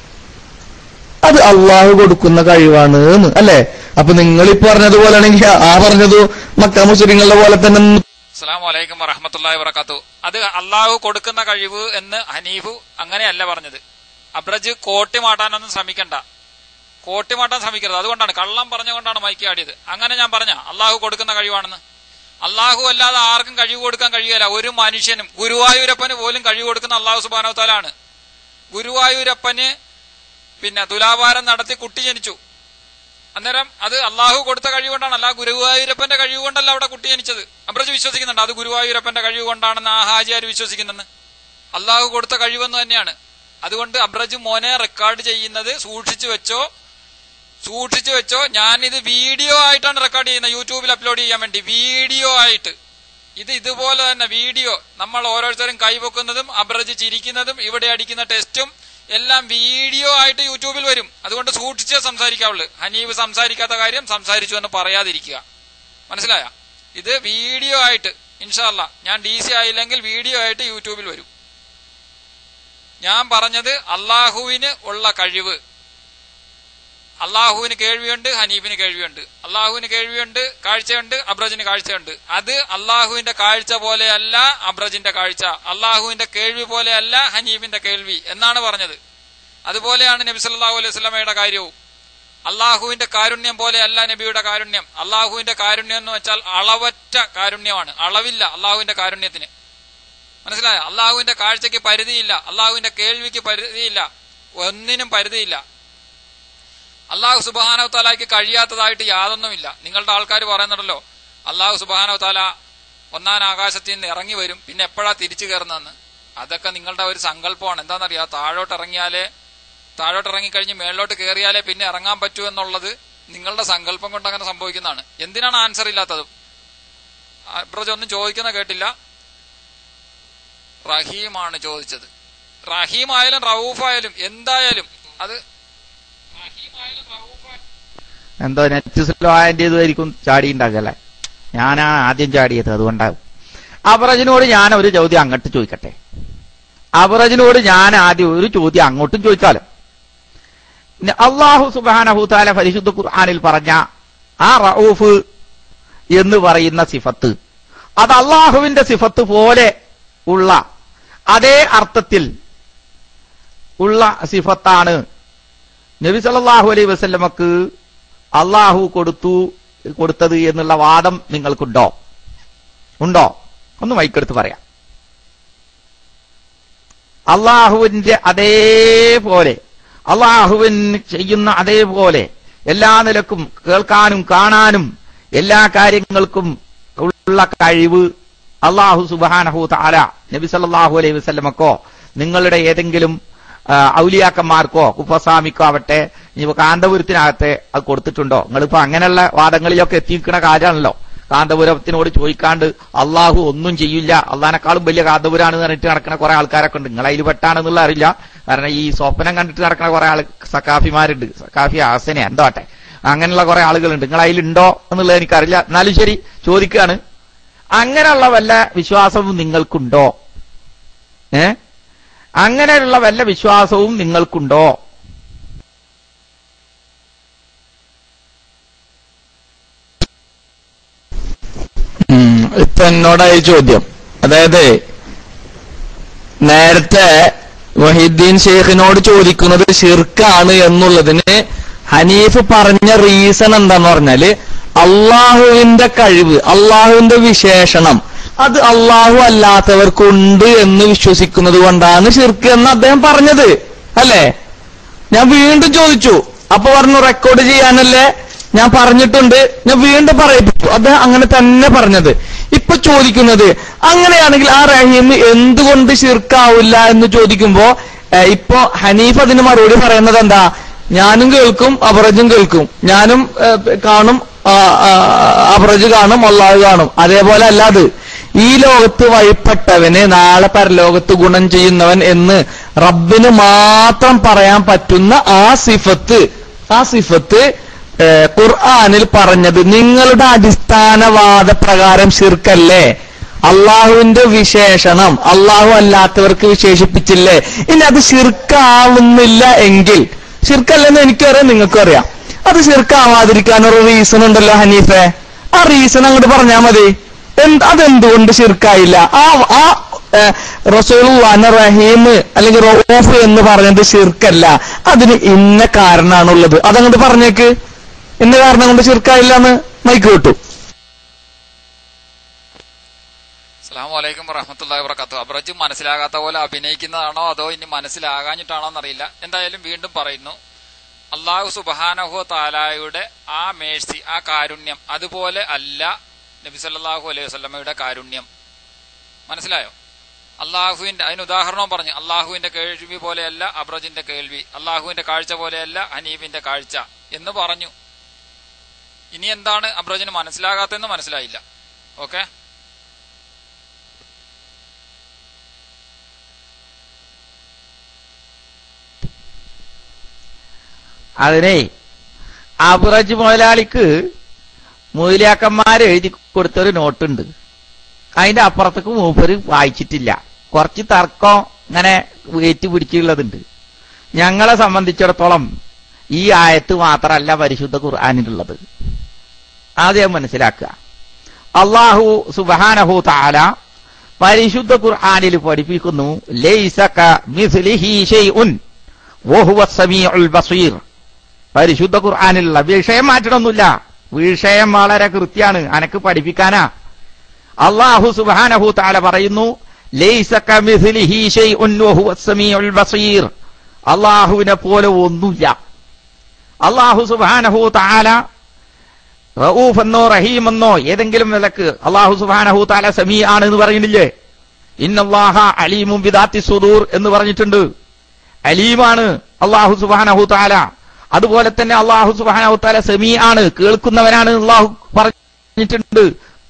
അത് അള്ളാഹു കൊടുക്കുന്ന കഴിവാണ് എന്ന് അല്ലെ അപ്പൊ നിങ്ങൾ ഈ പറഞ്ഞതുപോലെയാണെങ്കിൽ ആ പറഞ്ഞതു മക്ക മുസ്ലിങ്ങളുടെ പോലെ തന്നെ അസ്സാം വലൈക്കും വറഹമത്തല്ലാഹി വബർക്കാത്തു അത് അള്ളാഹു കൊടുക്കുന്ന കഴിവ് എന്ന് ഹനീഫു അങ്ങനെയല്ല പറഞ്ഞത് അബ്രജ് കോട്ടി മാട്ടാനൊന്നും ശ്രമിക്കണ്ട കോട്ടി മാട്ടാൻ ശ്രമിക്കരുത് അതുകൊണ്ടാണ് കള്ളം പറഞ്ഞുകൊണ്ടാണ് മൈക്ക് ആടിയത് അങ്ങനെ ഞാൻ പറഞ്ഞ അള്ളാഹു കൊടുക്കുന്ന കഴിവാണെന്ന് അള്ളാഹു അല്ലാതെ ആർക്കും കഴിവ് കൊടുക്കാൻ കഴിയുകയില്ല ഒരു മനുഷ്യനും ഗുരുവായൂരപ്പന് പോലും കഴിവ് കൊടുക്കുന്ന അള്ളാഹു സുബാനോത്താലാണ് ഗുരുവായൂരപ്പന് പിന്നെ തുലാഭാരം നടത്തി കുട്ടി ജനിച്ചു അന്നേരം അത് അള്ളാഹു കൊടുത്ത കഴിവ് കൊണ്ടാണ് അല്ല ഗുരുവായൂരപ്പന്റെ കഴിവ് കൊണ്ടല്ല അവിടെ കുട്ടി ജനിച്ചത് അബ്രജ് വിശ്വസിക്കുന്നുണ്ട് അത് ഗുരുവായൂരപ്പന്റെ കഴിവ് കൊണ്ടാണെന്ന് ആ ഹാജിയാർ വിശ്വസിക്കുന്നെന്ന് അള്ളാഹു കൊടുത്ത കഴിവെന്ന് തന്നെയാണ് അതുകൊണ്ട് അബ്രജ് മോനെ റെക്കോർഡ് ചെയ്യുന്നത് സൂക്ഷിച്ചു വെച്ചോ സൂക്ഷിച്ചു വെച്ചോ ഞാനിത് വീഡിയോ ആയിട്ടാണ് റെക്കോർഡ് ചെയ്യുന്നത് യൂട്യൂബിൽ അപ്ലോഡ് ചെയ്യാൻ വേണ്ടി വീഡിയോ ആയിട്ട് ഇത് ഇതുപോലെ തന്നെ വീഡിയോ നമ്മൾ ഓരോരുത്തരും കൈവെക്കുന്നതും അബ്രജ് ചിരിക്കുന്നതും ഇവിടെ അടിക്കുന്ന ടെസ്റ്റും എല്ലാം വീഡിയോ ആയിട്ട് യൂട്യൂബിൽ വരും അതുകൊണ്ട് സൂക്ഷിച്ചേ സംസാരിക്കാവുള്ളൂ ഹനീഫ് സംസാരിക്കാത്ത കാര്യം സംസാരിച്ചു എന്ന് പറയാതിരിക്കുക മനസ്സിലായ ഇത് വീഡിയോ ആയിട്ട് ഇൻഷാല്ല ഞാൻ ഡി സി ആയില്ലെങ്കിൽ വീഡിയോ ആയിട്ട് യൂട്യൂബിൽ വരും ഞാൻ പറഞ്ഞത് അള്ളാഹുവിന് ഉള്ള കഴിവ് അള്ളാഹുവിന് കേൾവിയുണ്ട് ഹനീഫിന് കേൾവിയുണ്ട് അള്ളാഹുവിന് കേൾവിയുണ്ട് കാഴ്ചയുണ്ട് അബ്രജിന് കാഴ്ചയുണ്ട് അത് അള്ളാഹുവിന്റെ കാഴ്ച പോലെയല്ല അബ്രജിന്റെ കാഴ്ച അള്ളാഹുവിന്റെ കേൾവി പോലെയല്ല ഹനീഫിന്റെ കേൾവി എന്നാണ് പറഞ്ഞത് അതുപോലെയാണ് നബി സല്ലല്ലാഹു അലൈഹി വസല്ലമയുടെ കാര്യവും അള്ളാഹുവിന്റെ കാരുണ്യം പോലെയല്ല നബിയുടെ കാരുണ്യം അള്ളാഹുവിന്റെ കാരുണ്യം എന്ന് വെച്ചാൽ അളവറ്റ കാരുണ്യമാണ് അളവില്ല അള്ളാഹുവിന്റെ കാരുണ്യത്തിന് മനസ്സിലായ അള്ളാഹുവിന്റെ കാഴ്ചയ്ക്ക് പരിധിയില്ല അള്ളാഹുവിന്റെ കേൾവിക്ക് പരിധിയില്ല ഒന്നിനും പരിധിയില്ല അള്ളാഹു സുബാനോ താലാക്ക് കഴിയാത്തതായിട്ട് യാതൊന്നുമില്ല നിങ്ങളുടെ ആൾക്കാർ പറയുന്നുണ്ടല്ലോ അള്ളാഹു സുബാനോ താല ഒന്നാം ആകാശത്തിൽ നിന്ന് ഇറങ്ങി വരും പിന്നെ എപ്പോഴാ തിരിച്ചു കയറുന്നതെന്ന് അതൊക്കെ നിങ്ങളുടെ ഒരു സങ്കല്പമാണ് എന്താണെന്നറിയാ താഴോട്ട് ഇറങ്ങിയാലേ താഴോട്ട് ഇറങ്ങിക്കഴിഞ്ഞ് മേളിലോട്ട് കയറിയാലേ പിന്നെ ഇറങ്ങാൻ പറ്റൂ എന്നുള്ളത് നിങ്ങളുടെ സങ്കല്പം കൊണ്ട് അങ്ങനെ സംഭവിക്കുന്നതാണ് എന്തിനാണ് ആൻസർ ഇല്ലാത്തത് ബ്രജ് ഒന്നും ചോദിക്കുന്ന കേട്ടില്ല റഹീമാണ് ചോദിച്ചത് റഹീം ആയാലും റൌഫ് ആയാലും എന്തായാലും അത് റഹീം ആയാലും റഊഫ് ആയാലും എന്തോ നെറ്റ് സ്ലോ ആയതിൻ്റെതായിരിക്കും ചാടി ഉണ്ടാകല്ലേ ഞാനാണ് ആദ്യം ചാടിയത് അതുകൊണ്ടാകും അബറജിനോട് ഞാൻ ഒരു ചോദ്യം അങ്ങോട്ട് ചോദിക്കട്ടെ അബറജിനോട് ഞാൻ ആദ്യം ഒരു ചോദ്യം അങ്ങോട്ടും ചോദിച്ചാലോ ന- അള്ളാഹു സുബാനഹുത്താല പരിശുദ്ധ ഖുർആാനിൽ പറഞ്ഞ ആ റഊഫ് എന്ന് പറയുന്ന സിഫത്ത് അത് അള്ളാഹുവിന്റെ സിഫത്ത് പോലെ ഉള്ള അതേ അർത്ഥത്തിൽ ഉള്ള സിഫത്താണ് നബി സല്ലല്ലാഹു അലൈഹി വസല്ലമക്ക് അള്ളാഹു കൊടുത്തു കൊടുത്തത് എന്നുള്ള വാദം നിങ്ങൾക്കുണ്ടോ ഉണ്ടോ ഒന്ന് മൈക്കെടുത്ത് പറയാം അള്ളാഹുവിന്റെ അതേപോലെ അള്ളാഹുവിന് ചെയ്യുന്ന അതേപോലെ എല്ലാ നിലക്കും കേൾക്കാനും കാണാനും എല്ലാ കാര്യങ്ങൾക്കും ഉള്ള കഴിവ് അള്ളാഹു സുബാനഹു താല നബി സല്ലല്ലാഹു അലൈഹി വസല്ലമക്കോ നിങ്ങളുടെ ഏതെങ്കിലും ആ, ഔലിയാക്കന്മാർക്കോ കുപ്പസ്വാമിക്കോ ആവട്ടെ ഇനി കാന്തപുരത്തിനകത്തെ അത് കൊടുത്തിട്ടുണ്ടോ നിങ്ങളിപ്പോ അങ്ങനെയുള്ള വാദങ്ങളിലൊക്കെ എത്തിയിരിക്കുന്ന കാര്യമാണല്ലോ കാന്തപുരത്തിനോട് ചോദിക്കാണ്ട് അള്ളാഹു ഒന്നും ചെയ്യില്ല അള്ളഹാനെക്കാളും വലിയ കാന്തപുരാണെന്ന് പറഞ്ഞിട്ട് നടക്കുന്ന കുറെ ആൾക്കാരൊക്കെ ഉണ്ട് നിങ്ങൾ അതിൽ പെട്ടാണെന്നുള്ള അറിയില്ല കാരണം ഈ സ്വപ്നം കണ്ടിട്ട് നടക്കുന്ന കുറെ ആൾ സക്കാഫിമാരുണ്ട് സക്കാഫി ആസനെ എന്തോട്ടെ അങ്ങനെയുള്ള കുറെ ആളുകളുണ്ട് നിങ്ങൾ അതിലുണ്ടോ എന്നുള്ളത് എനിക്കറിയില്ല എന്നാലും ശരി ചോദിക്കുകയാണ് അങ്ങനെയുള്ള വല്ല വിശ്വാസവും നിങ്ങൾക്കുണ്ടോ ഏ അങ്ങനെയുള്ള വല്ല വിശ്വാസവും നിങ്ങൾക്കുണ്ടോ ഉം. ഇപ്പൊ എന്നോടായി ചോദ്യം അതായത് നേരത്തെ വഹീദ്ദീൻ ഷെയ്ഖിനോട് ചോദിക്കുന്നത് ഷിർക്കാണ് എന്നുള്ളതിന് ഹനീഫ് പറഞ്ഞ റീസൺ എന്താന്ന് പറഞ്ഞാല് അള്ളാഹുവിന്റെ കഴിവ് അള്ളാഹുവിന്റെ വിശേഷണം അത് അള്ളാഹു അല്ലാത്തവർക്കുണ്ട് എന്ന് വിശ്വസിക്കുന്നത് കൊണ്ടാണ് ഷിർക്ക് എന്ന് അദ്ദേഹം പറഞ്ഞത് അല്ലേ ഞാൻ വീണ്ടും ചോദിച്ചു അപ്പൊ പറഞ്ഞു റെക്കോർഡ് ചെയ്യാനല്ലേ ഞാൻ പറഞ്ഞിട്ടുണ്ട് ഞാൻ വീണ്ടും പറയിപ്പിച്ചു അദ്ദേഹം അങ്ങനെ തന്നെ പറഞ്ഞത് ഇപ്പൊ ചോദിക്കുന്നത് അങ്ങനെയാണെങ്കിൽ ആ റഹീം എന്തുകൊണ്ട് ശിർക്കാവില്ല എന്ന് ചോദിക്കുമ്പോ ഏഹ്, ഇപ്പൊ ഹനീഫ് അതിന് മറുപടി പറയുന്നത് എന്താ ഞാനും കേൾക്കും അബറജും കേൾക്കും ഞാനും ഏഹ്, കാണും ആ, ആ, അബറജ് കാണും അള്ളാഹു കാണും അതേപോലെ അല്ലാതെ ഈ ലോകത്ത് വഴിപ്പെട്ടവന് നാളെ പരലോകത്ത് ഗുണം ചെയ്യുന്നവൻ എന്ന് റബ്ബിന് മാത്രം പറയാൻ പറ്റുന്ന ആ സിഫത്ത് ആ സിഫത്ത് ഏഹ്, ഖുർആനിൽ പറഞ്ഞത് നിങ്ങളുടെ അടിസ്ഥാനവാദ പ്രകാരം ശിർക്കല്ലേ അള്ളാഹുവിന്റെ വിശേഷണം അള്ളാഹു അല്ലാത്തവർക്ക് വിശേഷിപ്പിച്ചില്ലേ ഇനി അത് ശിർക്കാവുന്നില്ല എങ്കിൽ ശിർക്കല്ലെന്ന് എനിക്കറിയാം നിങ്ങൾക്കും അറിയാം അത് ശിർക്കാവാതിരിക്കാൻ ഒരു റീസൺ ഉണ്ടല്ലോ ഹനീഫെ ആ റീസൺ അങ്ങോട്ട് പറഞ്ഞാൽ മതി എന്ത് അതെന്തുകൊണ്ട് ശിർക്കായില്ല ആ ആ റസൂലുള്ളാന്റെ റഹീം അല്ലെങ്കിൽ റോഫ് എന്ന് പറഞ്ഞത് ശിർക്കല്ല അതിന് ഇന്ന കാരണമാണുള്ളത് അതങ്ങോട്ട് പറഞ്ഞേക്ക് ഇന്ന കാരണം കൊണ്ട് ശിർക്കായില്ല എന്ന് മൈക്ക് വിട്ടു അസ്സാം വലൈക്കും വറഹമത്തല്ലാ വർക്കാത്തു അബ്രജ് മനസ്സിലാകാത്ത പോലെ അഭിനയിക്കുന്നതാണോ അതോ ഇനി മനസ്സിലാകാഞ്ഞിട്ടാണോ എന്നറിയില്ല എന്തായാലും വീണ്ടും പറയുന്നു അള്ളാഹു സുബാനഹു താലായുടെ ആ മേഴ്സി ആ കാരുണ്യം അതുപോലെ അല്ല നബി സല്ലല്ലാഹു അലൈഹി വസല്ലമയുടെ കാരുണ്യം മനസ്സിലായോ അള്ളാഹുവിന്റെ അതിന് ഉദാഹരണവും പറഞ്ഞു അള്ളാഹുവിന്റെ കേൾവി പോലെയല്ല അബ്രജിന്റെ കേൾവി അള്ളാഹുവിന്റെ കാഴ്ച പോലെയല്ല ഹനീഫിന്റെ കാഴ്ച എന്ന് പറഞ്ഞു ഇനി എന്താണ് അബ്രജിന് മനസ്സിലാകാത്തതെന്ന് മനസ്സിലായില്ല ഓക്കെ അതിനെ അബുറജ് മുതലാളിക്ക് മുതലാക്കന്മാർ എഴുതി കൊടുത്തൊരു നോട്ടുണ്ട് അതിന്റെ അപ്പുറത്തേക്ക് മൂപ്പര് വായിച്ചിട്ടില്ല കുറച്ച് തർക്കം ഇങ്ങനെ ഏറ്റ് പിടിച്ചുള്ളതുണ്ട് ഞങ്ങളെ സംബന്ധിച്ചിടത്തോളം ഈ ആയത്ത് മാത്രമല്ല പരിശുദ്ധ ഖുർആാനിലുള്ളത് ആദ്യം മനസ്സിലാക്കുക അള്ളാഹു സുബാനഹു താല പരിശുദ്ധ ഖുർആാനിൽ പഠിപ്പിക്കുന്നു ലൈസക മിസ്ലിഹി ഷൈഉൻ വഹുവ സമീഉൽ ബസീർ പരിശുദ്ധ ഖുർആാനിലുള്ള വിഷയം മാറ്റണമൊന്നുമില്ല വിഷയം വളരെ കൃത്യാണ് അനക്ക് പഠിപ്പിക്കാനാ അള്ളാഹു സുബാനഹു താല പറയുന്നു ലൈസക മിസ്ലിഹി ഷൈഉൻ വഹുവ സമീഉൽ ബസീർ അള്ളാഹുവിനെ പോലെ ഒന്നുമില്ല അള്ളാഹു സുബാനഹു താല റഊഫ് എന്നോ റഹീം എന്നോ ഏതെങ്കിലും നിലക്ക് അള്ളാഹു സുബാനഹു താല സമീ ആണ് എന്ന് പറയുന്നില്ലേ ഇന്നല്ലാഹ അലീമും വിദാത്തി സുദൂർ എന്ന് പറഞ്ഞിട്ടുണ്ട് അലീമാണ് അള്ളാഹു സുബാനഹു താല അതുപോലെ തന്നെ അള്ളാഹു സുബാനഹു താല സമീ ആണ് കേൾക്കുന്നവനാണ് അള്ളാഹു പറഞ്ഞിട്ടുണ്ട്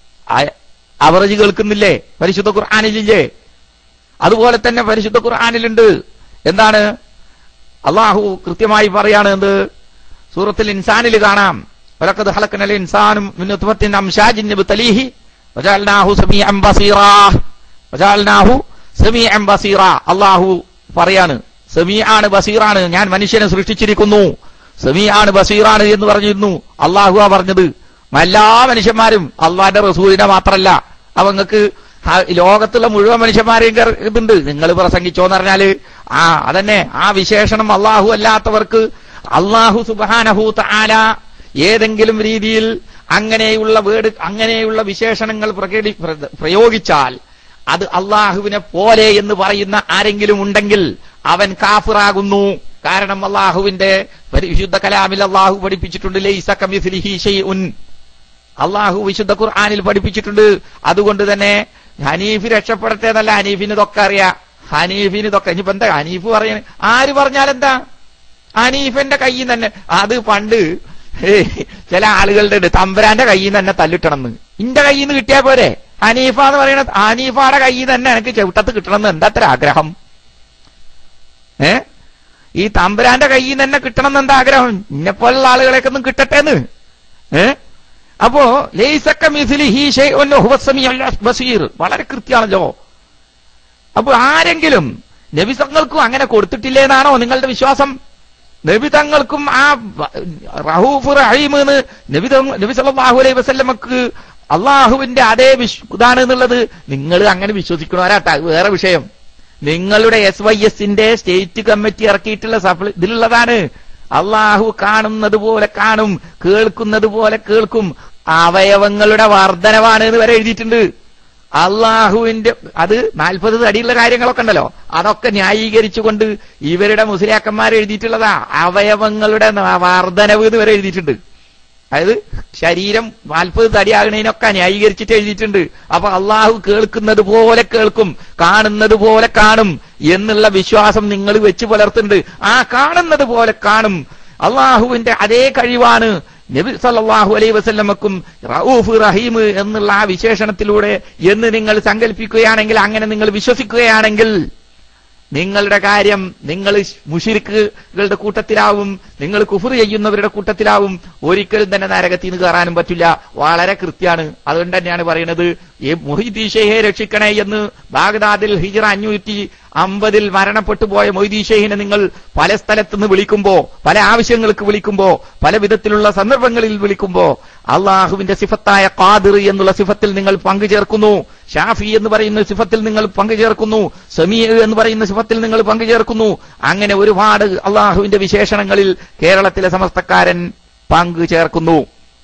അവറജ് കേൾക്കുന്നില്ലേ പരിശുദ്ധ ഖുർആാനിലില്ലേ അതുപോലെ തന്നെ പരിശുദ്ധ ഖുർആാനിലുണ്ട് എന്താണ് അള്ളാഹു കൃത്യമായി പറയാണ് എന്ത് സൂറത്തിൽ ഇൻസാനിൽ കാണാം വലക്കത് ഹലക്കനൽ ഇൻസാനും മിന്നുത്വത്തിൻ അംശാജിൻ തലീഹി വജാൽനാഹു സമീഅൻ ബസീറാ വജാൽനാഹു സമീഅൻ ബസീറ അള്ളാഹു പറയാണ് സമീആണ് ബസീറാണ് ഞാൻ മനുഷ്യനെ സൃഷ്ടിച്ചിരിക്കുന്നു സമീആണ് ബസീറാണ് എന്ന് പറഞ്ഞിരുന്നു അള്ളാഹു ആ പറഞ്ഞത് എല്ലാ മനുഷ്യന്മാരും അള്ളാന്റെ റസൂലിനെ മാത്രല്ല അവങ്ങൾക്ക് ലോകത്തുള്ള മുഴുവൻ മനുഷ്യന്മാരെയും കേർ- ഇതുണ്ട് നിങ്ങൾ പ്രസംഗിച്ചോന്ന് പറഞ്ഞാല് ആ അതന്നെ ആ വിശേഷണം അള്ളാഹു അല്ലാത്തവർക്ക് അള്ളാഹു സുബാനഹു താല ഏതെങ്കിലും രീതിയിൽ അങ്ങനെയുള്ള വേട് അങ്ങനെയുള്ള വിശേഷണങ്ങൾ പ്രകടി പ്ര- പ്രയോഗിച്ചാൽ അത് അള്ളാഹുവിനെ പോലെ എന്ന് പറയുന്ന ആരെങ്കിലും ഉണ്ടെങ്കിൽ അവൻ കാഫിറാകുന്നു കാരണം അള്ളാഹുവിന്റെ വിശുദ്ധ കലാമിൽ അള്ളാഹു പഠിപ്പിച്ചിട്ടുണ്ട് ലൈസ കമിസ്ലിഹി ഷൈഉൻ അള്ളാഹു വിശുദ്ധ ഖുർആാനിൽ പഠിപ്പിച്ചിട്ടുണ്ട് അതുകൊണ്ട് തന്നെ ഹനീഫ് രക്ഷപ്പെടട്ടെ എന്നല്ല ഹനീഫിന് ഇതൊക്കെ അറിയാം ഹനീഫിന് ഇതൊക്കെ ഇനിയിപ്പോ എന്താ ഹനീഫ് പറയാൻ ആര് പറഞ്ഞാലെന്താ ഹനീഫിന്റെ കയ്യിൽ നിന്ന് തന്നെ അത് പണ്ട് ഏയ് ചില ആളുകളുടെ ഉണ്ട് തമ്പുരാന്റെ കയ്യിൽ നിന്ന് തന്നെ തല്ലിട്ടണമെന്ന് ഇന്റെ കയ്യിൽ നിന്ന് കിട്ടിയാ പോരെ ഹനീഫ എന്ന് പറയുന്ന ഹനീഫയുടെ കയ്യിൽ നിന്ന് തന്നെ എനിക്ക് ചെവിട്ടത്ത് കിട്ടണമെന്ന് എന്താ അത്ര ആഗ്രഹം ഏ ഈ തമ്പുരാന്റെ കയ്യിൽ നിന്ന് തന്നെ കിട്ടണം എന്ന് എന്താ ആഗ്രഹം ഇന്നെപ്പോലുള്ള ആളുകളെയൊക്കെ ഒന്നും കിട്ടട്ടെന്ന് ഏ അപ്പോ ലൈസക്ക മിഥിലി ഹീ ഷൈഉൻ ഹുവ സമീഉൽ ബസീർ വളരെ കൃത്യമാണല്ലോ അപ്പൊ ആരെങ്കിലും നബി തങ്ങൾക്കും അങ്ങനെ കൊടുത്തിട്ടില്ലേ എന്നാണോ നിങ്ങളുടെ വിശ്വാസം നബി തങ്ങൾക്കും ആ വ- റഹൂഫ് റഹീം എന്ന് നബി തങ്ങ- നബി സല്ലല്ലാഹു അലൈഹി വസല്ലമക്ക് അള്ളാഹുവിന്റെ അതേ വിശ് ഇതാണ് എന്നുള്ളത് നിങ്ങൾ അങ്ങനെ വിശ്വസിക്കണവരാട്ടാ വേറെ വിഷയം നിങ്ങളുടെ എസ് വൈ എസിന്റെ സ്റ്റേറ്റ് കമ്മിറ്റി ഇറക്കിയിട്ടുള്ള സപ്ലി ഇതിലുള്ളതാണ് അള്ളാഹു കാണുന്നത് പോലെ കാണും കേൾക്കുന്നത് പോലെ കേൾക്കും അവയവങ്ങളുടെ വർധനവാണ് എന്ന് വരെ എഴുതിയിട്ടുണ്ട് അള്ളാഹുവിന്റെ അത് നാൽപ്പത് തടിയുള്ള കാര്യങ്ങളൊക്കെ ഉണ്ടല്ലോ അതൊക്കെ ന്യായീകരിച്ചുകൊണ്ട് ഇവരുടെ മുസ്ലിയാക്കന്മാർ എഴുതിയിട്ടുള്ളതാ അവയവങ്ങളുടെ ന- വർധനവ് എന്ന് വരെ എഴുതിയിട്ടുണ്ട് അതായത് ശരീരം നാൽപ്പത് തടിയാകണതിനൊക്കെ ന്യായീകരിച്ചിട്ട് എഴുതിയിട്ടുണ്ട് അപ്പൊ അള്ളാഹു കേൾക്കുന്നത് പോലെ കേൾക്കും കാണുന്നത് പോലെ കാണും എന്നുള്ള വിശ്വാസം നിങ്ങൾ വെച്ച് പുലർത്തുന്നുണ്ട് ആ കാണുന്നത് പോലെ കാണും അള്ളാഹുവിന്റെ അതേ കഴിവാണ് നബി സല്ലല്ലാഹു അലൈഹി വസല്ലമക്കും റഊഫ് റഹീം എന്നുള്ള ആ വിശേഷണത്തിലൂടെ എന്ന് നിങ്ങൾ സങ്കല്പിക്കുകയാണെങ്കിൽ അങ്ങനെ നിങ്ങൾ വിശ്വസിക്കുകയാണെങ്കിൽ നിങ്ങളുടെ കാര്യം നിങ്ങൾ മുഷിരിക്കുകളുടെ കൂട്ടത്തിലാവും നിങ്ങൾ കുഫർ ചെയ്യുന്നവരുടെ കൂട്ടത്തിലാവും ഒരിക്കലും തന്നെ നരകത്തിൽ നിന്ന് കയറാനും പറ്റില്ല വളരെ കൃത്യാണ് അതുകൊണ്ട് തന്നെയാണ് പറയുന്നത് ഈ മൊഹിദീഷയെ രക്ഷിക്കണേ എന്ന് ബാഗ്ദാദിൽ ഹിജറ അഞ്ഞൂറ്റി അമ്പതിൽ മരണപ്പെട്ടു പോയ മൊയ്തീഷഹിനെ നിങ്ങൾ പല സ്ഥലത്തുനിന്ന് വിളിക്കുമ്പോ പല ആവശ്യങ്ങൾക്ക് വിളിക്കുമ്പോ പല വിധത്തിലുള്ള സന്ദർഭങ്ങളിൽ വിളിക്കുമ്പോ അള്ളാഹുവിന്റെ സിഫത്തായ ഖാദിർ എന്നുള്ള സിഫത്തിൽ നിങ്ങൾ പങ്കുചേർക്കുന്നു ഷാഫി എന്ന് പറയുന്ന സിഫത്തിൽ നിങ്ങൾ പങ്കുചേർക്കുന്നു സമീ എന്ന് പറയുന്ന സിഫത്തിൽ നിങ്ങൾ പങ്കുചേർക്കുന്നു അങ്ങനെ ഒരുപാട് അള്ളാഹുവിന്റെ വിശേഷണങ്ങളിൽ കേരളത്തിലെ സമസ്തക്കാരൻ പങ്കുചേർക്കുന്നു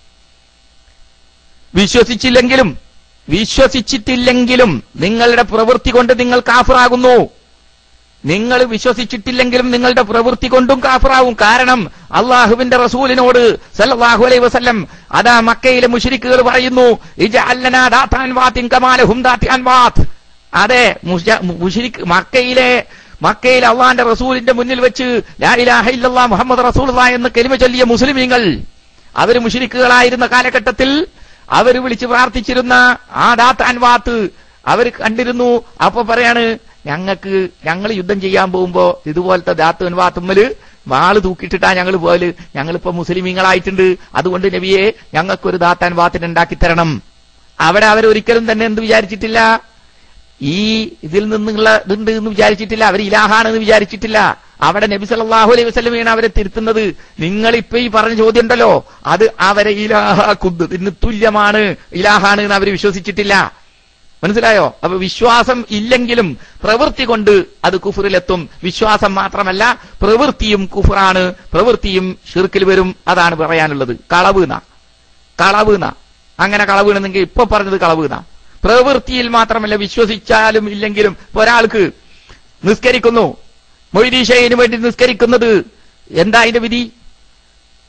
വിശ്വസിച്ചില്ലെങ്കിലും വിശ്വസിച്ചിട്ടില്ലെങ്കിലും നിങ്ങളുടെ പ്രവൃത്തി കൊണ്ട് നിങ്ങൾ കാഫറാകുന്നു നിങ്ങൾ വിശ്വസിച്ചിട്ടില്ലെങ്കിലും നിങ്ങളുടെ പ്രവൃത്തി കൊണ്ടും കാഫറാവും കാരണം അള്ളാഹുവിന്റെ റസൂലിനോട് സല്ലല്ലാഹു അലൈഹി വസല്ലം അതാ മക്കയിലെ മുശ്രിക്കുകൾ പറയുന്നു ഇജഅല്ലനാ ദാത്താൻ വാത്തിൻ കമാലഹും ദാത്തിൻ വാത്ത് അതെ മുശ- മുശ്രിക്ക് മക്കയിലെ മക്കയിൽ അള്ളാന്റെ റസൂലിന്റെ മുന്നിൽ വെച്ച് ലാ ഇലാഹ ഇല്ലല്ലാഹ് മുഹമ്മദ് റസൂലുള്ളാഹ് എന്ന് കെലിമ ചൊല്ലിയ മുസ്ലിമീങ്ങൾ അവര് മുശ്രിക്കുകളായിരുന്ന കാലഘട്ടത്തിൽ അവർ വിളിച്ച് പ്രാർത്ഥിച്ചിരുന്ന ആ ദാത്താൻ വാത്ത് അവർ കണ്ടിരുന്നു അപ്പൊ പറയാണ് ഞങ്ങൾക്ക് ഞങ്ങൾ യുദ്ധം ചെയ്യാൻ പോകുമ്പോ ഇതുപോലത്തെ ദാത്തുൻ വാത്തുമ്മല് വാള് തൂക്കിയിട്ടിട്ടാ ഞങ്ങൾ പോല് ഞങ്ങളിപ്പോ മുസ്ലിമീങ്ങളായിട്ടുണ്ട് അതുകൊണ്ട് നബിയെ ഞങ്ങൾക്കൊരു ദാത്താൻ വാത്തിന് ഉണ്ടാക്കി തരണം അവിടെ അവരൊരിക്കലും തന്നെ എന്ത് വിചാരിച്ചിട്ടില്ല ഈ ഇതിൽ നിന്നുള്ള ഇതുണ്ട് എന്ന് വിചാരിച്ചിട്ടില്ല അവർ ഇലാഹാണെന്ന് വിചാരിച്ചിട്ടില്ല അവിടെ നബി സല്ലല്ലാഹു അലൈഹി വസല്ലമയാണ് അവരെ തിരുത്തുന്നത് നിങ്ങൾ ഇപ്പൊ ഈ പറഞ്ഞ ചോദ്യം ഉണ്ടല്ലോ അത് അവരെ ഇലാഹാക്കുന്നതിന് തുല്യമാണ് ഇലാഹാണ് എന്ന് അവർ വിശ്വസിച്ചിട്ടില്ല മനസ്സിലായോ അപ്പൊ വിശ്വാസം ഇല്ലെങ്കിലും പ്രവൃത്തി കൊണ്ട് അത് കുഫറിലെത്തും വിശ്വാസം മാത്രമല്ല പ്രവൃത്തിയും കുഫറാണ് പ്രവൃത്തിയും ഷിർക്കിൽ വരും അതാണ് പറയാനുള്ളത് കളവ് ന കളവ് ന അങ്ങനെ കളവ് എന്നെങ്കിൽ ഇപ്പൊ പറഞ്ഞത് കളവ് ന പ്രവൃത്തിയിൽ മാത്രമല്ല വിശ്വസിച്ചാലും ഇല്ലെങ്കിലും ഇപ്പൊ ഒരാൾക്ക് നിസ്കരിക്കുന്നു മൊയ്തീഷയിന് വേണ്ടി നിസ്കരിക്കുന്നത് എന്താ അതിന്റെ വിധി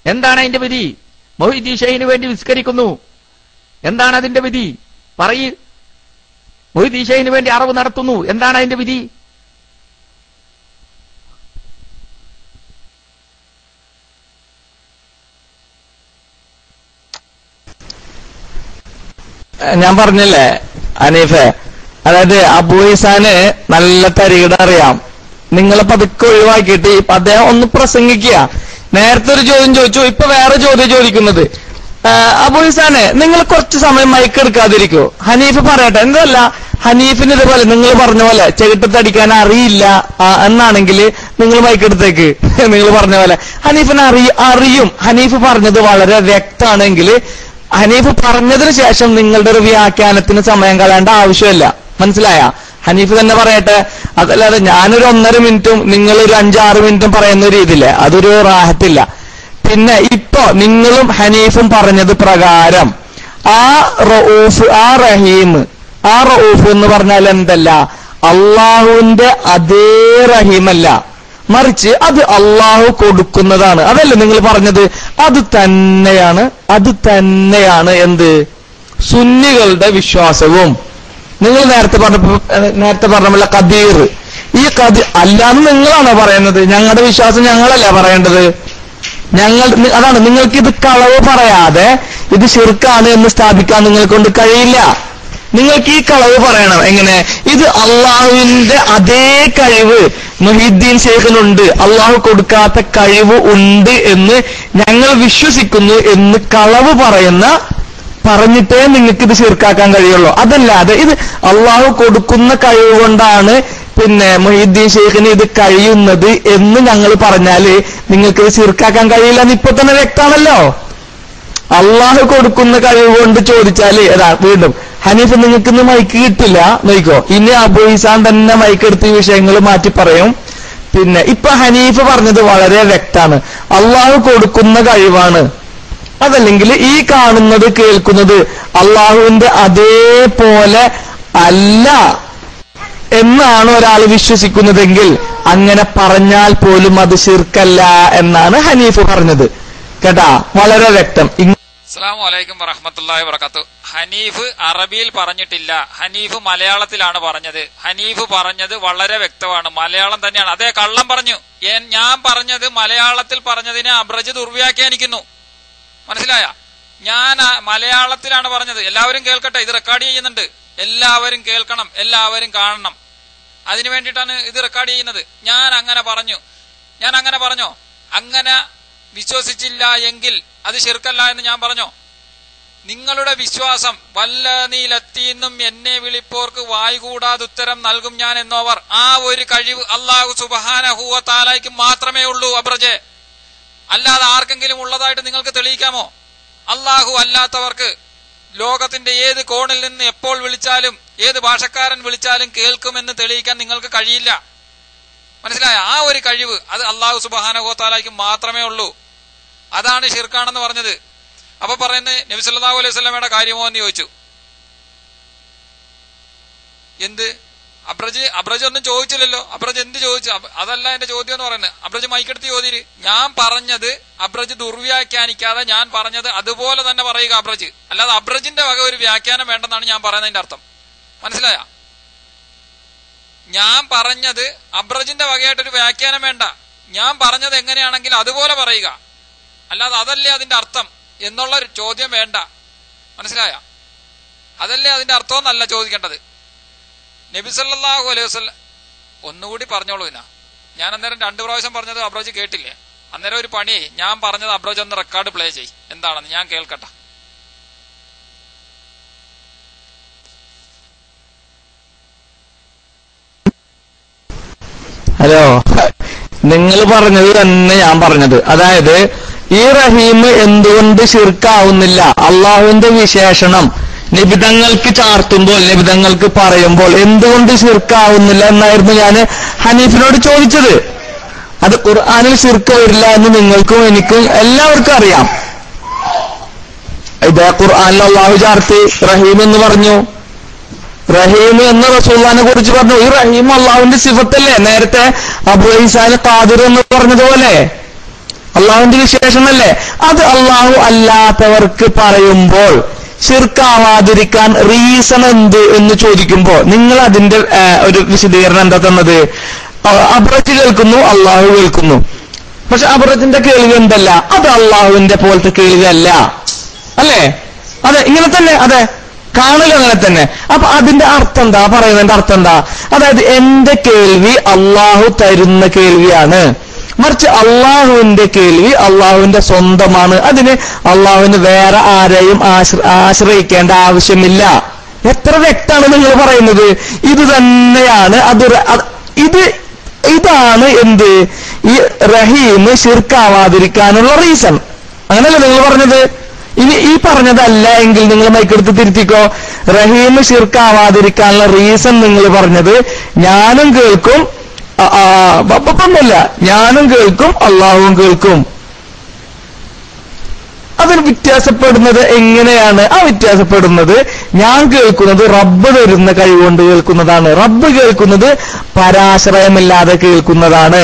എന്താണ് അതിന്റെ വിധി മൊഹിദ്ദീൻ ഷെയ്ഖിന് വേണ്ടി വിസ്കരിക്കുന്നു എന്താണ് അതിന്റെ വിധി പറയ് മൊഹിദ്ദീൻ ഷെയ്ഖിന് വേണ്ടി അറിവ് നടത്തുന്നു എന്താണ് അതിന്റെ വിധി ഞാൻ പറഞ്ഞില്ലേ അനീഫെ അതായത് അബൂഹിസാന് നല്ല തരികിട അറിയാം നിങ്ങൾ പതുക്കെ ഒഴിവാക്കിയിട്ട് ഇപ്പൊ അദ്ദേഹം ഒന്ന് പ്രസംഗിക്കുക നേരത്തെ ഒരു ചോദ്യം ചോദിച്ചു ഇപ്പൊ വേറെ ചോദ്യം ചോദിക്കുന്നത് അബൂഹിസാനെ നിങ്ങൾ കുറച്ച് സമയം മൈക്ക് എടുക്കാതിരിക്കോ ഹനീഫ് പറയട്ടെ എന്തല്ല ഹനീഫിന് ഇതുപോലെ നിങ്ങൾ പറഞ്ഞ പോലെ ചെകിട്ടത്തടിക്കാൻ അറിയില്ല ആ, എന്നാണെങ്കിൽ നിങ്ങൾ മൈക്ക് എടുത്തേക്ക് നിങ്ങൾ പറഞ്ഞ പോലെ ഹനീഫിന് അറിയ അറിയും ഹനീഫ് പറഞ്ഞത് വളരെ വ്യക്തമാണെങ്കിൽ ഹനീഫ് പറഞ്ഞതിന് ശേഷം നിങ്ങളുടെ ഒരു വ്യാഖ്യാനത്തിന് സമയം കളയേണ്ട ആവശ്യമില്ല മനസ്സിലായ ഹനീഫ് തന്നെ പറയട്ടെ അതല്ലാതെ ഞാനൊരു ഒന്നര മിനിറ്റും നിങ്ങൾ ഒരു അഞ്ചാറ് മിനിറ്റും പറയുന്ന രീതിയില്ലേ അതൊരു റാഹത്തില്ല പിന്നെ ഇപ്പൊ നിങ്ങളും ഹനീഫും പറഞ്ഞത് പ്രകാരം ആ റഊഫ് ആ റഹീം ആ റഊഫ് എന്ന് പറഞ്ഞാൽ എന്തല്ല അള്ളാഹുവിന്റെ അതേ റഹീമല്ല മറിച്ച് അത് അള്ളാഹു കൊടുക്കുന്നതാണ് അതല്ലേ നിങ്ങൾ പറഞ്ഞത് അത് തന്നെയാണ് അത് തന്നെയാണ് എന്ത് സുന്നികളുടെ വിശ്വാസവും നിങ്ങൾ നേരത്തെ പറഞ്ഞ നേരത്തെ പറഞ്ഞ കദീർ ഈ കദീ അല്ലാന്ന് നിങ്ങളാണോ പറയുന്നത് ഞങ്ങളുടെ വിശ്വാസം ഞങ്ങളല്ലേ പറയേണ്ടത് ഞങ്ങൾ നി- അതാണ് നിങ്ങൾക്ക് ഇത് കളവ് പറയാതെ ഇത് ശിർക്കാണ് എന്ന് സ്ഥാപിക്കാൻ നിങ്ങൾ കൊണ്ട് കഴിയില്ല നിങ്ങൾക്ക് ഈ കളവ് പറയണം എങ്ങനെ ഇത് അള്ളാഹുവിന്റെ അതേ കഴിവ് മൊഹീദ്ദീൻ ശേഖനുണ്ട് അള്ളാഹു കൊടുക്കാത്ത കഴിവ് ഉണ്ട് എന്ന് ഞങ്ങൾ വിശ്വസിക്കുന്നു എന്ന് കളവ് പറയുന്ന പറഞ്ഞിട്ടേ നിങ്ങൾക്ക് ഇത് ശീർക്കാക്കാൻ കഴിയുള്ളൂ അതല്ലാതെ ഇത് അള്ളാഹു കൊടുക്കുന്ന കഴിവ് കൊണ്ടാണ് പിന്നെ മൊഹീദ്ദീൻ ഷെയ്ഖിന് ഇത് കഴിയുന്നത് എന്ന് ഞങ്ങൾ പറഞ്ഞാല് നിങ്ങൾക്ക് ഇത് ശീർക്കാക്കാൻ കഴിയില്ല എന്ന് ഇപ്പൊ തന്നെ വ്യക്തമാണല്ലോ അള്ളാഹു കൊടുക്കുന്ന കഴിവ് കൊണ്ട് ചോദിച്ചാല് അതാ വീണ്ടും ഹനീഫ് നിങ്ങൾക്ക് ഇന്ന് മൈക്ക് കിട്ടില്ല നോക്കോ ഇനി അബുഹിസാൻ തന്നെ മൈക്ക് എടുത്ത് ഈ വിഷയങ്ങൾ മാറ്റി പറയും പിന്നെ ഇപ്പൊ ഹനീഫ് പറഞ്ഞത് വളരെ വ്യക്താണ് അള്ളാഹു കൊടുക്കുന്ന കഴിവാണ് അതല്ലെങ്കിൽ ഈ കാണുന്നത് കേൾക്കുന്നത് അള്ളാഹുവിന്റെ അതേപോലെ അല്ല എന്നാണ് ഒരാൾ വിശ്വസിക്കുന്നതെങ്കിൽ അങ്ങനെ പറഞ്ഞാൽ പോലും അത് ശിർക്കല്ല എന്നാണ് ഹനീഫ് പറഞ്ഞത് കേട്ടാ വളരെ വ്യക്തം ഇങ്ങ- അസ്സാം വലൈക്കും വറഹമത്തല്ലാഹി വർക്കാത്തു ഹനീഫ് അറബിയിൽ പറഞ്ഞിട്ടില്ല ഹനീഫ് മലയാളത്തിലാണ് പറഞ്ഞത് ഹനീഫ് പറഞ്ഞത് വളരെ വ്യക്തമാണ് മലയാളം തന്നെയാണ് അതേ കള്ളം പറഞ്ഞു ഏൻ- ഞാൻ പറഞ്ഞത് മലയാളത്തിൽ പറഞ്ഞതിനെ അബ്രജ് ദുർവ്യാഖ്യാനിക്കുന്നു മനസ്സിലായ ഞാൻ ആ മലയാളത്തിലാണ് പറഞ്ഞത് എല്ലാവരും കേൾക്കട്ടെ ഇത് റെക്കോർഡ് ചെയ്യുന്നുണ്ട് എല്ലാവരും കേൾക്കണം എല്ലാവരും കാണണം അതിനു വേണ്ടിയിട്ടാണ് ഇത് റെക്കോർഡ് ചെയ്യുന്നത് ഞാൻ അങ്ങനെ പറഞ്ഞു ഞാൻ അങ്ങനെ പറഞ്ഞോ അങ്ങനെ വിശ്വസിച്ചില്ല എങ്കിൽ അത് ശിർക്കല്ല എന്ന് ഞാൻ പറഞ്ഞോ നിങ്ങളുടെ വിശ്വാസം വല്ല നീലെത്തിയെന്നും എന്നെ വിളിപ്പോർക്ക് വായുകൂടാതെ ഉത്തരം നൽകും ഞാൻ എന്നോവർ ആ ഒരു കഴിവ് അള്ളാഹു സുബഹാനഹൂവ താലായ്ക്ക് മാത്രമേ ഉള്ളൂ അബ്രജെ അല്ലാതെ ആർക്കെങ്കിലും ഉള്ളതായിട്ട് നിങ്ങൾക്ക് തെളിയിക്കാമോ അള്ളാഹു അല്ലാത്തവർക്ക് ലോകത്തിന്റെ ഏത് കോണിൽ നിന്ന് എപ്പോൾ വിളിച്ചാലും ഏത് ഭാഷക്കാരൻ വിളിച്ചാലും കേൾക്കുമെന്ന് തെളിയിക്കാൻ നിങ്ങൾക്ക് കഴിയില്ല മനസ്സിലായ ആ ഒരു കഴിവ് അത് അള്ളാഹു സുബാനഹോത്താലായ്ക്ക് മാത്രമേ ഉള്ളൂ അതാണ് ഷിർക്കാണെന്ന് പറഞ്ഞത് അപ്പൊ പറയുന്നത് നബി സല്ലല്ലാഹു അലൈഹി സ്വലമയുടെ കാര്യമോ എന്ന് ചോദിച്ചു എന്ത് അബ്രജ് അബ്രജ് ഒന്നും ചോദിച്ചില്ലല്ലോ അബ്രജ് എന്ത് ചോദിച്ചു അബ്- അതല്ല എന്റെ ചോദ്യം എന്ന് പറയുന്നത് അബ്രജ് മൈക്കെടുത്ത് ചോദ്യം ഞാൻ പറഞ്ഞത് അബ്രജ് ദുർവ്യാഖ്യാനിക്കാതെ ഞാൻ പറഞ്ഞത് അതുപോലെ തന്നെ പറയുക അബ്രജ് അല്ലാതെ അബ്രജിന്റെ വക ഒരു വ്യാഖ്യാനം വേണ്ടെന്നാണ് ഞാൻ പറയുന്നതിന്റെ അർത്ഥം മനസ്സിലായ ഞാൻ പറഞ്ഞത് അബ്രജിന്റെ വകയായിട്ടൊരു വ്യാഖ്യാനം വേണ്ട ഞാൻ പറഞ്ഞത് എങ്ങനെയാണെങ്കിൽ അതുപോലെ പറയുക അല്ലാതെ അതല്ലേ അതിന്റെ അർത്ഥം എന്നുള്ള ഒരു ചോദ്യം വേണ്ട മനസ്സിലായ അതല്ലേ അതിന്റെ അർത്ഥം എന്നല്ല ചോദിക്കേണ്ടത് നബി സല്ലല്ലാഹു അലൈഹി വസല്ലം ഒന്നുകൂടി പറഞ്ഞോളൂ ഇനാ ഞാൻ അന്നേരം രണ്ടു പ്രാവശ്യം പറഞ്ഞത് അബ്രോജ് കേട്ടില്ലേ അന്നേരം ഒരു പണി ഞാൻ പറഞ്ഞത് അബ്രോജ് ഒന്ന് റെക്കോർഡ് പ്ലേ ചെയ് എന്താണെന്ന് ഞാൻ കേൾക്കട്ടെ ഹലോ നിങ്ങൾ പറഞ്ഞത് തന്നെ ഞാൻ പറഞ്ഞത് അതായത് ഈ റഹീം എന്തുകൊണ്ട് ശിർക്കാവുന്നില്ല അള്ളാഹുവിന്റെ വിശേഷണം നിബിതങ്ങൾക്ക് ചാർത്തുമ്പോൾ നിബിതങ്ങൾക്ക് പറയുമ്പോൾ എന്തുകൊണ്ട് ശിർക്കാവുന്നില്ല എന്നായിരുന്നു ഞാൻ ഹനീഫിനോട് ചോദിച്ചത് അത് ഖുർആാനിൽ ശിർക്ക് വരില്ല എന്ന് നിങ്ങൾക്കും എനിക്കും എല്ലാവർക്കും അറിയാം ഇതേ ഖുർആാനിൽ അള്ളാഹു ചാർത്തി റഹീം എന്ന് പറഞ്ഞു റഹീം എന്ന് റസൂള്ളാനെ കുറിച്ച് പറഞ്ഞു ഈ റഹീം അള്ളാഹുവിന്റെ സിഫത്തല്ലേ നേരത്തെ അബുഹൈസാന് ഖാദിർ എന്ന് പറഞ്ഞതുപോലെ അള്ളാഹുവിന്റെ വിശേഷണല്ലേ അത് അള്ളാഹു അല്ലാത്തവർക്ക് പറയുമ്പോൾ ശിർക്കാവാതിരിക്കാൻ റീസൺ എന്ത് എന്ന് ചോദിക്കുമ്പോ നിങ്ങൾ അതിന്റെ ആ, ഒരു വിശദീകരണം എന്താ തന്നത് അ- അബ്രജ് കേൾക്കുന്നു അള്ളാഹു കേൾക്കുന്നു പക്ഷെ അബ്രജിന്റെ കേൾവി എന്തല്ല അത് അള്ളാഹുവിന്റെ പോലത്തെ കേൾവി അല്ല അല്ലേ അതെ ഇങ്ങനെ തന്നെ അതെ കാണലും അങ്ങനെ തന്നെ അപ്പൊ അതിന്റെ അർത്ഥം എന്താ പറയുന്നതിന്റെ അർത്ഥം എന്താ അതായത് എന്റെ കേൾവി അള്ളാഹു തരുന്ന കേൾവിയാണ് മറിച്ച് അള്ളാഹുവിന്റെ കേൾവി അള്ളാഹുവിന്റെ സ്വന്തമാണ് അതിന് അള്ളാഹുവിന് വേറെ ആരെയും ആശ്ര- ആശ്രയിക്കേണ്ട ആവശ്യമില്ല എത്ര വ്യക്തമാണ് നിങ്ങൾ പറയുന്നത് ഇത് തന്നെയാണ് അത് ര- അത് ഇത് ഇതാണ് എന്ത് ഈ റഹീം ശിർക്കാവാതിരിക്കാനുള്ള റീസൺ അങ്ങനല്ലേ നിങ്ങൾ പറഞ്ഞത് ഇനി ഈ പറഞ്ഞതല്ല എങ്കിൽ നിങ്ങൾ മൈക്കെടുത്ത് തിരുത്തിക്കോ റഹീം ഷിർക്കാവാതിരിക്കാനുള്ള റീസൺ നിങ്ങൾ പറഞ്ഞത് ഞാനും കേൾക്കും ആ, ആ, ബ- ബ- ഒന്നുമില്ല ഞാനും കേൾക്കും അള്ളാഹുവും കേൾക്കും അതിൽ വ്യത്യാസപ്പെടുന്നത് എങ്ങനെയാണ് ആ വ്യത്യാസപ്പെടുന്നത് ഞാൻ കേൾക്കുന്നത് റബ്ബ് തരുന്ന കഴിവുകൊണ്ട് കേൾക്കുന്നതാണ് റബ്ബ് കേൾക്കുന്നത് പരാശ്രയമില്ലാതെ കേൾക്കുന്നതാണ്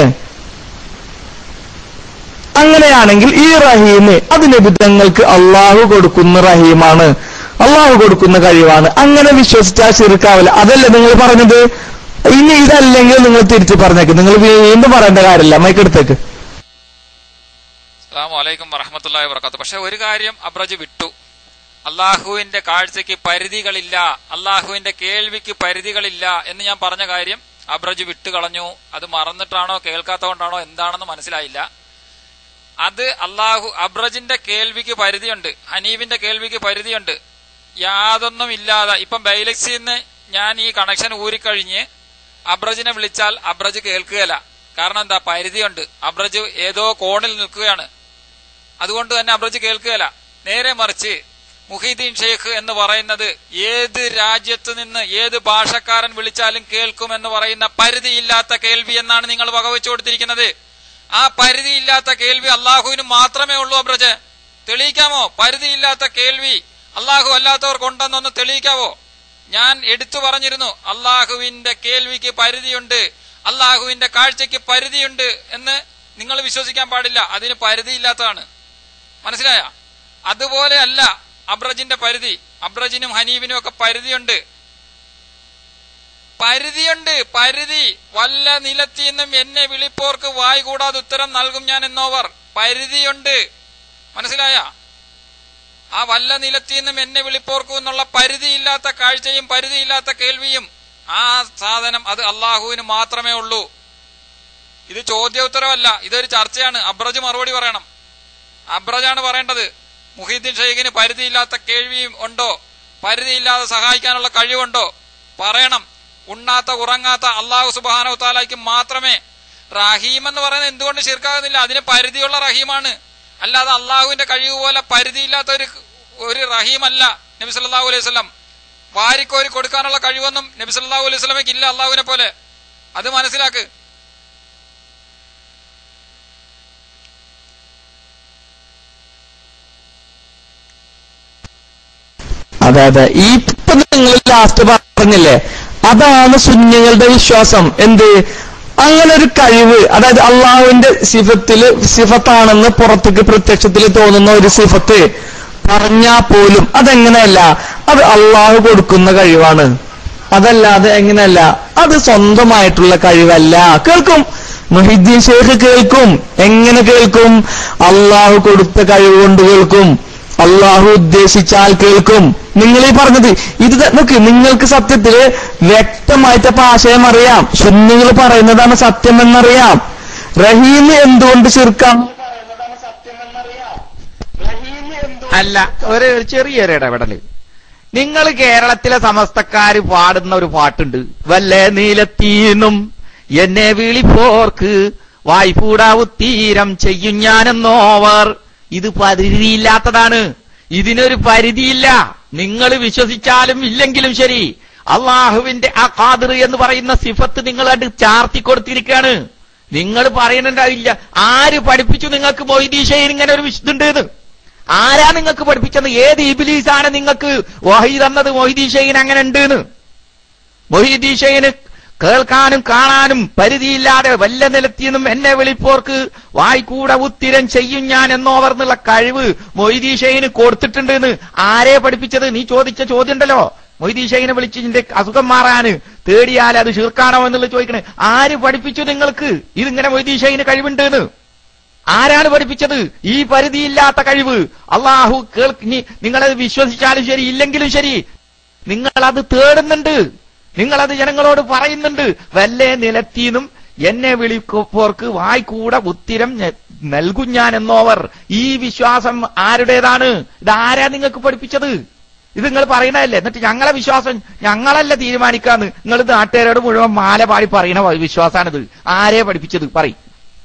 അങ്ങനെയാണെങ്കിൽ ഈ റഹീം അതിന് വിധങ്ങൾക്ക് അള്ളാഹു കൊടുക്കുന്ന റഹീമാണ് അള്ളാഹു കൊടുക്കുന്ന കഴിവാണ് അങ്ങനെ വിശ്വസിച്ചാൽ ശിർക്കാവില്ല അതല്ലേ നിങ്ങൾ പറഞ്ഞത് ഇനി ഇതല്ലെങ്കിൽ നിങ്ങൾ തിരിച്ചു പറഞ്ഞേക്ക് നിങ്ങൾ വീണ്ടും പറയേണ്ട കാര്യമില്ല മൈക്കെടുത്തേക്ക് അസ്സാം വലൈക്കും വറഹമത്തല്ലാഹി വർക്കാത്തു പക്ഷെ ഒരു കാര്യം അബ്രജ് വിട്ടു അള്ളാഹുവിന്റെ കാഴ്ചയ്ക്ക് പരിധികളില്ല അള്ളാഹുവിന്റെ കേൾവിക്ക് പരിധികളില്ല എന്ന് ഞാൻ പറഞ്ഞ കാര്യം അബ്രജ് വിട്ടുകളഞ്ഞു അത് മറന്നിട്ടാണോ കേൾക്കാത്തതുകൊണ്ടാണോ എന്താണെന്ന് മനസ്സിലായില്ല അത് അള്ളാഹു അബ്രജിന്റെ കേൾവിക്ക് പരിധിയുണ്ട് ഹനീഫിന്റെ കേൾവിക്ക് പരിധിയുണ്ട് യാതൊന്നും ഇല്ലാതെ ഇപ്പം ബൈലക്സിൽ നിന്ന് ഞാൻ ഈ കണക്ഷൻ ഊരിക്കഴിഞ്ഞ് അബ്രജിനെ വിളിച്ചാൽ അബ്രജ് കേൾക്കുകയില്ല കാരണം എന്താ പരിധിയുണ്ട് അബ്രജ് ഏതോ കോണിൽ നിൽക്കുകയാണ് അതുകൊണ്ട് തന്നെ അബ്രജ് കേൾക്കുകയില്ല നേരെ മറിച്ച് മുഹീദ്ദീൻ ഷെയ്ഖ് എന്ന് പറയുന്നത് ഏത് രാജ്യത്ത് നിന്ന് ഏത് ഭാഷക്കാരൻ വിളിച്ചാലും കേൾക്കും എന്ന് പറയുന്ന പരിധിയില്ലാത്ത കേൾവി എന്നാണ് നിങ്ങൾ വകവെച്ചു കൊടുത്തിരിക്കുന്നത് ആ പരിധിയില്ലാത്ത കേൾവി അള്ളാഹുവിന് മാത്രമേ ഉള്ളൂ അബ്രജ് തെളിയിക്കാമോ പരിധിയില്ലാത്ത കേൾവി അള്ളാഹു അല്ലാത്തവർക്ക് ഉണ്ടെന്നൊന്ന് തെളിയിക്കാവോ ഞാൻ എടുത്തു പറഞ്ഞിരുന്നു അള്ളാഹുവിന്റെ കേൾവിക്ക് പരിധിയുണ്ട് അള്ളാഹുവിന്റെ കാഴ്ചയ്ക്ക് പരിധിയുണ്ട് എന്ന് നിങ്ങൾ വിശ്വസിക്കാൻ പാടില്ല അതിന് പരിധിയില്ലാത്തതാണ് മനസ്സിലായ അതുപോലെ അല്ല അബ്രജിന്റെ പരിധി അബ്രജിനും ഹനീഫിനും ഒക്കെ പരിധിയുണ്ട് പരിധിയുണ്ട് പരിധി വല്ല നിലത്തിന്നും എന്നെ വിളിപ്പോർക്ക് വായി കൂടാതെ ഉത്തരം നൽകും ഞാൻ എന്നോവർ പരിധിയുണ്ട് മനസ്സിലായ ആ വല്ല നിലത്തിന്നും എന്നെ വിളിപ്പോർക്കൂ എന്നുള്ള പരിധിയില്ലാത്ത കാഴ്ചയും പരിധിയില്ലാത്ത കേൾവിയും ആ സാധനം അത് അള്ളാഹുവിന് മാത്രമേ ഉള്ളൂ ഇത് ചോദ്യോത്തരമല്ല ഇതൊരു ചർച്ചയാണ് അബ്രജ് മറുപടി പറയണം അബ്രജാണ് പറയേണ്ടത് മുഹീദ്ദീൻ ഷെയ്ഖിന് പരിധിയില്ലാത്ത കേൾവിയും ഉണ്ടോ പരിധിയില്ലാതെ സഹായിക്കാനുള്ള കഴിവുണ്ടോ പറയണം ഉണ്ണാത്ത ഉറങ്ങാത്ത അള്ളാഹു സുബാനോ താലായ്ക്ക് മാത്രമേ റഹീം എന്ന് പറയുന്നത് എന്തുകൊണ്ട് ശിർക്കാകുന്നില്ല അതിന് പരിധിയുള്ള റഹീമാണ് അല്ലാതെ അള്ളാഹുവിന്റെ കഴിവ് പോലെ പരിധിയില്ലാത്ത ഒരു ഒരു റഹീമല്ല നബി സല്ലല്ലാഹു അലൈഹി വസല്ലം വാരിക്കോരി കൊടുക്കാനുള്ള കഴിവൊന്നും നബി സല്ലല്ലാഹു അലൈഹി വസല്ലമയ്ക്ക് ഇല്ല അള്ളാഹുവിനെ പോലെ അത് മനസ്സിലാക്ക് അതെ അതെ ഈ ഇപ്പൊ നിങ്ങൾ ലാസ്റ്റ് പറഞ്ഞില്ലേ അതാണ് സുന്നികളുടെ വിശ്വാസം എന്ത് അങ്ങനെ ഒരു കഴിവ് അതായത് അള്ളാഹുവിന്റെ സിഫത്തില് സിഫത്താണെന്ന് പുറത്തേക്ക് പ്രത്യക്ഷത്തിൽ തോന്നുന്ന ഒരു സിഫത്ത് പറഞ്ഞാ പോലും അതെങ്ങനെയല്ല അത് അള്ളാഹു കൊടുക്കുന്ന കഴിവാണ് അതല്ലാതെ എങ്ങനെയല്ല അത് സ്വന്തമായിട്ടുള്ള കഴിവല്ല കേൾക്കും മൊഹിദ്ദീൻ ഷേഖ് കേൾക്കും എങ്ങനെ കേൾക്കും അള്ളാഹു കൊടുത്ത കഴിവ് കൊണ്ട് കേൾക്കും അള്ളാഹു ഉദ്ദേശിച്ചാൽ കേൾക്കും നിങ്ങൾ ഈ പറഞ്ഞത് ഇത് ത- നോക്ക് നിങ്ങൾക്ക് സത്യത്തില് വ്യക്തമായിട്ട് അപ്പൊ ആശയം അറിയാം സുന്നികൾ പറയുന്നതാണ് സത്യമെന്നറിയാം റഹീം എന്തുകൊണ്ട് ശിർക്കാം അല്ല ഒരു ഒരു ചെറിയൊരു ഇടപെടല് നിങ്ങൾ കേരളത്തിലെ സമസ്തക്കാര് പാടുന്ന ഒരു പാട്ടുണ്ട് വല്ല നീലത്തീന്നും എന്നെ വിളിപ്പോർക്ക് വായ്പൂടാവു തീരം ചെയ്യും ഞാനെന്നോവർ ഇത് പരിധിയില്ലാത്തതാണ് ഇതിനൊരു പരിധിയില്ല നിങ്ങൾ വിശ്വസിച്ചാലും ഇല്ലെങ്കിലും ശരി അള്ളാഹുവിന്റെ ആ ഖാദിർ എന്ന് പറയുന്ന സിഫത്ത് നിങ്ങൾ അത് ചാർത്തി കൊടുത്തിരിക്കുകയാണ് നിങ്ങൾ പറയുന്നുണ്ടാവില്ല ആര് പഠിപ്പിച്ചു നിങ്ങൾക്ക് മൊയ്തീഷയിൽ ഇങ്ങനെ ഒരു വിശുദ്ധുണ്ട് ആരാ നിങ്ങൾക്ക് പഠിപ്പിച്ചത് ഏത് ഇബിലീസാണ് നിങ്ങൾക്ക് വഹി തന്നത് മൊഹിദീഷയിന് അങ്ങനെ ഉണ്ട് മൊഹിദീഷയിന് കേൾക്കാനും കാണാനും പരിധിയില്ലാതെ വല്ല നിലത്തിന്നും എന്നെ വിളിപ്പോർക്ക് വായിക്കൂടെ ഉത്തിരം ചെയ്യും ഞാൻ എന്നോവർന്നുള്ള കഴിവ് മൊയ്തീഷയിന് കൊടുത്തിട്ടുണ്ട് എന്ന് ആരെ പഠിപ്പിച്ചത് നീ ചോദിച്ച ചോദ്യം ഉണ്ടല്ലോ മൊയ്തീഷയിനെ വിളിച്ച് നിന്റെ അസുഖം മാറാന് തേടിയാൽ അത് ചീർക്കാണോ എന്നുള്ളത് ചോദിക്കണേ ആര് പഠിപ്പിച്ചു നിങ്ങൾക്ക് ഇതിങ്ങനെ മൊയ്തീഷയിന് കഴിവുണ്ട് എന്ന് ആരാണ് പഠിപ്പിച്ചത് ഈ പരിധിയില്ലാത്ത കഴിവ് അള്ളാഹു കേൾക്കി നിങ്ങളത് വിശ്വസിച്ചാലും ശരി ഇല്ലെങ്കിലും ശരി നിങ്ങളത് തേടുന്നുണ്ട് നിങ്ങളത് ജനങ്ങളോട് പറയുന്നുണ്ട് വല്ലേ നിലത്തീന്നും എന്നെ വിളിക്കുമ്പോർക്ക് വായ്ക്കൂടെ ഉത്തിരം ഞ- നൽകും ഞാൻ എന്നോവർ ഈ വിശ്വാസം ആരുടേതാണ് ഇത് ആരാ നിങ്ങൾക്ക് പഠിപ്പിച്ചത് ഇത് നിങ്ങൾ പറയണതല്ലേ എന്നിട്ട് ഞങ്ങളെ വിശ്വാസം ഞങ്ങളല്ല തീരുമാനിക്കാന്ന് നിങ്ങൾ നാട്ടുകാരോട് മുഴുവൻ മാല പാടി പറയണ വിശ്വാസാണിത് ആരെ പഠിപ്പിച്ചത് പറയും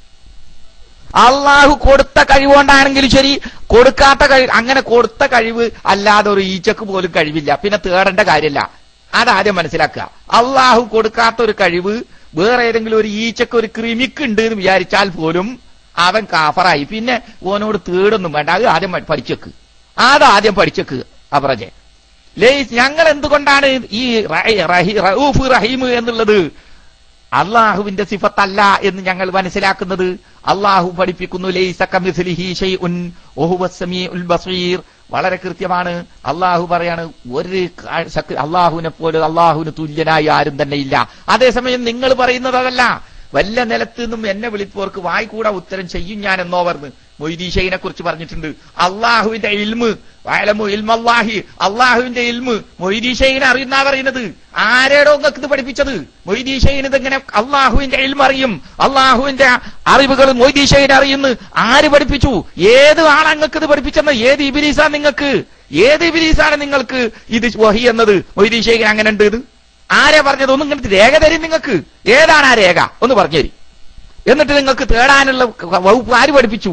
അള്ളാഹു കൊടുത്ത കഴിവുകൊണ്ടാണെങ്കിലും ശരി കൊടുക്കാത്ത കഴിവ് അങ്ങനെ കൊടുത്ത കഴിവ് അല്ലാതെ ഒരു ഈച്ചക്ക് പോലും കഴിവില്ല പിന്നെ തേടേണ്ട കാര്യമില്ല അതാദ്യം മനസ്സിലാക്കുക അള്ളാഹു കൊടുക്കാത്ത ഒരു കഴിവ് വേറെ ഏതെങ്കിലും ഒരു ഈച്ചക്ക് ഒരു ക്രിമിക്ക് ഉണ്ട് എന്ന് വിചാരിച്ചാൽ പോലും അവൻ കാഫറായി പിന്നെ ഓനോട് തേടൊന്നും വേണ്ട അത് ആദ്യം പഠി- പഠിച്ചേക്ക് അതാദ്യം പഠിച്ചേക്ക് അബ്രജെ ലേസ് ഞങ്ങൾ എന്തുകൊണ്ടാണ് ഈ റഹി- റഹി- റഊഫ് റഹീം എന്നുള്ളത് അള്ളാഹുവിന്റെ സിഫത്തല്ല എന്ന് ഞങ്ങൾ മനസ്സിലാക്കുന്നത് അള്ളാഹു പഠിപ്പിക്കുന്നു ലൈസ കമിസ്ലിഹി ഷൈഉൻ വഹുവ സമീഉൽ ബസീർ വളരെ കൃത്യമാണ് അള്ളാഹു പറയാണ് ഒരു കാ- ശക്തി- അള്ളാഹുവിനെ പോലെ അള്ളാഹുവിന് തുല്യനായി ആരും തന്നെ ഇല്ല അതേസമയം നിങ്ങൾ പറയുന്നത് അതല്ല വല്ല നിലത്ത് നിന്നും എന്നെ വിളിപ്പോർക്ക് വായിക്കൂടെ ഉത്തരം ചെയ്യും ഞാൻ എന്നോവർന്ന് മൊയ്തീഷയിനെ കുറിച്ച് പറഞ്ഞിട്ടുണ്ട് അള്ളാഹുവിന്റെ ഇൽമ് വയലമു ഇൽമല്ലാഹി അള്ളാഹുവിന്റെ ഇൽമ് മൊയ്തീഷയിനെ അറിയുന്ന പറയുന്നത് ആരേടോ നിങ്ങൾക്ക് ഇത് പഠിപ്പിച്ചത് മൊയ്തീഷയിന് ഇതെങ്ങനെ അള്ളാഹുവിന്റെ ഇൽമ അറിയും അള്ളാഹുവിന്റെ അറിവുകൾ മൊയ്തീഷയിനെ അറിയുന്നു ആര് പഠിപ്പിച്ചു ഏത് ആളാ നിങ്ങൾക്ക് ഇത് പഠിപ്പിച്ചെന്ന് ഏത് ഇബിലീസാ നിങ്ങൾക്ക് ഏത് ഇബിലീസാണ് നിങ്ങൾക്ക് ഇത് വഹി എന്നത് മൊയ്തീഷയിന് അങ്ങനെ ഉണ്ട് ഇത് ആരെ പറഞ്ഞത് ഒന്നും ഇങ്ങനത്തെ രേഖ തരും നിങ്ങൾക്ക് ഏതാണ് ആ രേഖ ഒന്ന് പറഞ്ഞു തരും എന്നിട്ട് നിങ്ങൾക്ക് തേടാനുള്ള വകുപ്പ് ആര് പഠിപ്പിച്ചു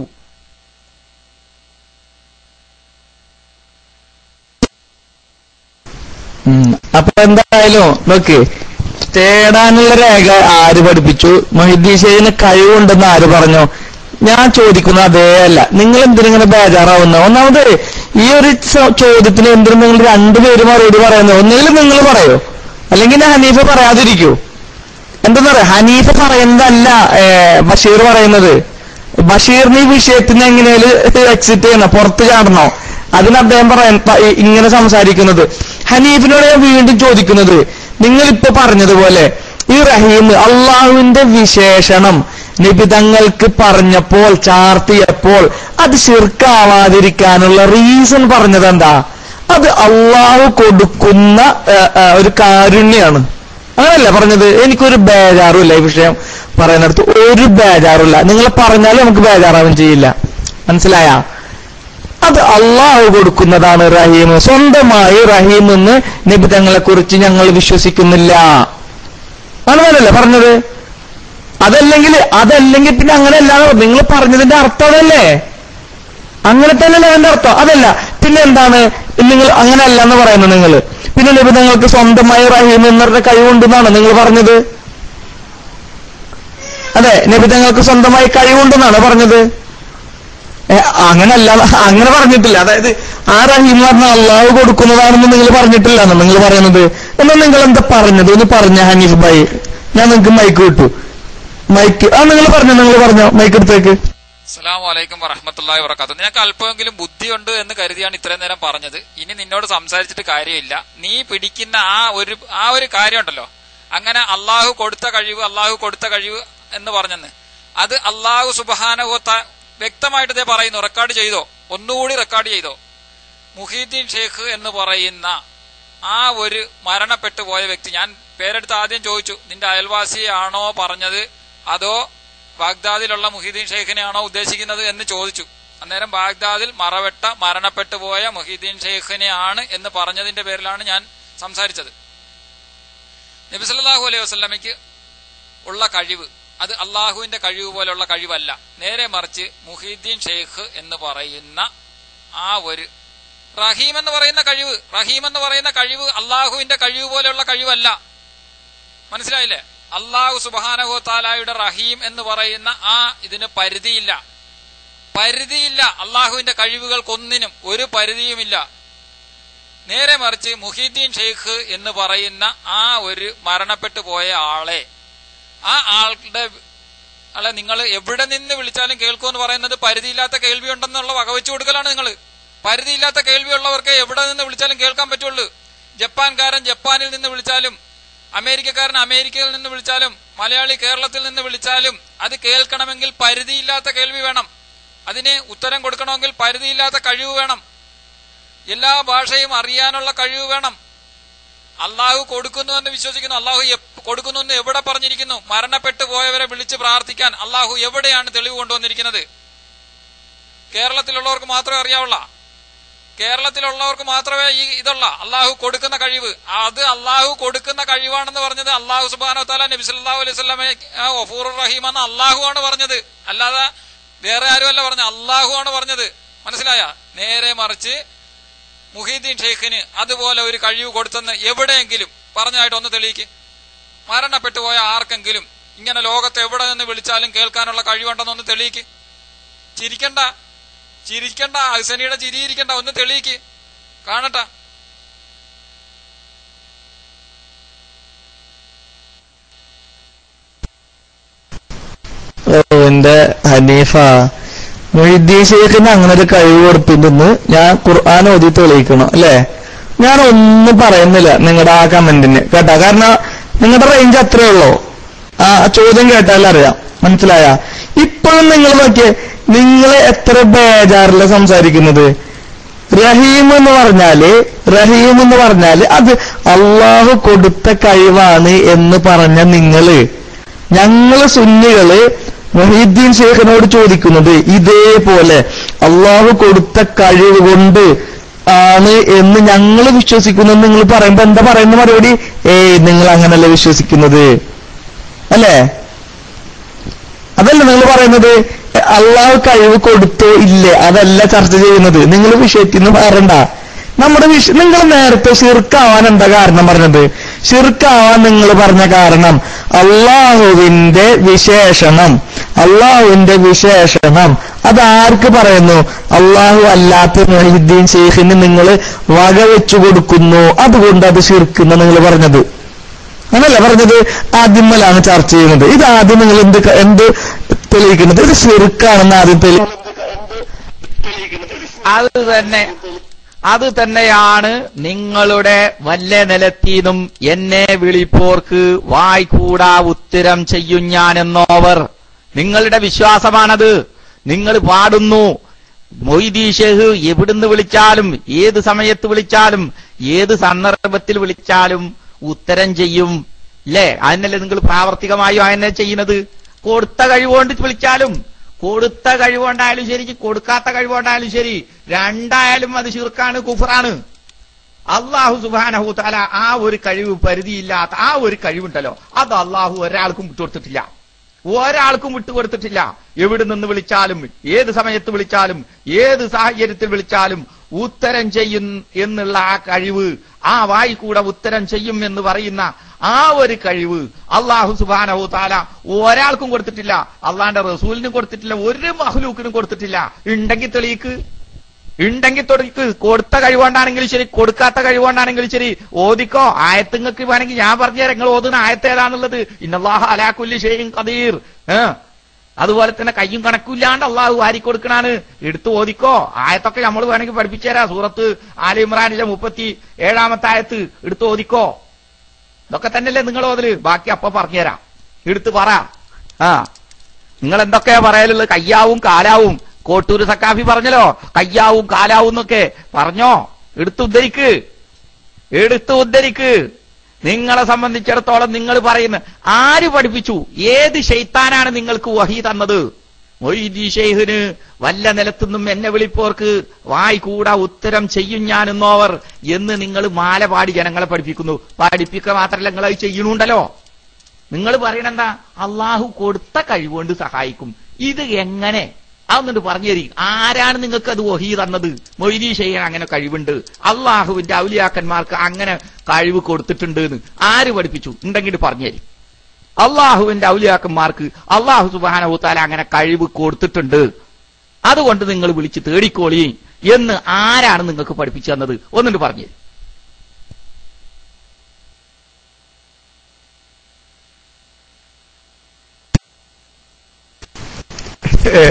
ഉം. അപ്പൊ എന്തായാലും നോക്ക് തേടാനുള്ള രേഖ ആര് പഠിപ്പിച്ചു മൊഹിദ്ദീഷയിന് കഴിവുണ്ടെന്ന് ആര് പറഞ്ഞു ഞാൻ ചോദിക്കുന്നത് അതേ അല്ല നിങ്ങൾ എന്തിനിങ്ങനെ ബേജാറാവുന്ന ഒന്നാമത് ഈ ഒരു ചോ- ചോദ്യത്തിന് എന്തിനും നിങ്ങൾ രണ്ടുപേരും മറുപടി പറയുന്നത് ഒന്നുകിൽ നിങ്ങൾ പറയോ അല്ലെങ്കിൽ ഹനീഫ പറയാതിരിക്കൂ എന്തെന്ന് പറയാ ഹനീഫ പറയുന്നതല്ല ഏ, ബഷീർ പറയുന്നത് ബഷീറിന് ഈ വിഷയത്തിന് എങ്ങനെയാലും എക്സിറ്റ് ചെയ്യണം പുറത്ത് ചാടണോ അതിന് അദ്ദേഹം പറയാൻ പ- ഇ- ഇങ്ങനെ സംസാരിക്കുന്നത് ഹനീഫിനോട് ഞാൻ വീണ്ടും ചോദിക്കുന്നത് നിങ്ങൾ ഇപ്പൊ പറഞ്ഞതുപോലെ ഈ റഹീം അള്ളാഹുവിന്റെ വിശേഷണം നിബിതങ്ങൾക്ക് പറഞ്ഞപ്പോൾ ചാർത്തിയപ്പോൾ അത് ശിർക്കാവാതിരിക്കാനുള്ള റീസൺ പറഞ്ഞത് എന്താ അത് അള്ളാഹു കൊടുക്കുന്ന ഏ, ഏ, ഒരു കാരുണ്യാണ് അങ്ങനല്ല പറഞ്ഞത് എനിക്കൊരു ബേജാറുമില്ല ഈ വിഷയം പറയുന്നിടത്ത് ഒരു ബേജാറുമില്ല നിങ്ങൾ പറഞ്ഞാലും നമുക്ക് ബേജാറാവും ചെയ്യില്ല മനസ്സിലായ അത് അള്ളാഹു കൊടുക്കുന്നതാണ് റഹീം സ്വന്തമായി റഹീം എന്ന് നിബിതങ്ങളെ കുറിച്ച് ഞങ്ങൾ വിശ്വസിക്കുന്നില്ല അങ്ങനല്ലേ പറഞ്ഞത് അതല്ലെങ്കിൽ അതല്ലെങ്കിൽ പിന്നെ അങ്ങനെയല്ല നിങ്ങൾ പറഞ്ഞതിന്റെ അർത്ഥം അതല്ലേ അങ്ങനെ തന്നെയല്ലേ അതിന്റെ അർത്ഥം അതല്ല പിന്നെ എന്താണ് നിങ്ങൾ അങ്ങനെയല്ല എന്ന് പറയുന്നത് നിങ്ങൾ പിന്നെ നിബിധങ്ങൾക്ക് സ്വന്തമായി റഹീം എന്നവരുടെ കഴിവുണ്ടെന്നാണ് നിങ്ങൾ പറഞ്ഞത് അതെ നിബിധങ്ങൾക്ക് സ്വന്തമായി കഴിവുണ്ടെന്നാണ് പറഞ്ഞത് ഏ, അങ്ങനല്ല അങ്ങനെ പറഞ്ഞിട്ടില്ല അതായത് ആ റഹീം എന്ന് പറഞ്ഞാൽ അള്ളാഹു കൊടുക്കുന്നതാണെന്ന് നിങ്ങൾ പറഞ്ഞിട്ടില്ല എന്ന് നിങ്ങൾ പറയുന്നത് എന്നാൽ നിങ്ങൾ എന്താ പറഞ്ഞത് ഒന്ന് പറഞ്ഞ ഹനീഫ് ഭായി ഞാൻ നിങ്ങൾക്ക് മൈക്ക് വിട്ടു മൈക്ക് ആ നിങ്ങൾ പറഞ്ഞോ നിങ്ങൾ പറഞ്ഞോ മൈക്ക് എടുത്തേക്ക് അസ്സലാം വലൈക്കും വറഹമത്തല്ലാഹി വബറകാതുഹു നിനക്ക് അല്പമെങ്കിലും ബുദ്ധിയുണ്ട് എന്ന് കരുതിയാണ് ഇത്രയും നേരം പറഞ്ഞത് ഇനി നിന്നോട് സംസാരിച്ചിട്ട് കാര്യമില്ല നീ പിടിക്കുന്ന ആ ഒരു ആ ഒരു കാര്യമുണ്ടല്ലോ അങ്ങനെ അള്ളാഹു കൊടുത്ത കഴിവ് അള്ളാഹു കൊടുത്ത കഴിവ് എന്ന് പറഞ്ഞെന്ന് അത് അള്ളാഹു സുബാനവത്ത വ്യക്തമായിട്ട് ഇതേ പറയുന്നു റെക്കോർഡ് ചെയ്തോ ഒന്നുകൂടി റെക്കോർഡ് ചെയ്തോ മുഹീദ്ദീൻ ഷേഖ് എന്ന് പറയുന്ന ആ ഒരു മരണപ്പെട്ടു പോയ വ്യക്തി ഞാൻ പേരെടുത്ത് ആദ്യം ചോദിച്ചു നിന്റെ അയൽവാസിയാണോ പറഞ്ഞത് അതോ ബാഗ്ദാദിലുള്ള മുഹീദ്ദീൻ ഷെയ്ഖിനെയാണോ ഉദ്ദേശിക്കുന്നത് എന്ന് ചോദിച്ചു അന്നേരം ബാഗ്ദാദിൽ മറവെട്ട മരണപ്പെട്ടു പോയ മുഹീദ്ദീൻ ഷെയ്ഖിനെയാണ് എന്ന് പറഞ്ഞതിന്റെ പേരിലാണ് ഞാൻ സംസാരിച്ചത് നബി സല്ലല്ലാഹു അലൈഹി വസല്ലമയ്ക്ക് ഉള്ള കഴിവ് അത് അള്ളാഹുവിന്റെ കഴിവ് പോലുള്ള കഴിവല്ല നേരെ മറിച്ച് മുഹീദ്ദീൻ ഷെയ്ഖ് എന്ന് പറയുന്ന ആ ഒരു റഹീം എന്ന് പറയുന്ന കഴിവ് റഹീം എന്ന് പറയുന്ന കഴിവ് അള്ളാഹുവിന്റെ കഴിവ് പോലെയുള്ള കഴിവല്ല മനസ്സിലായില്ലേ അള്ളാഹു സുബാനഹു താലായുടെ റഹീം എന്ന് പറയുന്ന ആ ഇതിന് പരിധിയില്ല പരിധിയില്ല അള്ളാഹുവിന്റെ കഴിവുകൾക്കൊന്നിനും ഒരു പരിധിയുമില്ല നേരെ മറിച്ച് മുഹീദ്ദീൻ ഷെയ്ഖ് എന്ന് പറയുന്ന ആ ഒരു മരണപ്പെട്ടു പോയ ആളെ ആ ആളുടെ അല്ല നിങ്ങൾ എവിടെ നിന്ന് വിളിച്ചാലും കേൾക്കുമെന്ന് പറയുന്നത് പരിധിയില്ലാത്ത കേൾവി ഉണ്ടെന്നുള്ള വകവെച്ചു കൊടുക്കലാണ് നിങ്ങൾ പരിധിയില്ലാത്ത കേൾവിയുള്ളവർക്ക് എവിടെ നിന്ന് വിളിച്ചാലും കേൾക്കാൻ പറ്റുള്ളൂ ജപ്പാൻകാരൻ ജപ്പാനിൽ നിന്ന് വിളിച്ചാലും അമേരിക്കക്കാരൻ അമേരിക്കയിൽ നിന്ന് വിളിച്ചാലും മലയാളി കേരളത്തിൽ നിന്ന് വിളിച്ചാലും അത് കേൾക്കണമെങ്കിൽ പരിധിയില്ലാത്ത കേൾവി വേണം അതിന് ഉത്തരം കൊടുക്കണമെങ്കിൽ പരിധിയില്ലാത്ത കഴിവ് വേണം എല്ലാ ഭാഷയും അറിയാനുള്ള കഴിവ് വേണം അള്ളാഹു കൊടുക്കുന്നു എന്ന് വിശ്വസിക്കുന്നു അള്ളാഹു എപ്പ- കൊടുക്കുന്നു എന്ന് എവിടെ പറഞ്ഞിരിക്കുന്നു മരണപ്പെട്ടു പോയവരെ വിളിച്ച് പ്രാർത്ഥിക്കാൻ അള്ളാഹു എവിടെയാണ് തെളിവ് കൊണ്ടുവന്നിരിക്കുന്നത് കേരളത്തിലുള്ളവർക്ക് മാത്രമേ അറിയാവുള്ള കേരളത്തിലുള്ളവർക്ക് മാത്രമേ ഈ ഇതുള്ള അള്ളാഹു കൊടുക്കുന്ന കഴിവ് അത് അള്ളാഹു കൊടുക്കുന്ന കഴിവാണെന്ന് പറഞ്ഞത് അള്ളാഹു സുബാനോ താല നബി സല്ലാഹു അലൈഹി സ്വലമെ ഒഫൂർ റഹീം എന്ന് അള്ളാഹു ആണ് പറഞ്ഞത് അല്ലാതെ വേറെ ആരുമല്ല പറഞ്ഞത് അള്ളാഹു ആണ് പറഞ്ഞത് മനസ്സിലായ നേരെ മറിച്ച് മുഹീദ്ദീൻ ഷെയ്ഖിന് അതുപോലെ ഒരു കഴിവ് കൊടുത്തെന്ന് എവിടെയെങ്കിലും പറഞ്ഞായിട്ട് ഒന്ന് തെളിയിക്ക് മരണപ്പെട്ടു പോയ ആർക്കെങ്കിലും ഇങ്ങനെ ലോകത്ത് എവിടെ നിന്ന് വിളിച്ചാലും കേൾക്കാനുള്ള കഴിവുണ്ടെന്നൊന്ന് തെളിയിക്ക് ചിരിക്കണ്ട ചിരിക്കണ്ട ഹസനിയുടെ ചിരിയിരിക്കണ്ട ഒന്ന് തെളിയിക്ക് കാണട്ടെ ഓ, എന്റെ ഹനീഫ മൊയ്തീൻ ഷെയ്ഖിന് അങ്ങനെ ഒരു കഴിവ് കൊടുത്തിട്ടുണ്ടെന്ന് ഞാൻ ഖുർആൻ ഓതി തെളിയിക്കണം അല്ലേ ഞാൻ ഒന്നും പറയുന്നില്ല നിങ്ങളുടെ ആ കമന്റിന് കേട്ടാ കാരണം നിങ്ങളുടെ റേഞ്ച് അത്രേ ഉള്ളൂ ആ ആ ചോദ്യം കേട്ടാൽ അറിയാം മനസ്സിലായ ഇപ്പോഴും നിങ്ങൾ നോക്കിയേ നിങ്ങൾ എത്ര ബേജാറില്ല സംസാരിക്കുന്നത് റഹീം എന്ന് പറഞ്ഞാല് റഹീം എന്ന് പറഞ്ഞാല് അത് അള്ളാഹു കൊടുത്ത കഴിവാണ് എന്ന് പറഞ്ഞ നിങ്ങള് ഞങ്ങള് സുന്നികള് മൊഹീദ്ദീൻ ഷേഖിനോട് ചോദിക്കുന്നത് ഇതേപോലെ അള്ളാഹു കൊടുത്ത കഴിവ് കൊണ്ട് ആണ് എന്ന് ഞങ്ങൾ വിശ്വസിക്കുന്നു എന്ന് നിങ്ങൾ പറയുമ്പോ എന്താ പറയുന്ന മറുപടി ഏയ് നിങ്ങൾ അങ്ങനല്ല വിശ്വസിക്കുന്നത് അല്ലേ അതല്ല നിങ്ങൾ പറയുന്നത് അള്ളാഹു കഴിവ് കൊടുത്തോ ഇല്ലേ അതല്ല ചർച്ച ചെയ്യുന്നത് നിങ്ങൾ വിഷയത്തിൽ നിന്ന് മാറണ്ട നമ്മുടെ വിഷ നിങ്ങൾ നേരത്തെ ഷിർക്കാവാൻ എന്താ കാരണം പറഞ്ഞത് ഷിർക്കാവാൻ നിങ്ങൾ പറഞ്ഞ കാരണം അള്ളാഹുവിന്റെ വിശേഷണം അള്ളാഹുവിന്റെ വിശേഷണം അതാർക്ക് പറയുന്നു അള്ളാഹു അല്ലാത്ത മൊഹീദ്ദീൻ ഷെയ്ഖിന് നിങ്ങൾ വകവെച്ചു കൊടുക്കുന്നു അതുകൊണ്ട് അത് ഷിർക്കുന്ന നിങ്ങൾ പറഞ്ഞത് അങ്ങനല്ല പറഞ്ഞത് ആദ്യമലാണ് ചർച്ച ചെയ്യുന്നത് ഇത് ആദ്യം നിങ്ങൾ എന്ത് ക- എന്ത് തെളിയിക്കുന്നത് ഇത് ശിർക്കാണെന്ന് ആദ്യം തെളി അത് തന്നെ അത് തന്നെയാണ് നിങ്ങളുടെ വല്ല നിലത്തീന്നും എന്നെ വിളിപ്പോർക്ക് വായ്കൂടാ ഉത്തരം ചെയ്യും ഞാനെന്നോവർ നിങ്ങളുടെ വിശ്വാസമാണത് നിങ്ങൾ പാടുന്നു മൊയ്തീ ഷെഹ് എവിടുന്ന് വിളിച്ചാലും ഏത് സമയത്ത് വിളിച്ചാലും ഏത് സന്ദർഭത്തിൽ വിളിച്ചാലും ഉത്തരം ചെയ്യും ഇല്ലേ അതിനല്ലേ നിങ്ങൾ പ്രാവർത്തികമായും അതിനെ ചെയ്യുന്നത് കൊടുത്ത കഴിവുകൊണ്ട് വിളിച്ചാലും കൊടുത്ത കഴിവുകൊണ്ടായാലും ശരി കൊടുക്കാത്ത കഴിവുകൊണ്ടായാലും ശരി രണ്ടായാലും അത് ശിർക്കാണ് കുഫറാണ് അള്ളാഹു സുബാനഹു താല ആ ഒരു കഴിവ് പരിധിയില്ലാത്ത ആ ഒരു കഴിവുണ്ടല്ലോ അത് അള്ളാഹു ഒരാൾക്കും വിട്ടുകൊടുത്തിട്ടില്ല ഒരാൾക്കും വിട്ടുകൊടുത്തിട്ടില്ല എവിടെ നിന്ന് വിളിച്ചാലും ഏത് സമയത്ത് വിളിച്ചാലും ഏത് സാഹചര്യത്തിൽ വിളിച്ചാലും ഉത്തരം ചെയ്യും എന്നുള്ള ആ കഴിവ് ആ വായി കൂടെ ഉത്തരം ചെയ്യും എന്ന് പറയുന്ന ആ ഒരു കഴിവ് അള്ളാഹു സുബാനഹു താല ഒരാൾക്കും കൊടുത്തിട്ടില്ല അള്ളാന്റെ റസൂലിനും കൊടുത്തിട്ടില്ല ഒരു മഹ്ലൂക്കിനും കൊടുത്തിട്ടില്ല ഉണ്ടെങ്കിൽ തെളിയിക്ക് ഉണ്ടെങ്കിൽ തൊടിക്ക് കൊടുത്ത കഴിവുകൊണ്ടാണെങ്കിലും ശരി കൊടുക്കാത്ത കഴിവുകൊണ്ടാണെങ്കിലും ശരി ഓദിക്കോ ആയത്തുങ്ങൾക്ക് വേണമെങ്കിൽ ഞാൻ പറഞ്ഞുതരാം നിങ്ങൾ ഓതുന്ന ആയത്ത് ഏതാണുള്ളത് ഇന്നല്ലാഹ അലാക്കുല്ലി ഷെയ്യും കദീർ ഏ അതുപോലെ തന്നെ കയ്യും കണക്കില്ലാണ്ട് അള്ളാഹു വാരി കൊടുക്കണാണ് എടുത്ത് ഓദിക്കോ ആയത്തൊക്കെ നമ്മൾ വേണമെങ്കിൽ പഠിപ്പിച്ചു തരാം സൂറത്ത് ആലി ഇമ്രാനിലെ മുപ്പത്തി ഏഴാമത്തെ ആയത്ത് എടുത്ത് ഓദിക്കോ ഇതൊക്കെ തന്നെയല്ലേ നിങ്ങൾ ഓതല് ബാക്കി അപ്പൊ പറഞ്ഞുതരാം എടുത്ത് പറ ആ നിങ്ങൾ എന്തൊക്കെയാ പറയലുള്ളത് കയ്യാവും കാലാവും കോട്ടൂര് സക്കാഫി പറഞ്ഞല്ലോ കയ്യാവും കാലാവും എന്നൊക്കെ പറഞ്ഞോ എടുത്ത് ഉദ്ധരിക്ക് എടുത്ത് ഉദ്ധരിക്ക് നിങ്ങളെ സംബന്ധിച്ചിടത്തോളം നിങ്ങൾ പറയുന്ന ആര് പഠിപ്പിച്ചു ഏത് ഷെയ്ത്താനാണ് നിങ്ങൾക്ക് വഹി തന്നത് മൊയ്തി ഷെയ്ഖിന് വല്ല നിലത്തുനിന്നും എന്നെ വിളിപ്പോർക്ക് വായി കൂടാ ഉത്തരം ചെയ്യും ഞാനെന്നോവർ എന്ന് നിങ്ങൾ മാല പാടി ജനങ്ങളെ പഠിപ്പിക്കുന്നു പഠിപ്പിക്കുക മാത്രമല്ല നിങ്ങൾ അത് ചെയ്യണുണ്ടല്ലോ നിങ്ങൾ പറയണെന്താ അള്ളാഹു കൊടുത്ത കഴിവുകൊണ്ട് സഹായിക്കും ഇത് എങ്ങനെ അതൊന്നിട്ട് പറഞ്ഞു തരി ആരാണ് നിങ്ങൾക്ക് അത് വഹി തന്നത് മൊയ്തി ചെയ്യാൻ അങ്ങനെ കഴിവുണ്ട് അള്ളാഹുവിന്റെ ഔലിയാക്കന്മാർക്ക് അങ്ങനെ കഴിവ് കൊടുത്തിട്ടുണ്ട് എന്ന് ആര് പഠിപ്പിച്ചു ഉണ്ടെങ്കിൽ പറഞ്ഞു തരി അള്ളാഹുവിന്റെ ഔലിയാക്കന്മാർക്ക് അള്ളാഹു സുബാനഹുത്താല അങ്ങനെ കഴിവ് കൊടുത്തിട്ടുണ്ട് അതുകൊണ്ട് നിങ്ങൾ വിളിച്ച് തേടിക്കോളി എന്ന് ആരാണ് നിങ്ങൾക്ക് പഠിപ്പിച്ചു തന്നത് ഒന്നിട്ട് പറഞ്ഞു തരി ഏ.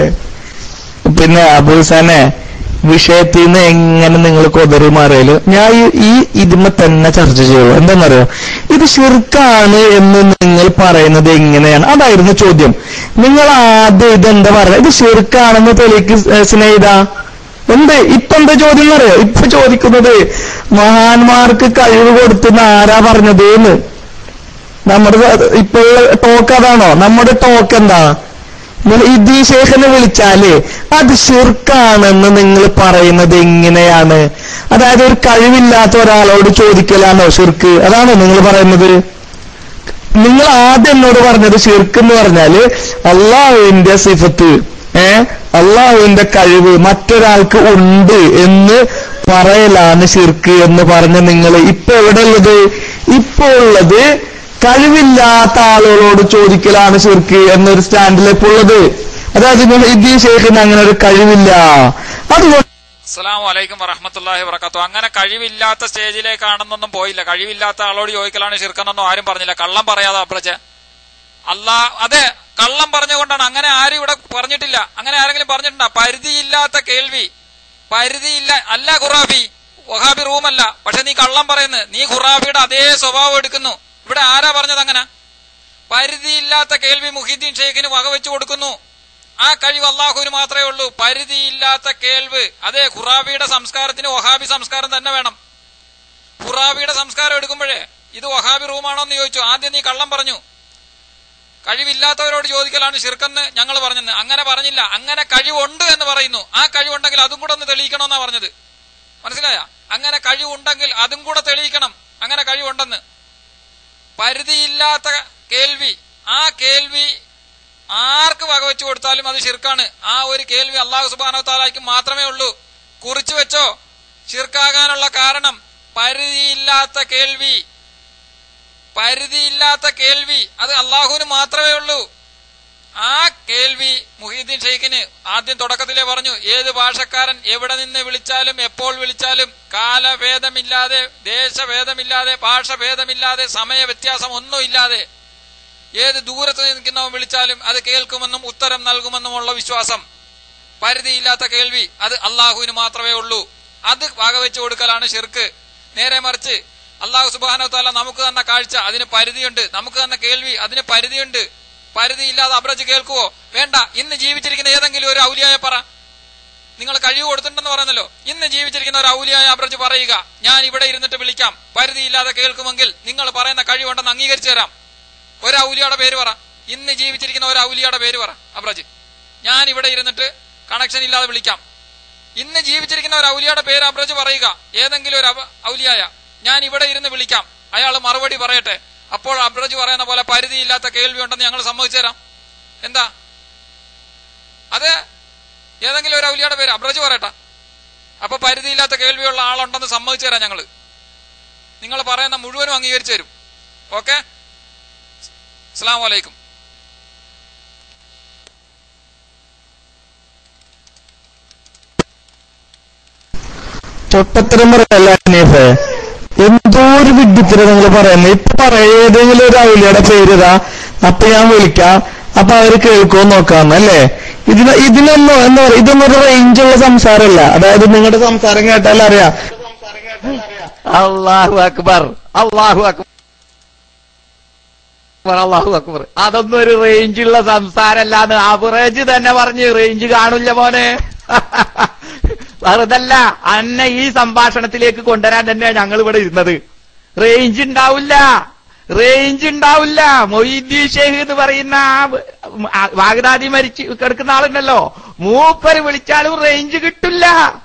പിന്നെ അബൂസാനെ വിഷയത്തിൽ നിന്ന് എങ്ങനെ നിങ്ങൾ കൊതറി മാറിയാലും ഞാൻ ഈ- ഈ ഇതിമ തന്നെ ചർച്ച ചെയ്യുള്ളൂ എന്താണെന്നറിയോ ഇത് ശിർക്കാണ് എന്ന് നിങ്ങൾ പറയുന്നത് എങ്ങനെയാണ് അതായിരുന്നു ചോദ്യം നിങ്ങൾ ആദ്യം ഇതെന്താ പറയുക ഇത് ശിർക്കാണെന്ന് തെളിക്ക് സ്നേഹിത എന്ത് ഇപ്പൊ എന്താ ചോദ്യം എന്നറിയോ ഇപ്പൊ ചോദിക്കുന്നത് മഹാന്മാർക്ക് കഴിവ് കൊടുത്തുന്ന ആരാ പറഞ്ഞത് എന്ന് നമ്മുടെ ഇപ്പോൾ ടോക്ക് അതാണോ നമ്മുടെ ടോക്ക് എന്താ നിങ്ങൾ ഇദീ ശേഖനെ വിളിച്ചാല് അത് ഷിർക്കാണെന്ന് നിങ്ങൾ പറയുന്നത് എങ്ങനെയാണ് അതായത് ഒരു കഴിവില്ലാത്ത ഒരാളോട് ചോദിക്കലാണോ ഷിർക്ക് അതാണോ നിങ്ങൾ പറയുന്നത് നിങ്ങൾ ആദ്യം എന്നോട് പറഞ്ഞത് ഷിർക്ക് എന്ന് പറഞ്ഞാല് അള്ളാഹുവിന്റെ സിഫത്ത് ഏ അള്ളാഹുവിന്റെ കഴിവ് മറ്റൊരാൾക്ക് ഉണ്ട് എന്ന് പറയലാണ് ഷിർക്ക് എന്ന് പറഞ്ഞ നിങ്ങൾ ഇപ്പൊ എവിടെ ഉള്ളത് ഇപ്പൊ ഉള്ളത് കഴിവില്ലാത്ത ആളുകളോട് ചോദിക്കലാണ് ഷിർക്ക് എന്നൊരു സ്റ്റാൻഡിലേക്ക് ഉള്ളത് അതായത് നിങ്ങൾ ഇതീ ഷെയ്ഖിന് അങ്ങനെ ഒരു കഴിവില്ല അതുകൊണ്ട് അസ്സലാം വലൈക്കും വറഹമത്തല്ലാഹി വബർക്കാത്തു അങ്ങനെ കഴിവില്ലാത്ത സ്റ്റേജിലേക്കാണെന്നൊന്നും പോയില്ല കഴിവില്ലാത്ത ആളോട് ചോദിക്കലാണ് ഷിർക്കെന്നൊന്നും ആരും പറഞ്ഞില്ല കള്ളം പറയാതെ അപ്രച്ച് അല്ലാ അതെ കള്ളം പറഞ്ഞുകൊണ്ടാണ് അങ്ങനെ ആരും ഇവിടെ പറഞ്ഞിട്ടില്ല അങ്ങനെ ആരെങ്കിലും പറഞ്ഞിട്ടുണ്ടോ പരിധിയില്ലാത്ത കേൾവി പരിധിയില്ല അല്ല ഖുറാബി വഹാബി റൂമല്ല പക്ഷെ നീ കള്ളം പറയുന്നു നീ ഖുറാബിയുടെ അതേ സ്വഭാവം എടുക്കുന്നു ഇവിടെ ആരാ പറഞ്ഞത് അങ്ങനെ പരിധിയില്ലാത്ത കേൾവി മുഹിദ്ദീൻ ഷെയ്ഖിന് വകവെച്ചു കൊടുക്കുന്നു ആ കഴിവ് അള്ളാഹുവിന് മാത്രമേ ഉള്ളൂ പരിധിയില്ലാത്ത കേൾവ് അതെ ഖുറാബിയുടെ സംസ്കാരത്തിന് വഹാബി സംസ്കാരം തന്നെ വേണം ഖുറാബിയുടെ സംസ്കാരം എടുക്കുമ്പോഴേ ഇത് വഹാബി റൂമാണോ എന്ന് ചോദിച്ചു ആദ്യം നീ കള്ളം പറഞ്ഞു കഴിവില്ലാത്തവരോട് ചോദിക്കലാണ് ഷിർക്കെന്ന് ഞങ്ങൾ പറഞ്ഞത് അങ്ങനെ പറഞ്ഞില്ല അങ്ങനെ കഴിവുണ്ട് എന്ന് പറയുന്നു ആ കഴിവുണ്ടെങ്കിൽ അതും കൂടെ ഒന്ന് തെളിയിക്കണമെന്നാ പറഞ്ഞത് മനസ്സിലായ അങ്ങനെ കഴിവുണ്ടെങ്കിൽ അതും കൂടെ തെളിയിക്കണം അങ്ങനെ കഴിവുണ്ടെന്ന് പരിധിയില്ലാത്ത കേൾവി ആ കേൾവി ആർക്ക് വകവെച്ചു കൊടുത്താലും അത് ഷിർക്കാണ് ആ ഒരു കേൾവി അള്ളാഹു സുബാനോ താലായ്ക്ക് മാത്രമേ ഉള്ളൂ കുറിച്ചു വെച്ചോ ഷിർക്കാകാനുള്ള കാരണം പരിധിയില്ലാത്ത കേൾവി പരിധിയില്ലാത്ത കേൾവി അത് അള്ളാഹുവിന് മാത്രമേ ഉള്ളൂ ആ കേൾവി മുഹീദ്ദീൻ ഷെയ്ഖിന് ആദ്യം തുടക്കത്തിലേ പറഞ്ഞു ഏത് ഭാഷക്കാരൻ എവിടെ നിന്ന് വിളിച്ചാലും എപ്പോൾ വിളിച്ചാലും കാലഭേദമില്ലാതെ ദേശഭേദമില്ലാതെ ഭാഷഭേദമില്ലാതെ സമയ വ്യത്യാസം ഒന്നുമില്ലാതെ ഏത് ദൂരത്ത് നിൽക്കുന്നവൻ വിളിച്ചാലും അത് കേൾക്കുമെന്നും ഉത്തരം നൽകുമെന്നുമുള്ള വിശ്വാസം പരിധിയില്ലാത്ത കേൾവി അത് അള്ളാഹുവിന് മാത്രമേ ഉള്ളൂ അത് വകവെച്ചു കൊടുക്കലാണ് ഷിർക്ക് നേരെ മറിച്ച് അള്ളാഹു സുബാനോ താല നമുക്ക് തന്ന കാഴ്ച അതിന് പരിധിയുണ്ട് നമുക്ക് തന്ന കേൾവി അതിന് പരിധിയുണ്ട് പരിധിയില്ലാതെ അബ്രജ് കേൾക്കുവോ വേണ്ട ഇന്ന് ജീവിച്ചിരിക്കുന്ന ഏതെങ്കിലും ഒരു ഔലിയായ പറ നിങ്ങൾ കഴിവ് കൊടുത്തിട്ടുണ്ടെന്ന് പറയുന്നല്ലോ ഇന്ന് ജീവിച്ചിരിക്കുന്ന ഒരു ഔലിയായ അബ്രജ് പറയുക ഞാൻ ഇവിടെ ഇരുന്നിട്ട് വിളിക്കാം പരിധിയില്ലാതെ കേൾക്കുമെങ്കിൽ നിങ്ങൾ പറയുന്ന കഴിവുണ്ടെന്ന് അംഗീകരിച്ചു തരാം ഒരു ഔലിയുടെ പേര് പറ ഇന്ന് ജീവിച്ചിരിക്കുന്ന ഒരു ഔലിയുടെ പേര് പറ അബ്രജ് ഞാൻ ഇവിടെ ഇരുന്നിട്ട് കണക്ഷൻ ഇല്ലാതെ വിളിക്കാം ഇന്ന് ജീവിച്ചിരിക്കുന്ന ഒരു ഔലിയുടെ പേര് അബ്രജ് പറയുക ഏതെങ്കിലും ഒരു അബ- ഔലിയായ ഞാൻ ഇവിടെ ഇരുന്ന് വിളിക്കാം അയാൾ മറുപടി പറയട്ടെ അപ്പോൾ അബ്രജ് പറയുന്ന പോലെ പരിധിയില്ലാത്ത കേൾവി ഉണ്ടെന്ന് ഞങ്ങൾ സമ്മതിച്ചു തരാം എന്താ അത് ഏതെങ്കിലും ഒരു ഔലിയുടെ പേര് അബ്രജ് പറയട്ടെ അപ്പൊ പരിധിയില്ലാത്ത കേൾവിയുള്ള ആളുണ്ടെന്ന് സമ്മതിച്ചു തരാം ഞങ്ങള് നിങ്ങൾ പറയുന്ന മുഴുവനും അംഗീകരിച്ചു തരും ഓക്കെ അസ്സാം വലൈക്കും പൊട്ടത്തരം പറയല്ല അനീഫെ എന്തോ ഒരു വിഡ്ഢിത്തരം നിങ്ങൾ പറയുന്നത് ഇപ്പൊ പറയാ ഏതെങ്കിലും ഒരു ഔലിയുടെ പേരിതാ അപ്പൊ ഞാൻ വിളിക്കാം അപ്പൊ അവര് കേൾക്കുമോ നോക്കാന്ന് അല്ലേ ഇതിന് ഇതിനൊന്നും എന്താ പറയാ ഇതൊന്നും ഒരു റേഞ്ചുള്ള സംസാരമല്ല അതായത് നിങ്ങളുടെ സംസാരം കേട്ടാൽ അറിയാം അള്ളാഹു അക്ബർ അള്ളാഹു അക്ബർ അള്ളാഹു അക്ബർ അതൊന്നും ഒരു റേഞ്ചുള്ള സംസാരമല്ലാന്ന് അവറേജ് തന്നെ പറഞ്ഞ് റേഞ്ച് കാണില്ല മോനെ വെറുതല്ല അന്നെ ഈ സംഭാഷണത്തിലേക്ക് കൊണ്ടുവരാൻ തന്നെയാണ് ഞങ്ങൾ ഇവിടെ ഇരുന്നത് റേഞ്ച് ഉണ്ടാവില്ല റേഞ്ച് ഉണ്ടാവില്ല മൊയ്തീൻ ഷെയ്ഖ് എന്ന് പറയുന്ന ആ വാഗ്ദാദി മരിച്ച് കിടക്കുന്ന ആളുണ്ടല്ലോ മൂപ്പര് വിളിച്ചാലും റേഞ്ച് കിട്ടില്ല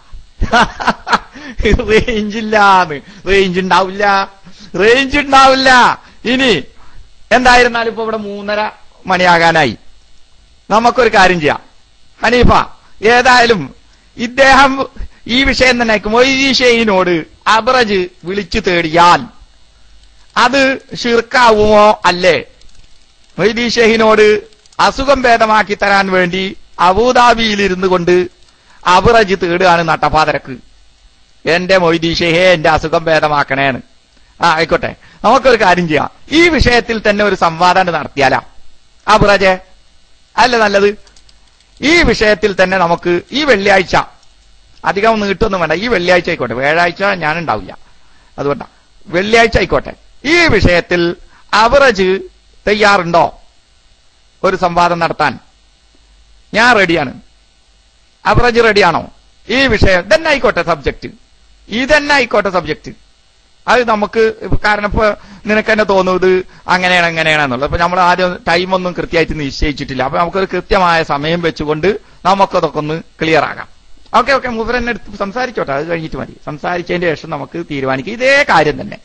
റേഞ്ച് ഇല്ലാന്ന് റേഞ്ച് ഉണ്ടാവില്ല റേഞ്ച് ഉണ്ടാവില്ല ഇനി എന്തായിരുന്നാലും ഇപ്പൊ ഇവിടെ മൂന്നര മണിയാകാനായി നമുക്കൊരു കാര്യം ചെയ്യാം ഹനീഫ ഏതായാലും ഇദ്ദേഹം ഈ വിഷയം തന്നെ മൊയ്തീൻ ഷെയ്ഖിനോട് അബ്രജ് വിളിച്ചു തേടിയാൽ അത് ഷിർക്കാവുമോ അല്ലേ മൊയ്തീൻ ഷെയ്ഖിനോട് അസുഖം ഭേദമാക്കി തരാൻ വേണ്ടി അബൂദാബിയിൽ ഇരുന്നു കൊണ്ട് അബ്രജ് തേടുകയാണ് നട്ടപ്പാതരക്ക് എന്റെ മൊയ്തീൻ ഷെയ്ഖെ എന്റെ അസുഖം ഭേദമാക്കണേന്ന് ആ ആയിക്കോട്ടെ നമുക്കൊരു കാര്യം ചെയ്യാം ഈ വിഷയത്തിൽ തന്നെ ഒരു സംവാദം നടത്തിയാലാ അബ്രജെ അല്ല നല്ലത് ഈ വിഷയത്തിൽ തന്നെ നമുക്ക് ഈ വെള്ളിയാഴ്ച അധികം നീട്ടൊന്നും വേണ്ട ഈ വെള്ളിയാഴ്ച ആയിക്കോട്ടെ വ്യാഴാഴ്ച ഞാൻ ഉണ്ടാവില്ല അതുകൊണ്ടാ വെള്ളിയാഴ്ച ആയിക്കോട്ടെ ഈ വിഷയത്തിൽ അവറേജ് തയ്യാറുണ്ടോ ഒരു സംവാദം നടത്താൻ ഞാൻ റെഡിയാണ് അവറേജ് റെഡിയാണോ ഈ വിഷയം ഇതന്നെ ആയിക്കോട്ടെ സബ്ജക്ട് ഇതന്നെ ആയിക്കോട്ടെ സബ്ജക്ട് അത് നമുക്ക് ഇപ്പൊ കാരണം ഇപ്പൊ നിനക്ക് തന്നെ തോന്നുന്നത് അങ്ങനെയാണ് അങ്ങനെയാണെന്നുള്ളത് അപ്പൊ നമ്മൾ ആദ്യം ടൈം ഒന്നും കൃത്യമായിട്ട് നിശ്ചയിച്ചിട്ടില്ല അപ്പൊ നമുക്കൊരു കൃത്യമായ സമയം വെച്ചുകൊണ്ട് നമുക്കതൊക്കെ ഒന്ന് ക്ലിയർ ആകാം ഓക്കെ ഓക്കെ മുവരെന്നെ എടുത്ത് സംസാരിച്ചോട്ടെ അത് കഴിഞ്ഞിട്ട് മതി സംസാരിച്ചതിന് ശേഷം നമുക്ക് തീരുമാനിക്കാം ഇതേ കാര്യം തന്നെ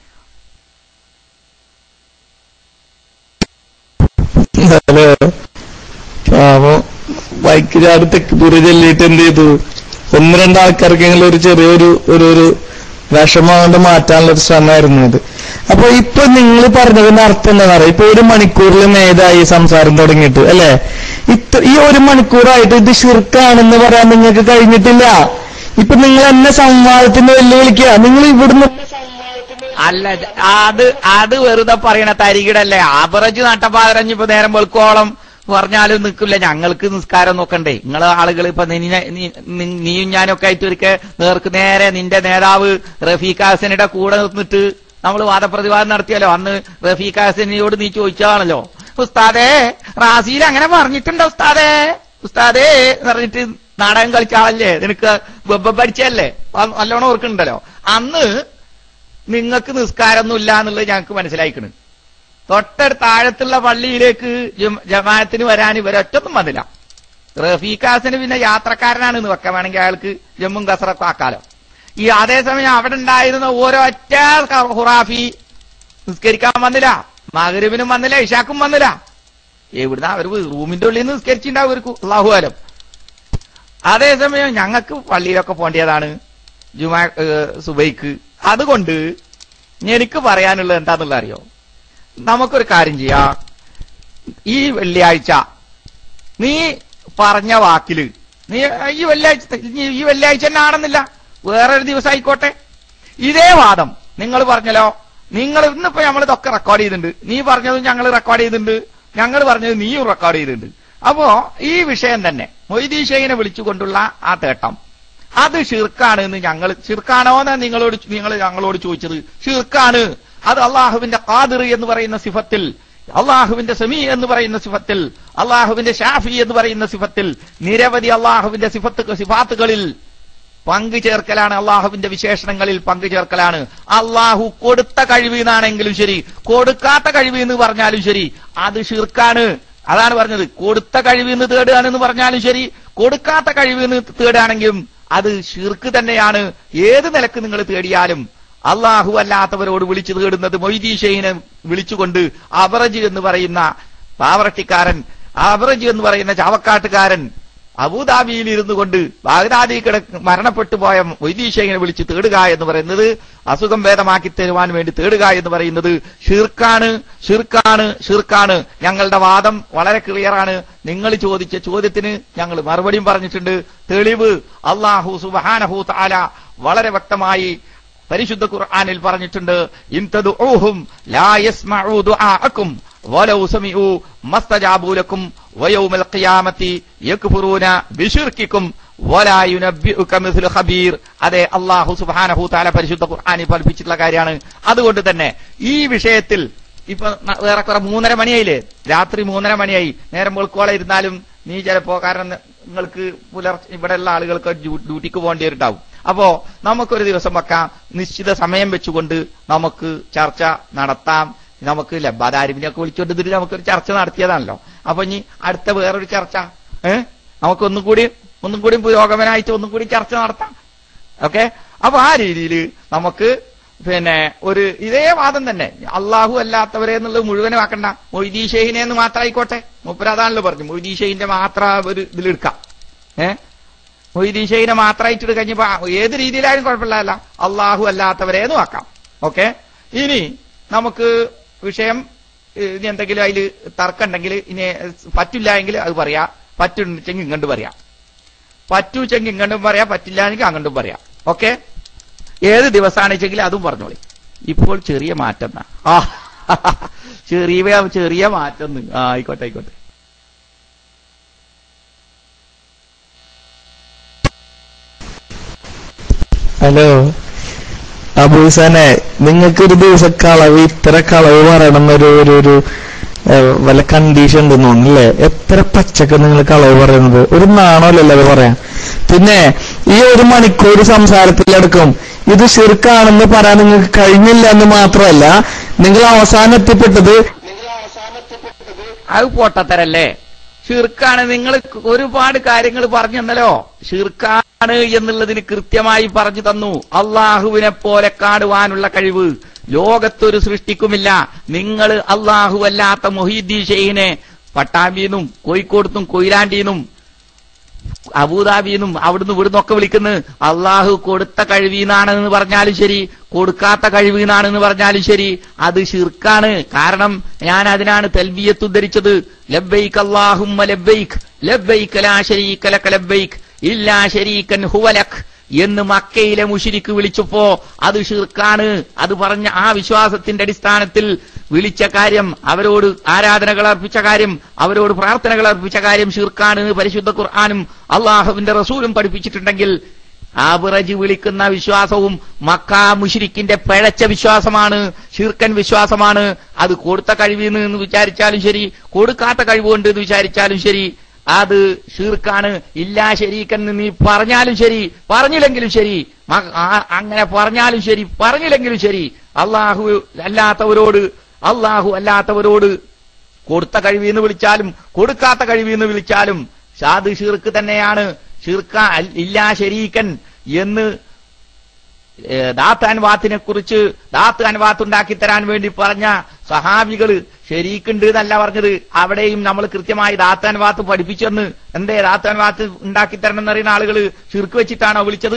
ഹലോ പാവം ബൈക്കിലാട് തെക്കുപൂര് ചെല്ലിയിട്ട് എന്ത് ചെയ്തു ഒന്ന് രണ്ട് ആൾക്കാർക്കെങ്കിലും ഒരു ചെറിയൊരു ഒരു ഒരു വിഷമം കൊണ്ട് മാറ്റാനുള്ള ഒരു ശ്രമമായിരുന്നു ഇത് അപ്പൊ ഇപ്പൊ നിങ്ങൾ പറഞ്ഞതിന്റെ അർത്ഥം എന്താ പറയാ ഇപ്പൊ ഒരു മണിക്കൂറിൽ മേതായി സംസാരം തുടങ്ങിയിട്ട് അല്ലെ ഇത്ര ഈ ഒരു മണിക്കൂറായിട്ട് ഇത് ഷിർക്കാണെന്ന് പറയാൻ നിങ്ങൾക്ക് കഴിഞ്ഞിട്ടില്ല ഇപ്പൊ നിങ്ങൾ എന്നെ സംവാദത്തിന് വെല്ലുവിളിക്കുക നിങ്ങൾ ഇവിടുന്ന് അല്ല അത് അത് വെറുതെ പറയണ തരികിടല്ലേ ആവറേജ് നട്ടപ്പാതരഞ്ഞിപ്പോ നേരം വെളുക്കോളം പറഞ്ഞാലും നിൽക്കില്ല ഞങ്ങൾക്ക് നിസ്കാരം നോക്കണ്ടേ നിങ്ങളെ ആളുകൾ ഇപ്പൊ നിന്നെ നീ- നി- നീയും ഞാനൊക്കെ ആയിട്ട് ഒരിക്കൽ നേർക്ക് നേരെ നിന്റെ നേതാവ് റഫീഖ് ഹാസനിയുടെ കൂടെ നിന്നിട്ട് നമ്മൾ വാദപ്രതിവാദം നടത്തിയല്ലോ അന്ന് റഫീഖ് ഹാസനിയോട് നീ ചോദിച്ചതാണല്ലോ ഉസ്താദേ റാസിയിൽ അങ്ങനെ പറഞ്ഞിട്ടുണ്ടോ ഉസ്താദേ ഉസ്താദേ എന്ന് പറഞ്ഞിട്ട് നാടകം കളിച്ച ആളല്ലേ നിനക്ക് വെബ്ബ പഠിച്ചല്ലേ അ- നല്ലോണം ഓർക്കുന്നുണ്ടല്ലോ അന്ന് നിങ്ങൾക്ക് നിസ്കാരമൊന്നും ഇല്ല എന്നുള്ളത് ഞങ്ങൾക്ക് മനസ്സിലായിക്കണ് തൊട്ടടുത്ത ആഴത്തുള്ള പള്ളിയിലേക്ക് ജം- ജമാഅത്തിന് വരാൻ ഇവരൊറ്റൊന്നും വന്നില്ല റഫീഖാസിന് പിന്നെ യാത്രക്കാരനാണ് എന്ന് വെക്കാൻ വേണമെങ്കിൽ അയാൾക്ക് ജമ്മും കസറൊക്കെ ആക്കാലോ ഈ അതേസമയം അവിടെ ഉണ്ടായിരുന്ന ഒരൊറ്റ ഹുറാഫി നിസ്കരിക്കാൻ വന്നില്ല മകരുവിനും വന്നില്ല ഇഷാക്കും വന്നില്ല എവിടുന്ന അവർ റൂമിന്റെ ഉള്ളിൽ നിന്ന് നിസ്കരിച്ചിട്ടുണ്ടാവും ഒരു അള്ളാഹുവാലം അതേസമയം ഞങ്ങൾക്ക് പള്ളിയിലൊക്കെ പോണ്ടിയതാണ് ജുമാ ഏഹ്, സുബൈക്ക് അതുകൊണ്ട് എനിക്ക് പറയാനുള്ളത് എന്താന്നുള്ള അറിയോ നമുക്കൊരു കാര്യം ചെയ്യാം ഈ വെള്ളിയാഴ്ച നീ പറഞ്ഞ വാക്കില് നീ ഈ വെള്ളിയാഴ്ച ഈ- ഈ വെള്ളിയാഴ്ച തന്നെ ആണെന്നില്ല വേറൊരു ദിവസം ആയിക്കോട്ടെ ഇതേ വാദം നിങ്ങൾ പറഞ്ഞല്ലോ നിങ്ങൾ ഇന്നിപ്പോ നമ്മൾ ഇതൊക്കെ റെക്കോർഡ് ചെയ്തിട്ടുണ്ട് നീ പറഞ്ഞതും ഞങ്ങൾ റെക്കോർഡ് ചെയ്തിട്ടുണ്ട് ഞങ്ങൾ പറഞ്ഞത് നീയും റെക്കോർഡ് ചെയ്തിട്ടുണ്ട് അപ്പോ ഈ വിഷയം തന്നെ മൊയ്തീഷയിനെ വിളിച്ചുകൊണ്ടുള്ള ആ തേട്ടം അത് ഷിർക്കാണ് എന്ന് ഞങ്ങൾ ഷിർക്കാണോ എന്ന് നിങ്ങളോട് നിങ്ങൾ ഞങ്ങളോട് ചോദിച്ചത് ഷിർക്കാണ് അത് അള്ളാഹുവിന്റെ ഖാദിർ എന്ന് പറയുന്ന സിഫത്തിൽ അള്ളാഹുവിന്റെ സമീ എന്ന് പറയുന്ന സിഫത്തിൽ അള്ളാഹുവിന്റെ ഷാഫി എന്ന് പറയുന്ന സിഫത്തിൽ നിരവധി അള്ളാഹുവിന്റെ സിഫത്ത് സിഫാത്തുകളിൽ പങ്കു ചേർക്കലാണ് അള്ളാഹുവിന്റെ വിശേഷണങ്ങളിൽ പങ്കു ചേർക്കലാണ് അള്ളാഹു കൊടുത്ത കഴിവ് എന്നാണെങ്കിലും ശരി കൊടുക്കാത്ത കഴിവ് എന്ന് പറഞ്ഞാലും ശരി അത് ഷിർക്കാണ് അതാണ് പറഞ്ഞത് കൊടുത്ത കഴിവ് എന്ന് തേടുകയാണെന്ന് പറഞ്ഞാലും ശരി കൊടുക്കാത്ത കഴിവ് എന്ന് തേടുകയാണെങ്കിലും അത് ഷിർക്ക് തന്നെയാണ് ഏത് നിലക്ക് നിങ്ങൾ തേടിയാലും അള്ളാഹു അല്ലാത്തവരോട് വിളിച്ചു തേടുന്നത് മൊയ്തീഷയിനെ വിളിച്ചുകൊണ്ട് അവറജ് എന്ന് പറയുന്ന പാവറട്ടിക്കാരൻ അവറജ് എന്ന് പറയുന്ന ചാവക്കാട്ടുകാരൻ അബുദാബിയിൽ ഇരുന്നു കൊണ്ട് ബാഗ്ദാദി കിട മരണപ്പെട്ടു പോയ വൈദീശയെ വിളിച്ച് തേടുക എന്ന് പറയുന്നത് അസുഖം ഭേദമാക്കി തരുവാൻ വേണ്ടി തേടുക എന്ന് പറയുന്നത് ഷിർക്കാണ് ഷിർക്കാണ് ഷിർക്കാണ് ഞങ്ങളുടെ വാദം വളരെ ക്ലിയറാണ് നിങ്ങൾ ചോദിച്ച ചോദ്യത്തിന് ഞങ്ങൾ മറുപടിയും പറഞ്ഞിട്ടുണ്ട് തെളിവ് അള്ളാഹു സുബാനഹു താല വളരെ വ്യക്തമായി പരിശുദ്ധ ഖുർആനിൽ പറഞ്ഞിട്ടുണ്ട് ഇൻതദുഊഹും ലാ യസ്മഉ ദുആഅക്കും വലൗ സമിഉ മസ്തജാബു ലക്കും വയൗമൽ ഖിയാമത്തി യക്ഫുറൂന ബിശിർക്കിക്കും വലാ യുനബ്ബിഉക മിസ്ലു ഖബീർ അതെ അല്ലാഹു സുബ്ഹാനഹു തആല പരിശുദ്ധ ഖുർആനിൽ പഠിപ്പിച്ചിട്ടുള്ള കാര്യമാണ് അതുകൊണ്ട് തന്നെ ഈ വിഷയത്തിൽ ഇപ്പൊ ന- ഏറെക്കുറെ മൂന്നര മണിയായില്ലേ രാത്രി മൂന്നര മണിയായി നേരം വെളുക്കോളം ഇരുന്നാലും നീ ചിലപ്പോ കാരണം നിങ്ങൾക്ക് പുലർച്ചെ ഇവിടെയുള്ള ആളുകൾക്ക് ഡ്യൂ- ഡ്യൂട്ടിക്ക് പോകേണ്ടി വരുണ്ടാവും അപ്പോ നമുക്കൊരു ദിവസം വെക്കാം നിശ്ചിത സമയം വെച്ചുകൊണ്ട് നമുക്ക് ചർച്ച നടത്താം നമുക്ക് ലബാദാരിമിനെയൊക്കെ വിളിച്ചുകൊണ്ട് ഇതിൽ നമുക്കൊരു ചർച്ച നടത്തിയതാണല്ലോ അപ്പൊ ഇനി അടുത്ത വേറൊരു ചർച്ച ഏഹ് നമുക്ക് ഒന്നും കൂടി ഒന്നും കൂടി പുരോഗമനായിട്ട് ഒന്നും കൂടി ചർച്ച നടത്താം ഓക്കെ അപ്പൊ ആ രീതിയിൽ നമുക്ക് പിന്നെ ഒരു ഇതേ വാദം തന്നെ അള്ളാഹു അല്ലാത്തവരെ എന്നുള്ളത് മുഴുവനാക്കണ്ട മൊയ്തീഷഹിനെ എന്ന് മാത്രമായിക്കോട്ടെ മുപ്പരാതാണല്ലോ പറഞ്ഞു മൊയ്തീഷഹിന്റെ മാത്രം ഒരു ഇതിലെടുക്കാം ഏഹ് മൊയ്തീഷഹിനെ മാത്രമായിട്ട് കഴിഞ്ഞപ്പോ ഏത് രീതിയിലായാലും കുഴപ്പമില്ല അള്ളാഹു അല്ലാത്തവരെ എന്ന് വാക്കാം ഓക്കെ ഇനി നമുക്ക് വിഷയം ഏഹ്, ഇനി എന്തെങ്കിലും അതിൽ തർക്കമുണ്ടെങ്കിൽ ഇനി പറ്റില്ല എങ്കിൽ അത് പറയാ പറ്റുണ്ടെങ്കിൽ ഇങ്ങോട്ട് പറയാം പറ്റൂച്ചെങ്കിൽ ഇങ്ങോട്ടും പറയാം പറ്റില്ല എങ്കിൽ അങ്ങോട്ടും പറയാം ഓക്കെ ഏത് ദിവസമാണ് വെച്ചെങ്കിൽ അതും പറഞ്ഞോളി ഇപ്പോൾ ചെറിയ മാറ്റം എന്നാ. ആ ചെറിയ ചെറിയ മാറ്റം എന്ന്. ആ ആയിക്കോട്ടെ ആയിക്കോട്ടെ ഹലോ അബൂസാനെ നിങ്ങൾക്ക് ഒരു ദിവസം കളവ് ഇത്ര കളവ് പറയണം എന്നൊരു ഒരു ഒരു ഏഹ്, വല്ല കണ്ടീഷൻ ഉണ്ടെന്ന് തോന്നുന്നില്ലേ എത്ര പച്ചക്ക നിങ്ങൾ കളവ് പറയുന്നത് ഒരു നാണമല്ലല്ലോ അത് പറയാൻ പിന്നെ ഈ ഒരു മണിക്കൂർ സംസാരത്തിലടക്കം ഇത് ശിർക്കാണെന്ന് പറയാൻ നിങ്ങൾക്ക് കഴിഞ്ഞില്ല എന്ന് മാത്രമല്ല നിങ്ങൾ അവസാനം എത്തിപ്പെട്ടത് അത് പൊട്ടത്തരല്ലേ ഷിർക്കാണ് നിങ്ങൾ ഒരുപാട് കാര്യങ്ങൾ പറഞ്ഞു തന്നല്ലോ ഷിർക്കാണ് എന്നുള്ളതിന് കൃത്യമായി പറഞ്ഞു തന്നു അള്ളാഹുവിനെ പോലെ കാണുവാനുള്ള കഴിവ് ലോകത്തൊരു സൃഷ്ടിക്കുമില്ല നിങ്ങൾ അള്ളാഹു അല്ലാത്ത മൊഹീദ്ദീൻ ഷെയ്ഖിനെ പട്ടാമ്പിന്നും കോഴിക്കോടത്തും കൊയിലാണ്ടിന്നും അബൂദാബിന്നും അവിടുന്ന് ഇവിടുന്ന് ഒക്കെ വിളിക്കുന്നത് അള്ളാഹു കൊടുത്ത കഴിവീന്നാണെന്ന് പറഞ്ഞാലും ശരി കൊടുക്കാത്ത കഴിവീന്നാണെന്ന് പറഞ്ഞാലും ശരി അത് ഷിർക്കാണ് കാരണം ഞാൻ അതിനാണ് തൽബിയത്ത് ഉദ്ധരിച്ചത് ലബ്ബൈക്ക് അള്ളാഹുമ്മ ലബ്ബൈക്ക് ലബ്ബൈക്ക് ലാ ശരീക ലക ലബ്ബൈക്ക് ഇല്ലാ ശരീകൻ ഹുവലക് എന്ന് മക്കയിലെ മുഷിരിക്ക് വിളിച്ചപ്പോ അത് ഷിർക്കാണ് അത് പറഞ്ഞ ആ വിശ്വാസത്തിന്റെ അടിസ്ഥാനത്തിൽ വിളിച്ച കാര്യം അവരോട് ആരാധനകൾ അർപ്പിച്ച കാര്യം അവരോട് പ്രാർത്ഥനകൾ അർപ്പിച്ച കാര്യം ഷിർക്കാണ് പരിശുദ്ധ ഖുർആാനും അള്ളാഹുവിന്റെ റസൂലും പഠിപ്പിച്ചിട്ടുണ്ടെങ്കിൽ ആബിറജ് വിളിക്കുന്ന വിശ്വാസവും മക്ക മുഷിരിക്കിന്റെ പിഴച്ച വിശ്വാസമാണ് ഷിർക്കൻ വിശ്വാസമാണ് അത് കൊടുത്ത കഴിവിന്ന് എന്ന് വിചാരിച്ചാലും ശരി കൊടുക്കാത്ത കഴിവുണ്ട് എന്ന് വിചാരിച്ചാലും ശരി അത് ഷീർക്കാണ് ഇല്ലാ ശരീക്കെന്ന് നീ പറഞ്ഞാലും ശരി പറഞ്ഞില്ലെങ്കിലും ശരി മ- ആ- അങ്ങനെ പറഞ്ഞാലും ശരി പറഞ്ഞില്ലെങ്കിലും ശരി അള്ളാഹു അല്ലാത്തവരോട് അള്ളാഹു അല്ലാത്തവരോട് കൊടുത്ത കഴിവീന്ന് വിളിച്ചാലും കൊടുക്കാത്ത കഴിവീന്ന് വിളിച്ചാലും ഷാദ് ഷീർക്ക് തന്നെയാണ് ഷീർക്ക അൽ- ഇല്ലാ ശരീക്കൻ എന്ന് ഏ, ദാത്ത് അൻവാത്തിനെ കുറിച്ച് ദാത്ത് അൻവാത്ത് ഉണ്ടാക്കി തരാൻ വേണ്ടി പറഞ്ഞ സഹാബികള് ശരീക്കുണ്ട് എന്നല്ല പറഞ്ഞത് അവിടെയും നമ്മൾ കൃത്യമായി ദാത്ത് അൻവാത്ത് പഠിപ്പിച്ചെന്ന് എന്തേ ദാത്ത് അൻവാത്ത് ഉണ്ടാക്കി തരണം എന്നറിയുന്ന ആളുകള് ഷിർക്ക് വെച്ചിട്ടാണോ വിളിച്ചത്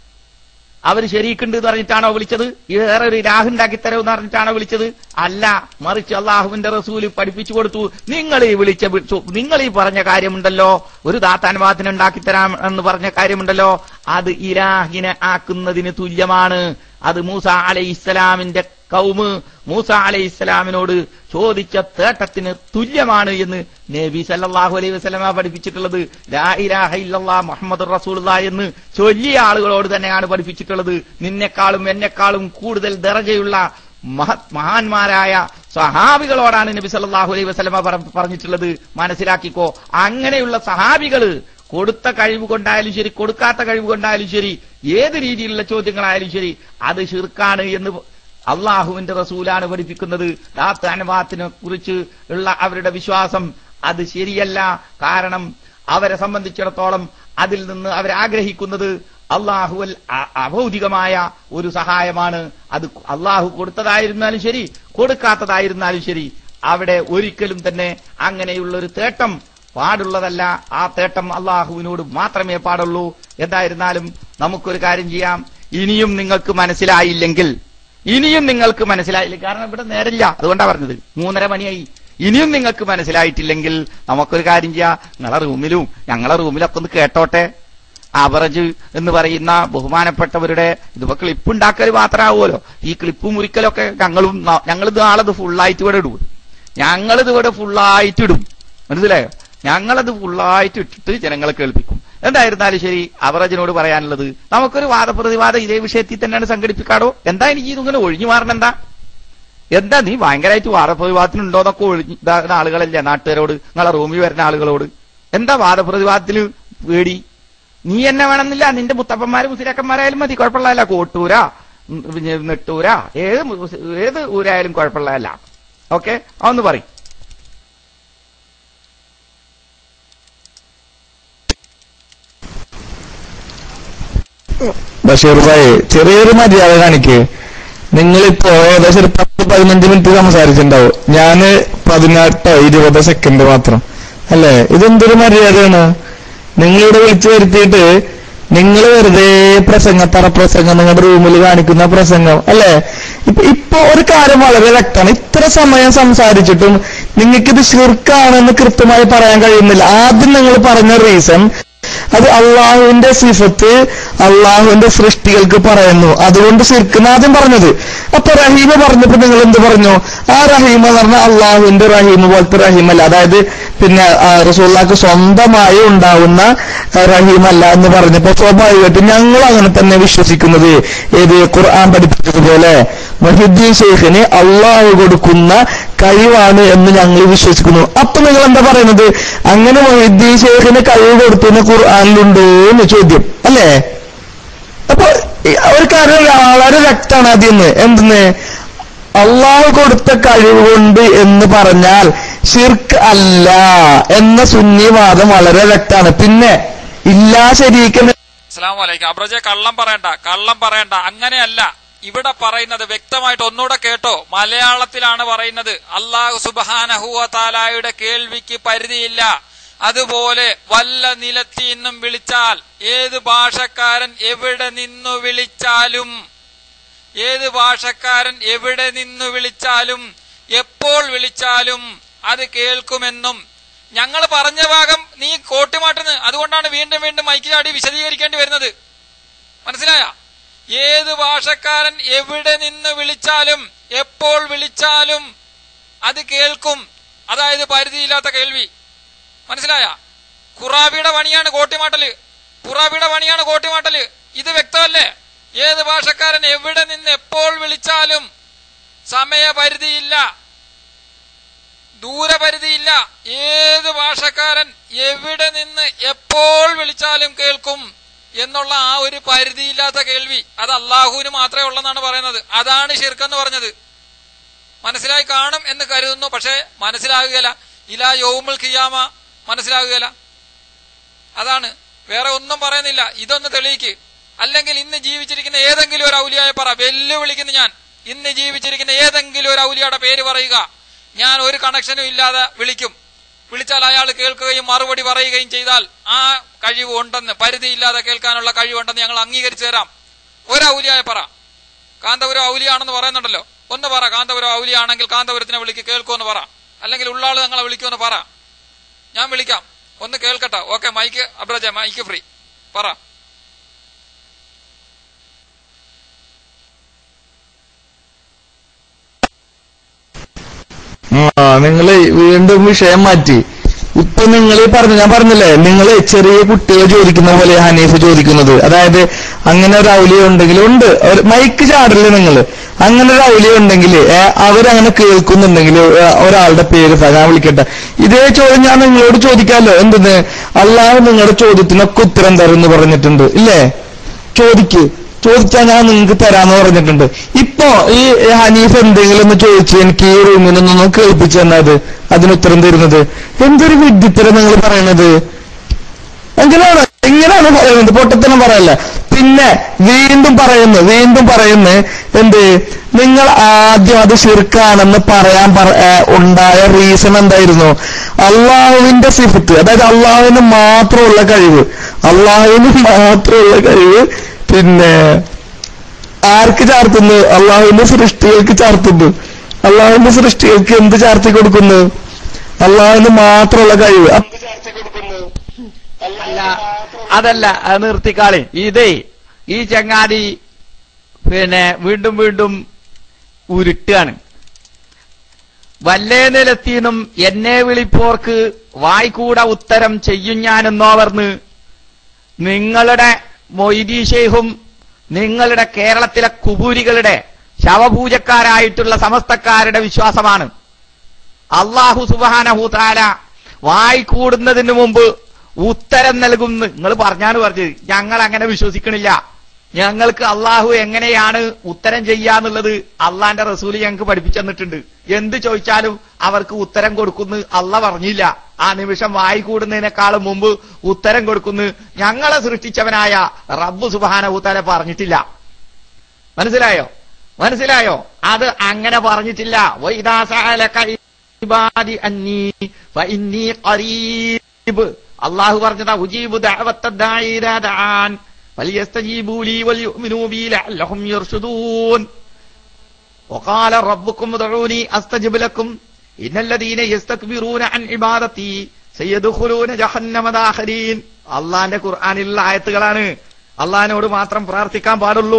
അവർ ശരീക്കുണ്ട് എന്ന് പറഞ്ഞിട്ടാണോ വിളിച്ചത് വേറെ ഒരു രാഹ് ഉണ്ടാക്കി തരുമെന്ന് പറഞ്ഞിട്ടാണോ വിളിച്ചത് അല്ല മറിച്ച് അള്ളാഹുവിന്റെ റസൂല് പഠിപ്പിച്ചു കൊടുത്തു നിങ്ങൾ ഈ വിളിച്ച വിളിച്ചു- നിങ്ങൾ ഈ പറഞ്ഞ കാര്യമുണ്ടല്ലോ ഒരു ദാത്താൻവാദത്തിന് ഉണ്ടാക്കി തരാം എന്ന് പറഞ്ഞ കാര്യമുണ്ടല്ലോ അത് ഇലാഹിനെ ആക്കുന്നതിന് തുല്യമാണ് അത് മൂസ അലൈഹി ഇസ്ലാമിന്റെ കൗമ് മൂസ അലൈഹി ഇസ്ലാമിനോട് ചോദിച്ച തേട്ടത്തിന് തുല്യമാണ് എന്ന് നബി സല്ലല്ലാഹു അലൈഹി വസല്ലമ പഠിപ്പിച്ചിട്ടുള്ളത് ലാ ഇലാഹ ഇല്ലല്ലാഹ് മുഹമ്മദ് റസൂലുള്ളാഹ് എന്ന് ചൊല്ലിയ ആളുകളോട് തന്നെയാണ് പഠിപ്പിച്ചിട്ടുള്ളത് നിന്നെക്കാളും എന്നെക്കാളും കൂടുതൽ ദറജയുള്ള മഹ- മഹാന്മാരായ സഹാബികളോടാണ് നബി സല്ലല്ലാഹു അലൈഹി വസല്ലമ പറ- പറഞ്ഞിട്ടുള്ളത് മനസ്സിലാക്കിക്കോ അങ്ങനെയുള്ള സഹാബികള് കൊടുത്ത കഴിവ് കൊണ്ടായാലും ശരി കൊടുക്കാത്ത കഴിവ് കൊണ്ടായാലും ശരി ഏത് രീതിയിലുള്ള ചോദ്യങ്ങളായാലും ശരി അത് ഷിർക്കാണ് എന്ന് അള്ളാഹുവിന്റെ റസൂലാണ് പഠിപ്പിക്കുന്നത് ദാത്ത് അനുവാത്തിനെ കുറിച്ച് ഉള്ള അവരുടെ വിശ്വാസം അത് ശരിയല്ല കാരണം അവരെ സംബന്ധിച്ചിടത്തോളം അതിൽ നിന്ന് അവരാഗ്രഹിക്കുന്നത് അള്ളാഹുവൽ അ- അഭൗതികമായ ഒരു സഹായമാണ് അത് അള്ളാഹു കൊടുത്തതായിരുന്നാലും ശരി കൊടുക്കാത്തതായിരുന്നാലും ശരി അവിടെ ഒരിക്കലും തന്നെ അങ്ങനെയുള്ള ഒരു തേട്ടം പാടുള്ളതല്ല ആ തേട്ടം അള്ളാഹുവിനോട് മാത്രമേ പാടുള്ളൂ എന്തായിരുന്നാലും നമുക്കൊരു കാര്യം ചെയ്യാം ഇനിയും നിങ്ങൾക്ക് മനസ്സിലായില്ലെങ്കിൽ ഇനിയും നിങ്ങൾക്ക് മനസ്സിലായില്ല കാരണം ഇവിടെ നേരമില്ല അതുകൊണ്ടാ പറഞ്ഞത് മൂന്നര മണിയായി ഇനിയും നിങ്ങൾക്ക് മനസ്സിലായിട്ടില്ലെങ്കിൽ നമുക്കൊരു കാര്യം ചെയ്യാം നിങ്ങളെ റൂമിലും ഞങ്ങളെ റൂമിലൊക്കെ ഒന്ന് കേട്ടോട്ടെ അവറജ് എന്ന് പറയുന്ന ബഹുമാനപ്പെട്ടവരുടെ ഇതിപ്പോ ക്ലിപ്പ് ഉണ്ടാക്കൽ മാത്രമാവുമല്ലോ ഈ ക്ലിപ്പ് മുറിക്കലൊക്കെ ഞങ്ങളും ന- ഞങ്ങളിത് നാളത് ഫുള്ളായിട്ട് ഇവിടെ ഇടും ഞങ്ങളിത് ഇവിടെ ഫുള്ളായിട്ട് ഇടും മനസ്സിലായോ ഞങ്ങളത് ഫുള്ളായിട്ട് ഇട്ടിട്ട് ജനങ്ങളെ കേൾപ്പിക്കും എന്തായിരുന്നാലും ശരി അവറജിനോട് പറയാനുള്ളത് നമുക്കൊരു വാദപ്രതിവാദം ഇതേ വിഷയത്തിൽ തന്നെയാണ് സംഘടിപ്പിക്കാടോ എന്താ എനിക്ക് ഇതിങ്ങനെ ഒഴിഞ്ഞു മാറണം എന്താ എന്താ നീ ഭയങ്കരമായിട്ട് വാദപ്രതിവാദത്തിനുണ്ടോന്നൊക്കെ ഒഴിഞ്ഞ് ഇതാകുന്ന ആളുകളല്ലേ നാട്ടുകാരോട് നിങ്ങളെ റൂമിൽ വരുന്ന ആളുകളോട് എന്താ വാദപ്രതിവാദത്തിന് പേടി നീ എന്നെ വേണമെന്നില്ല നിന്റെ മുത്തപ്പന്മാര് മുസ്ലിയാക്കന്മാരായാലും മതി കുഴപ്പമുള്ളതല്ല കോട്ടൂര ഉം, പിന്നെ നെട്ടൂര ഏത് മുസ്- ഏത് ഊരായാലും കുഴപ്പമുള്ളതല്ല ഓക്കെ അതൊന്ന് പറയും ബഷീർ ഭായി ചെറിയൊരു മര്യാദ കാണിക്ക് നിങ്ങളിപ്പോ ഏകദേശം ഒരു പത്ത് പതിനഞ്ച് മിനിറ്റ് സംസാരിച്ചിട്ടുണ്ടാവും ഞാന് പതിനെട്ടോ ഇരുപതോ സെക്കൻഡ് മാത്രം അല്ലേ ഇതെന്തൊരു മര്യാദയാണ് നിങ്ങളിവിടെ വിളിച്ചു വരുത്തിയിട്ട് നിങ്ങൾ വെറുതെ പ്രസംഗത്തറ പ്രസംഗം നിങ്ങളുടെ റൂമിൽ കാണിക്കുന്ന പ്രസംഗം അല്ലേ ഇപ്പൊ ഇപ്പൊ ഒരു കാര്യം വളരെ വ്യക്തമാണ് ഇത്ര സമയം സംസാരിച്ചിട്ടും നിങ്ങൾക്കിത് ഷിർക്കാണെന്ന് കൃത്യമായി പറയാൻ കഴിയുന്നില്ല ആദ്യം നിങ്ങൾ പറഞ്ഞ റീസൺ അത് അള്ളാഹുവിന്റെ സിഫത്ത് അള്ളാഹുവിന്റെ സൃഷ്ടികൾക്ക് പറയുന്നു അതുകൊണ്ട് ശിർക്കുന്ന ആദ്യം പറഞ്ഞത് അപ്പൊ റഹീമ പറഞ്ഞപ്പോ നിങ്ങൾ എന്ത് പറഞ്ഞു ആ റഹീമ എന്ന് പറഞ്ഞാൽ അള്ളാഹുവിന്റെ റഹീമ പോലത്തെ റഹീമല്ല അതായത് പിന്നെ ആ, റസൂലുള്ളാഹിക്ക് സ്വന്തമായി ഉണ്ടാവുന്ന ആ, റഹീമല്ല എന്ന് പറഞ്ഞപ്പോ സ്വാഭാവികമായിട്ടും ഞങ്ങൾ അങ്ങനെ തന്നെ വിശ്വസിക്കുന്നത് ഏത് ഖുർആൻ പഠിപ്പിച്ചതുപോലെ മൊഹിദ്ദീൻ ഷെയ്ഖിന് അള്ളാഹു കൊടുക്കുന്ന കഴിവാണ് എന്ന് ഞങ്ങൾ വിശ്വസിക്കുന്നു അപ്പൊ നിങ്ങൾ എന്താ പറയുന്നത് അങ്ങനെ മൊഹിദ്ദീൻ ഷെയ്ഖിന് കഴിവ് കൊടുത്തുന്ന ഖുർആാനിലുണ്ടോ എന്ന് ചോദ്യം അല്ലേ അപ്പൊ ഈ ഒരു കാര്യം വളരെ വ്യക്തമാണ് അതിന്ന് എന്തെന്ന് അള്ളാഹു കൊടുത്ത കഴിവ് കൊണ്ട് എന്ന് പറഞ്ഞാൽ ഷിർക്ക് അല്ല എന്ന സുന്നിവാദം വളരെ വ്യക്തമാണ് പിന്നെ ഇല്ലാ ശരീക്കുന്ന അസ്സാം വലൈക്കും അബ്രജെ കള്ളം പറയണ്ട കള്ളം പറയണ്ട അങ്ങനെയല്ല ഇവിടെ പറയുന്നത് വ്യക്തമായിട്ട് ഒന്നുകൂടെ കേട്ടോ മലയാളത്തിലാണ് പറയുന്നത് അള്ളാഹു സുബാനഹുവ താലായുടെ കേൾവിക്ക് പരിധിയില്ല അതുപോലെ വല്ല നിലത്തിന്നും വിളിച്ചാൽ ഏത് ഭാഷക്കാരൻ എവിടെ നിന്നു വിളിച്ചാലും ഏത് ഭാഷക്കാരൻ എവിടെ നിന്നു വിളിച്ചാലും എപ്പോൾ വിളിച്ചാലും അത് കേൾക്കുമെന്നും ഞങ്ങൾ പറഞ്ഞ ഭാഗം നീ കോട്ടുമാട്ടുന്നു അതുകൊണ്ടാണ് വീണ്ടും വീണ്ടും മൈക്ക് ചാടി വിശദീകരിക്കേണ്ടി വരുന്നത് മനസ്സിലായ ഏത് ഭാഷക്കാരൻ എവിടെ നിന്ന് വിളിച്ചാലും എപ്പോൾ വിളിച്ചാലും അത് കേൾക്കും അതായത് പരിധിയില്ലാത്ത കേൾവി മനസ്സിലായ ഖുറാബിയുടെ പണിയാണ് കോട്ടിമാട്ടല് ഖുറാബിയുടെ പണിയാണ് കോട്ടിമാട്ടല് ഇത് വ്യക്തമല്ലേ ഏത് ഭാഷക്കാരൻ എവിടെ നിന്ന് എപ്പോൾ വിളിച്ചാലും സമയപരിധിയില്ല ദൂരപരിധിയില്ല ഏത് ഭാഷക്കാരൻ എവിടെ നിന്ന് എപ്പോൾ വിളിച്ചാലും കേൾക്കും എന്നുള്ള ആ ഒരു പരിധിയില്ലാത്ത കേൾവി അത് അള്ളാഹുവിന് മാത്രമേ ഉള്ളെന്നാണ് പറയുന്നത് അതാണ് ഷിർക്കെന്ന് പറഞ്ഞത് മനസ്സിലായി കാണും എന്ന് കരുതുന്നു പക്ഷെ മനസ്സിലാകുകയില്ല ഇലാ യൗമുൽ ഖിയാമ മനസ്സിലാകുകയില്ല അതാണ് വേറെ ഒന്നും പറയുന്നില്ല ഇതൊന്ന് തെളിയിക്ക് അല്ലെങ്കിൽ ഇന്ന് ജീവിച്ചിരിക്കുന്ന ഏതെങ്കിലും ഒരു ഔലിയായ പറ വെല്ലുവിളിക്കുന്നു ഞാൻ ഇന്ന് ജീവിച്ചിരിക്കുന്ന ഏതെങ്കിലും ഒരു ഔലിയുടെ പേര് പറയുക ഞാൻ ഒരു കണക്ഷനും ഇല്ലാതെ വിളിക്കും വിളിച്ചാൽ അയാൾ കേൾക്കുകയും മറുപടി പറയുകയും ചെയ്താൽ ആ കഴിവ് ഉണ്ടെന്ന് പരിധിയില്ലാതെ കേൾക്കാനുള്ള കഴിവുണ്ടെന്ന് ഞങ്ങൾ അംഗീകരിച്ചു തരാം ഒരു ഔലിയായ പറ കാന്തപുരം ഔലിയാണെന്ന് പറയുന്നുണ്ടല്ലോ ഒന്ന് പറ കാന്തപുരം ഔലിയാണെങ്കിൽ കാന്തപുരത്തിനെ വിളിക്ക് കേൾക്കുമെന്ന് പറ അല്ലെങ്കിൽ ഉള്ളാള് ഞങ്ങളെ വിളിക്കുമെന്ന് പറ ഞാൻ വിളിക്കാം ഒന്ന് കേൾക്കട്ടെ ഓക്കെ മൈക്ക് അബ്രജ മൈക്ക് ഫ്രീ പറ ആ നിങ്ങൾ വീണ്ടും വിഷയം മാറ്റി ഇപ്പൊ നിങ്ങൾ പറഞ്ഞു ഞാൻ പറഞ്ഞില്ലേ നിങ്ങൾ ചെറിയ കുട്ടികൾ ചോദിക്കുന്ന പോലെ ഹനീഫ് ചോദിക്കുന്നത് അതായത് അങ്ങനെ ഒരു ഔലിയ ഉണ്ടെങ്കിൽ ഉണ്ട് ഒരു മൈക്ക് ചാടില്ലേ നിങ്ങൾ അങ്ങനെ ഒരു ഔലിയ ഉണ്ടെങ്കിൽ ഏ, അവരങ്ങനെ കേൾക്കുന്നുണ്ടെങ്കിൽ ഏ, ഒരാളുടെ പേര് പറ, ഞാൻ വിളിക്കട്ടെ ഇതേ ചോദ്യം ഞാൻ നിങ്ങളോട് ചോദിക്കാമല്ലോ എന്തെന്ന് അള്ളാഹു നിങ്ങളുടെ ചോദ്യത്തിനൊക്കെ ഉത്തരം തരുമെന്ന് പറഞ്ഞിട്ടുണ്ട് ഇല്ലേ ചോദിക്ക് ചോദിച്ചാൽ ഞാൻ നിങ്ങൾക്ക് തരാന്ന് പറഞ്ഞിട്ടുണ്ട് ഇപ്പോ ഈ ഹനീഫ് എന്തെങ്കിലും ഒന്ന് ചോദിച്ച് എനിക്ക് ഈ റൂമിൽ നിന്നൊന്ന് കേൾപ്പിച്ചു തന്നത് അതിന് ഉത്തരം തരുന്നത് എന്തൊരു വിഡ്ഢിത്തരം നിങ്ങൾ പറയണത് എങ്ങനെയാണ് എങ്ങനെയാണ് പറയുന്നത് പൊട്ടത്തനം പറയല്ല പിന്നെ വീണ്ടും പറയുന്നു വീണ്ടും പറയുന്നു എന്ത് നിങ്ങൾ ആദ്യം അത് ശിർക്കാണെന്ന് പറയാൻ പറ- ഏ, ഉണ്ടായ റീസൺ എന്തായിരുന്നു അള്ളാഹുവിന്റെ സിഫത്ത് അതായത് അള്ളാഹുവിന് മാത്രമുള്ള കഴിവ് അള്ളാഹുവിന് മാത്രമുള്ള കഴിവ് പിന്നെ ആർക്ക് ചാർത്തുന്നു അള്ളാഹുവിന്റെ സൃഷ്ടികൾക്ക് ചാർത്തുന്നു അള്ളാഹുവിന്റെ സൃഷ്ടികൾക്ക് എന്ത് ചാർത്തി കൊടുക്കുന്നു അള്ളാഹുവിന് മാത്രമുള്ള കഴിവ് എന്ത് ചാർത്തി കൊടുക്കുന്നു അല്ല അതല്ല അത് നിർത്തിക്കാളി ഇതേ ഈ ചങ്ങാതി പിന്നെ വീണ്ടും വീണ്ടും ഉരുട്ടാണ് വല്ലേ നിലത്തീന്നും എന്നെ വിളിപ്പോർക്ക് വായ്കൂട ഉത്തരം ചെയ്യും ഞാനെന്നോവർന്ന് നിങ്ങളുടെ മൊയ്തി ഷെയ്ഖും നിങ്ങളുടെ കേരളത്തിലെ കുബൂരികളുടെ ശവപൂജക്കാരായിട്ടുള്ള സമസ്തക്കാരുടെ വിശ്വാസമാണ് അള്ളാഹു സുബാനഹൂതാല വായി കൂടുന്നതിന് മുമ്പ് ഉത്തരം നൽകുന്നു നിങ്ങൾ പറഞ്ഞാണ് പറഞ്ഞത് ഞങ്ങൾ അങ്ങനെ വിശ്വസിക്കണില്ല ഞങ്ങൾക്ക് അള്ളാഹു എങ്ങനെയാണ് ഉത്തരം ചെയ്യാന്നുള്ളത് അള്ളാന്റെ റസൂല് ഞങ്ങൾക്ക് പഠിപ്പിച്ചു തന്നിട്ടുണ്ട് എന്ത് ചോദിച്ചാലും അവർക്ക് ഉത്തരം കൊടുക്കുന്നു അല്ല പറഞ്ഞില്ല ആ നിമിഷം വായി കൂടുന്നതിനേക്കാളും മുമ്പ് ഉത്തരം കൊടുക്കുന്നു ഞങ്ങളെ സൃഷ്ടിച്ചവനായ റബ്ബ് സുബാനഹൂത്താല പറഞ്ഞിട്ടില്ല മനസ്സിലായോ മനസ്സിലായോ അത് അങ്ങനെ പറഞ്ഞിട്ടില്ല വൈദാ സഅലക ഇബാദി അന്നീ ഫഇന്നീ ഖരീബ് അള്ളാഹു പറഞ്ഞതാ ഉജീബു ദഅവത്ത ദാഇ ഇദാ ദഅാൻ ഫലിയസ്തജീബൂ ലീ വൽയുഅ്മിനൂ ബി ലഅല്ലഹും യർഷുദൂൻ وقال ربكم ادعوني استجب لكم ان الذين يستكبرون عن عبادتي سيدخلون جهنم داخرين അള്ളാന്റെ ഖുർആാനിലുള്ള ആയത്തുകളാണ് അള്ളഹാനോട് മാത്രം പ്രാർത്ഥിക്കാൻ പാടുള്ളൂ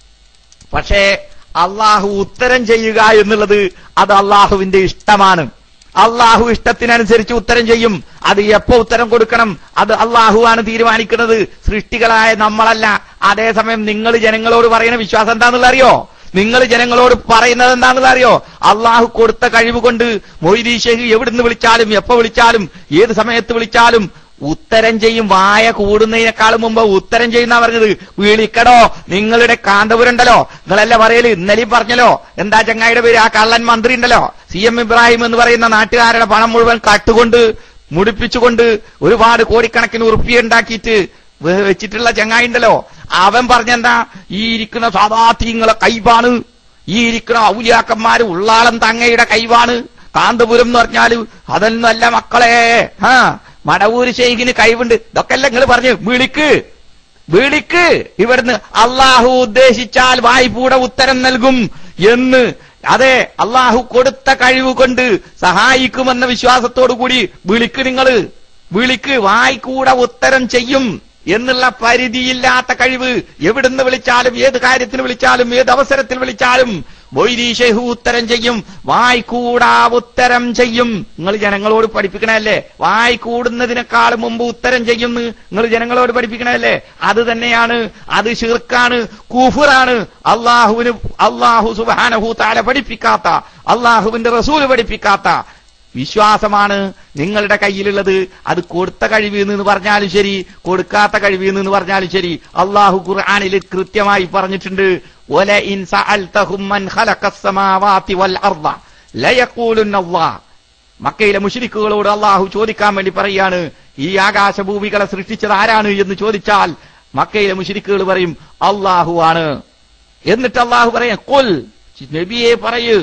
പക്ഷേ അള്ളാഹു ഉത്തരം ചെയ്യുക എന്നുള്ളത് അത് അള്ളാഹുവിന്റെ ഇഷ്ടമാണ് അള്ളാഹു ഇഷ്ടത്തിനനുസരിച്ച് ഉത്തരം ചെയ്യും അത് എപ്പോ ഉത്തരം കൊടുക്കണം അത് അള്ളാഹുവാണ് തീരുമാനിക്കുന്നത് സൃഷ്ടികളായ നമ്മളല്ല അതേസമയം നിങ്ങൾ ജനങ്ങളോട് പറയുന്ന വിശ്വാസം എന്താണെന്നുള്ള അറിയോ നിങ്ങൾ ജനങ്ങളോട് പറയുന്നത് എന്താണെന്ന് അറിയോ അള്ളാഹു കൊടുത്ത കഴിവ് കൊണ്ട് മൊയ്തീ ഷെഹ് എവിടുന്ന് വിളിച്ചാലും എപ്പോ വിളിച്ചാലും ഏത് സമയത്ത് വിളിച്ചാലും ഉത്തരം ചെയ്യും വായ കൂടുന്നതിനേക്കാളും മുമ്പ് ഉത്തരം ചെയ്യുന്ന പറഞ്ഞത് വിളിക്കടോ നിങ്ങളുടെ കാന്തപുരണ്ടല്ലോ നിങ്ങളല്ല പറയല് ഇന്നലെയും പറഞ്ഞല്ലോ എന്താ ചങ്ങായിയുടെ പേര് ആ കള്ളൻ മന്ത്രി ഉണ്ടല്ലോ സി എം ഇബ്രാഹിം എന്ന് പറയുന്ന നാട്ടുകാരുടെ പണം മുഴുവൻ കട്ടുകൊണ്ട് മുടിപ്പിച്ചുകൊണ്ട് ഒരുപാട് കോടിക്കണക്കിന് ഉറുപ്പിയ ഉണ്ടാക്കിയിട്ട് വെ- വെച്ചിട്ടുള്ള ചങ്ങായി ഉണ്ടല്ലോ അവൻ പറഞ്ഞെന്താ ഈ ഇരിക്കുന്ന സാധാത്യങ്ങളെ കൈവാണ് ഈ ഇരിക്കുന്ന ഔലിയാക്കന്മാര് ഉള്ളാളം തങ്ങയുടെ കൈവാണ് കാന്തപുരം എന്ന് പറഞ്ഞാല് അതൊന്നല്ല മക്കളെ ആ മടവൂര് ശൈഖിന് കഴിവുണ്ട് ഇതൊക്കെ അല്ല നിങ്ങൾ പറഞ്ഞു വിളിക്ക് വിളിക്ക് ഇവിടുന്ന് അള്ളാഹു ഉദ്ദേശിച്ചാൽ വായ്പൂടെ ഉത്തരം നൽകും എന്ന് അതെ അള്ളാഹു കൊടുത്ത കഴിവ് കൊണ്ട് സഹായിക്കുമെന്ന വിശ്വാസത്തോടു കൂടി വിളിക്ക് നിങ്ങള് വിളിക്ക് വായ്ക്കൂടെ ഉത്തരം ചെയ്യും എന്നുള്ള പരിധിയില്ലാത്ത കഴിവ് എവിടുന്ന് വിളിച്ചാലും ഏത് കാര്യത്തിന് വിളിച്ചാലും ഏത് അവസരത്തിൽ വിളിച്ചാലും മൊയ്തീ ഷെഹു ഉത്തരം ചെയ്യും വായ്ക്കൂടാ ഉത്തരം ചെയ്യും നിങ്ങൾ ജനങ്ങളോട് പഠിപ്പിക്കണല്ലേ വായ് കൂടുന്നതിനേക്കാൾ മുമ്പ് ഉത്തരം ചെയ്യുമെന്ന് നിങ്ങൾ ജനങ്ങളോട് പഠിപ്പിക്കണല്ലേ അത് തന്നെയാണ് അത് ഷിർക്കാണ് കൂഫുറാണ് അള്ളാഹുവിന് അള്ളാഹു സുബാനഹു താല പഠിപ്പിക്കാത്ത അള്ളാഹുവിന്റെ റസൂല് പഠിപ്പിക്കാത്ത വിശ്വാസമാണ് നിങ്ങളുടെ കയ്യിലുള്ളത് അത് കൊടുത്ത കഴിവ് എന്ന് പറഞ്ഞാലും ശരി കൊടുക്കാത്ത കഴിവ് എന്ന് പറഞ്ഞാലും ശരി അള്ളാഹു ഖുർആാനിൽ കൃത്യമായി പറഞ്ഞിട്ടുണ്ട് ഒല ഇൻ സഅൽതഹും മൻ ഖലഖസ് സമാവാതി വൽ അർദ ലയഖൂലുന്ന അല്ലാഹ് മക്കയിലെ മുശ്രിക്കുകളോട് അള്ളാഹു ചോദിക്കാൻ വേണ്ടി പറയാണ് ഈ ആകാശഭൂമികളെ സൃഷ്ടിച്ചത് ആരാണ് എന്ന് ചോദിച്ചാൽ മക്കയിലെ മുശ്രിക്കുകൾ പറയും അള്ളാഹു ആണ് എന്നിട്ട് അള്ളാഹു പറയാം കൊൽ നബിയെ പറയൂ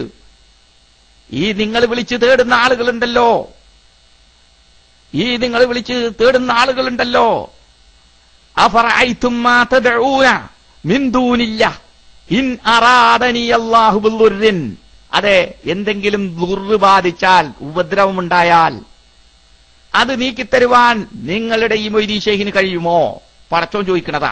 ഈ നിങ്ങൾ വിളിച്ച് തേടുന്ന ആളുകളുണ്ടല്ലോ ഈ നിങ്ങൾ വിളിച്ച് തേടുന്ന ആളുകളുണ്ടല്ലോ അഫറഅയ്തും മാ തദ്ഊന മിൻ ദൂനില്ല ഇൻ അറാദനി അല്ലാഹു ബിദ്ദുർരിൻ അതെ എന്തെങ്കിലും ദുർറ് ബാധിച്ചാൽ ഉപദ്രവമുണ്ടായാൽ അത് നീക്കിത്തരുവാൻ നിങ്ങളുടെ ഈ മൊയ്തീ ഷെയ്ഖിന് കഴിയുമോ പടച്ചോൻ ചോദിക്കണതാ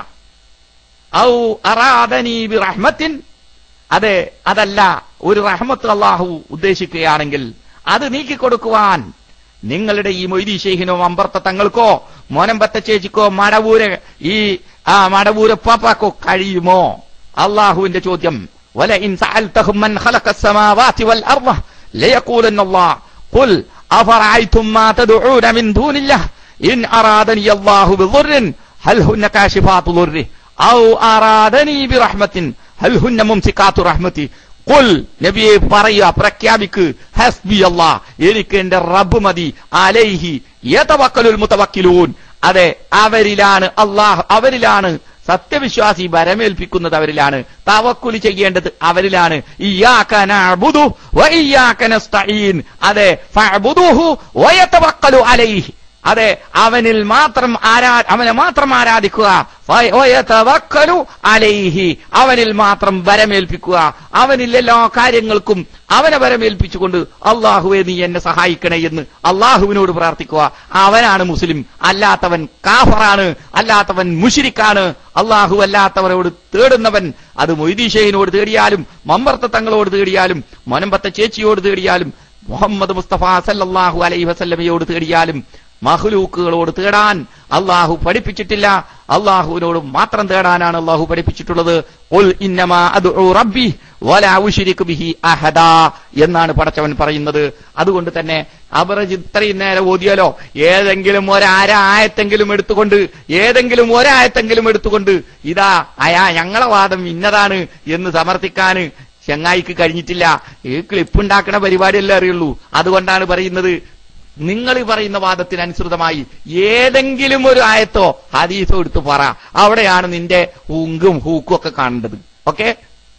ഔ അറാദനി ബി റഹ്മത്തിൻ അതെ അതല്ല ഒരു റഹ്മത്ത് അള്ളാഹു ഉദ്ദേശിക്കുകയാണെങ്കിൽ അത് നീക്കിക്കൊടുക്കുവാൻ നിങ്ങളുടെ ഈ മൊയ്തി ഷെയ്ഖിനോ അമ്പർത്ത തങ്ങൾക്കോ മോനമ്പത്ത ചേച്ചിക്കോ മടവൂര് ഈ ആ മടവൂര് പാപ്പാക്കോ കഴിയുമോ അള്ളാഹുവിന്റെ ചോദ്യം വല ഇൻ സഅൽതഹും മൻ ഖലഖ السماوات والارض ليقولن الله قل افرأيتم ما تدعون من دون الله ان ارادني الله بضر هل هن كاشفات ضره او ارادني برحمه هل هن ممسكات رحمتي കുൽ നബിയെ പറയുക പ്രഖ്യാപിക്ക് ഹസ്ബി അല്ലാ എനിക്ക് എന്റെ റബ്ബ് മതി അലൈഹി യതവക്കലുൽ മുതവക്കിലൂൻ അതെ അവരിലാണ് അള്ളാഹ് അവരിലാണ് സത്യവിശ്വാസി വരമേൽപ്പിക്കുന്നത് അവരിലാണ് തവക്കുലി ചെയ്യേണ്ടത് അവരിലാണ് ഇയ്യാക നഅ്ബുദു വ ഇയ്യാക നസ്തഈൻ അതെ ഫഅ്ബുദുഹു വയതവക്കലു അലൈഹി അതെ അവനിൽ മാത്രം ആരാ അവനെ മാത്രം ആരാധിക്കുക ഫ- വയതവക്കലു അലൈഹി അവനിൽ മാത്രം വരമേൽപ്പിക്കുക അവനിൽ എല്ലാ കാര്യങ്ങൾക്കും അവനെ വരമേൽപ്പിച്ചുകൊണ്ട് അള്ളാഹുവെ നീ എന്നെ സഹായിക്കണേ എന്ന് അള്ളാഹുവിനോട് പ്രാർത്ഥിക്കുക അവനാണ് മുസ്ലിം അല്ലാത്തവൻ കാഫറാണ് അല്ലാത്തവൻ മുഷിരിക്കാണ് അള്ളാഹു അല്ലാത്തവരോട് തേടുന്നവൻ അത് മൊയ്തീഷയിനോട് തേടിയാലും മമ്പർത്ത തങ്ങളോട് തേടിയാലും മൊനമ്പത്തെ ചേച്ചിയോട് തേടിയാലും മുഹമ്മദ് മുസ്തഫ സല്ലല്ലാഹു അലൈഹി വസല്ലമയോട് തേടിയാലും മഹ്ലൂക്കുകളോട് തേടാൻ അള്ളാഹു പഠിപ്പിച്ചിട്ടില്ല അള്ളാഹുവിനോട് മാത്രം തേടാനാണ് അള്ളാഹു പഠിപ്പിച്ചിട്ടുള്ളത് ഖുൽ ഇന്നമാ അദ്ഉ റബ്ബി വലാ ഉശ്രികു ബിഹി അഹദാ എന്നാണ് പടച്ചവൻ പറയുന്നത് അതുകൊണ്ട് തന്നെ അബറജ് ഇത്രയും നേരം ഓതിയാലോ ഏതെങ്കിലും ഒരാര ആയത്തെങ്കിലും എടുത്തുകൊണ്ട് ഏതെങ്കിലും ഒരായത്തെങ്കിലും എടുത്തുകൊണ്ട് ഇതാ അയാ ഞങ്ങളെ വാദം ഇന്നതാണ് എന്ന് സമർത്ഥിക്കാന് ചെങ്ങായിക്ക് കഴിഞ്ഞിട്ടില്ല ഈ ക്ലിപ്പ് ഉണ്ടാക്കുന്ന പരിപാടിയല്ലേ അറിയുള്ളൂ അതുകൊണ്ടാണ് പറയുന്നത് നിങ്ങൾ ഈ പറയുന്ന വാദത്തിന് അനുസൃതമായി ഏതെങ്കിലും ഒരു ആയത്തോ ഹദീസോ എടുത്ത് പറ അവിടെയാണ് നിന്റെ ഹുങ്കും ഹൂക്കും ഒക്കെ കാണേണ്ടത് ഓക്കെ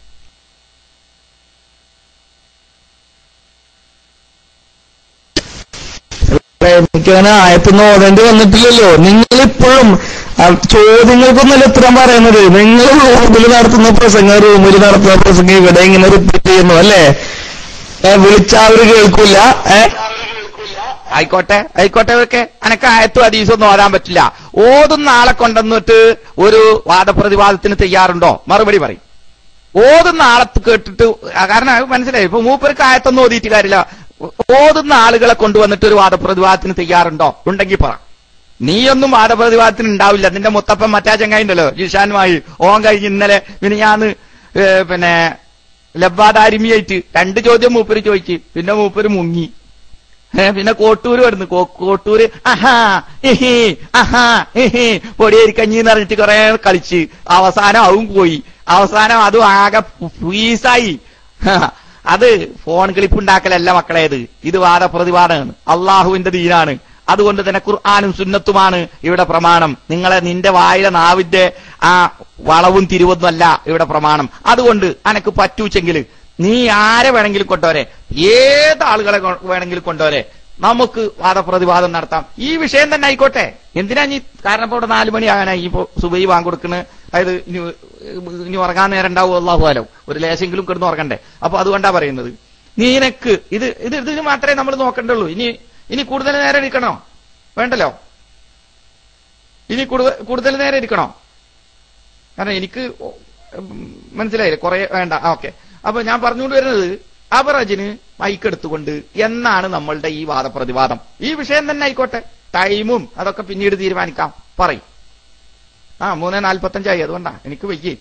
എനിക്കങ്ങനെ ആയത്തൊന്നും ഓതേണ്ടി വന്നിട്ടില്ലല്ലോ നിങ്ങളിപ്പോഴും ആ, ചോദ്യങ്ങൾക്കൊന്നല്ല ഉത്തരം പറയുന്നത് നിങ്ങൾ റൂമിൽ നടത്തുന്ന പ്രസംഗം റൂമിൽ നടത്തുന്ന പ്രസംഗം ഇവിടെ ഇങ്ങനെ റിപ്പീറ്റ് ചെയ്യുന്നു അല്ലേ ഏ, വിളിച്ചാ അവര് കേൾക്കൂല ഏ ആയിക്കോട്ടെ ആയിക്കോട്ടെ ഒക്കെ അനക്ക് ആയത്തും ഹദീസൊന്നും ഓതാൻ പറ്റില്ല ഓതുന്ന ആളെ കൊണ്ടുവന്നിട്ട് ഒരു വാദപ്രതിവാദത്തിന് തയ്യാറുണ്ടോ മറുപടി പറയും ഓതുന്ന ആളെ കേട്ടിട്ട് ആ, കാരണം അത് മനസ്സിലായി ഇപ്പൊ മൂപ്പർക്ക് ആയത്തൊന്നും ഓതിയിട്ട് കാര്യമില്ല ഓതുന്ന ആളുകളെ കൊണ്ടുവന്നിട്ട് ഒരു വാദപ്രതിവാദത്തിന് തയ്യാറുണ്ടോ ഉണ്ടെങ്കിൽ പറ നീയൊന്നും വാദപ്രതിവാദത്തിന് ഉണ്ടാവില്ല നിന്റെ മുത്തപ്പൻ മറ്റാ ചങ്ങായിണ്ടല്ലോ ജിഷാനുമായി ഓൻ കഴിഞ്ഞ് ഇന്നലെ പിന്നെ ഞാൻ പിന്നെ ലബ്ബാദാരിമിയായിട്ട് രണ്ട് ചോദ്യം മൂപ്പര് ചോദിച്ച് പിന്നെ മൂപ്പര് മുങ്ങി ഏ, പിന്നെ കോട്ടൂര് വരുന്നു കോ- കോട്ടൂര് ആഹാ ഇഹി ആഹാ ഇഹി പൊടിയേരിക്കഞ്ഞി എന്ന് പറഞ്ഞിട്ട് കുറെ കളിച്ച് അവസാനം അതും പോയി അവസാനം അതും ആകെ ഫ്രീസായി അത് ഫോൺ ക്ലിപ്പ് ഉണ്ടാക്കലല്ല മക്കളേത് ഇത് വാദപ്രതിവാദമാണ് അള്ളാഹുവിന്റെ ദീനാണ് അതുകൊണ്ട് തന്നെ ഖുർആാനും സുന്നത്തുമാണ് ഇവിടെ പ്രമാണം നിങ്ങളെ നിന്റെ വായിലെ നാവിന്റെ ആ വളവും തിരിവൊന്നുമല്ല ഇവിടെ പ്രമാണം അതുകൊണ്ട് അനക്ക് പറ്റൂച്ചെങ്കിൽ നീ ആരെ വേണമെങ്കിലും കൊണ്ടുവരെ ഏത് ആളുകളെ കൊ- വേണമെങ്കിലും കൊണ്ടുവരെ നമുക്ക് വാദപ്രതിവാദം നടത്താം ഈ വിഷയം തന്നെ ആയിക്കോട്ടെ എന്തിനാ നീ കാരണം ഇപ്പൊ ഇവിടെ നാലു മണി ആകാനായി ഇപ്പൊ സുബൈ വാങ്ങിക്കൊടുക്കണ് അതായത് ഇനി ഇനി ഉറങ്ങാൻ നേരം ഉണ്ടാവും അള്ളാഹുവാലോ ഒരു ലേശെങ്കിലും കിടന്ന് ഉറങ്ങണ്ടേ അപ്പൊ അതുകൊണ്ടാ പറയുന്നത് നീനക്ക് ഇത് ഇത് ഇതിന് മാത്രമേ നമ്മൾ നോക്കണ്ടുള്ളൂ ഇനി ഇനി കൂടുതൽ നേരം ഇരിക്കണോ വേണ്ടല്ലോ ഇനി കൂടുതൽ കൂടുതൽ നേരം ഇരിക്കണോ കാരണം എനിക്ക് ഉം, മനസ്സിലായില്ലേ കുറെ വേണ്ട ഓക്കെ അപ്പൊ ഞാൻ പറഞ്ഞുകൊണ്ട് വരുന്നത് അബറജിന് മൈക്കെടുത്തുകൊണ്ട് എന്നാണ് നമ്മളുടെ ഈ വാദപ്രതിവാദം ഈ വിഷയം തന്നെ ആയിക്കോട്ടെ ടൈമും അതൊക്കെ പിന്നീട് തീരുമാനിക്കാം പറയും ആ മൂന്ന് നാൽപ്പത്തഞ്ചായി അതുകൊണ്ടാ എനിക്ക് വയ്യേ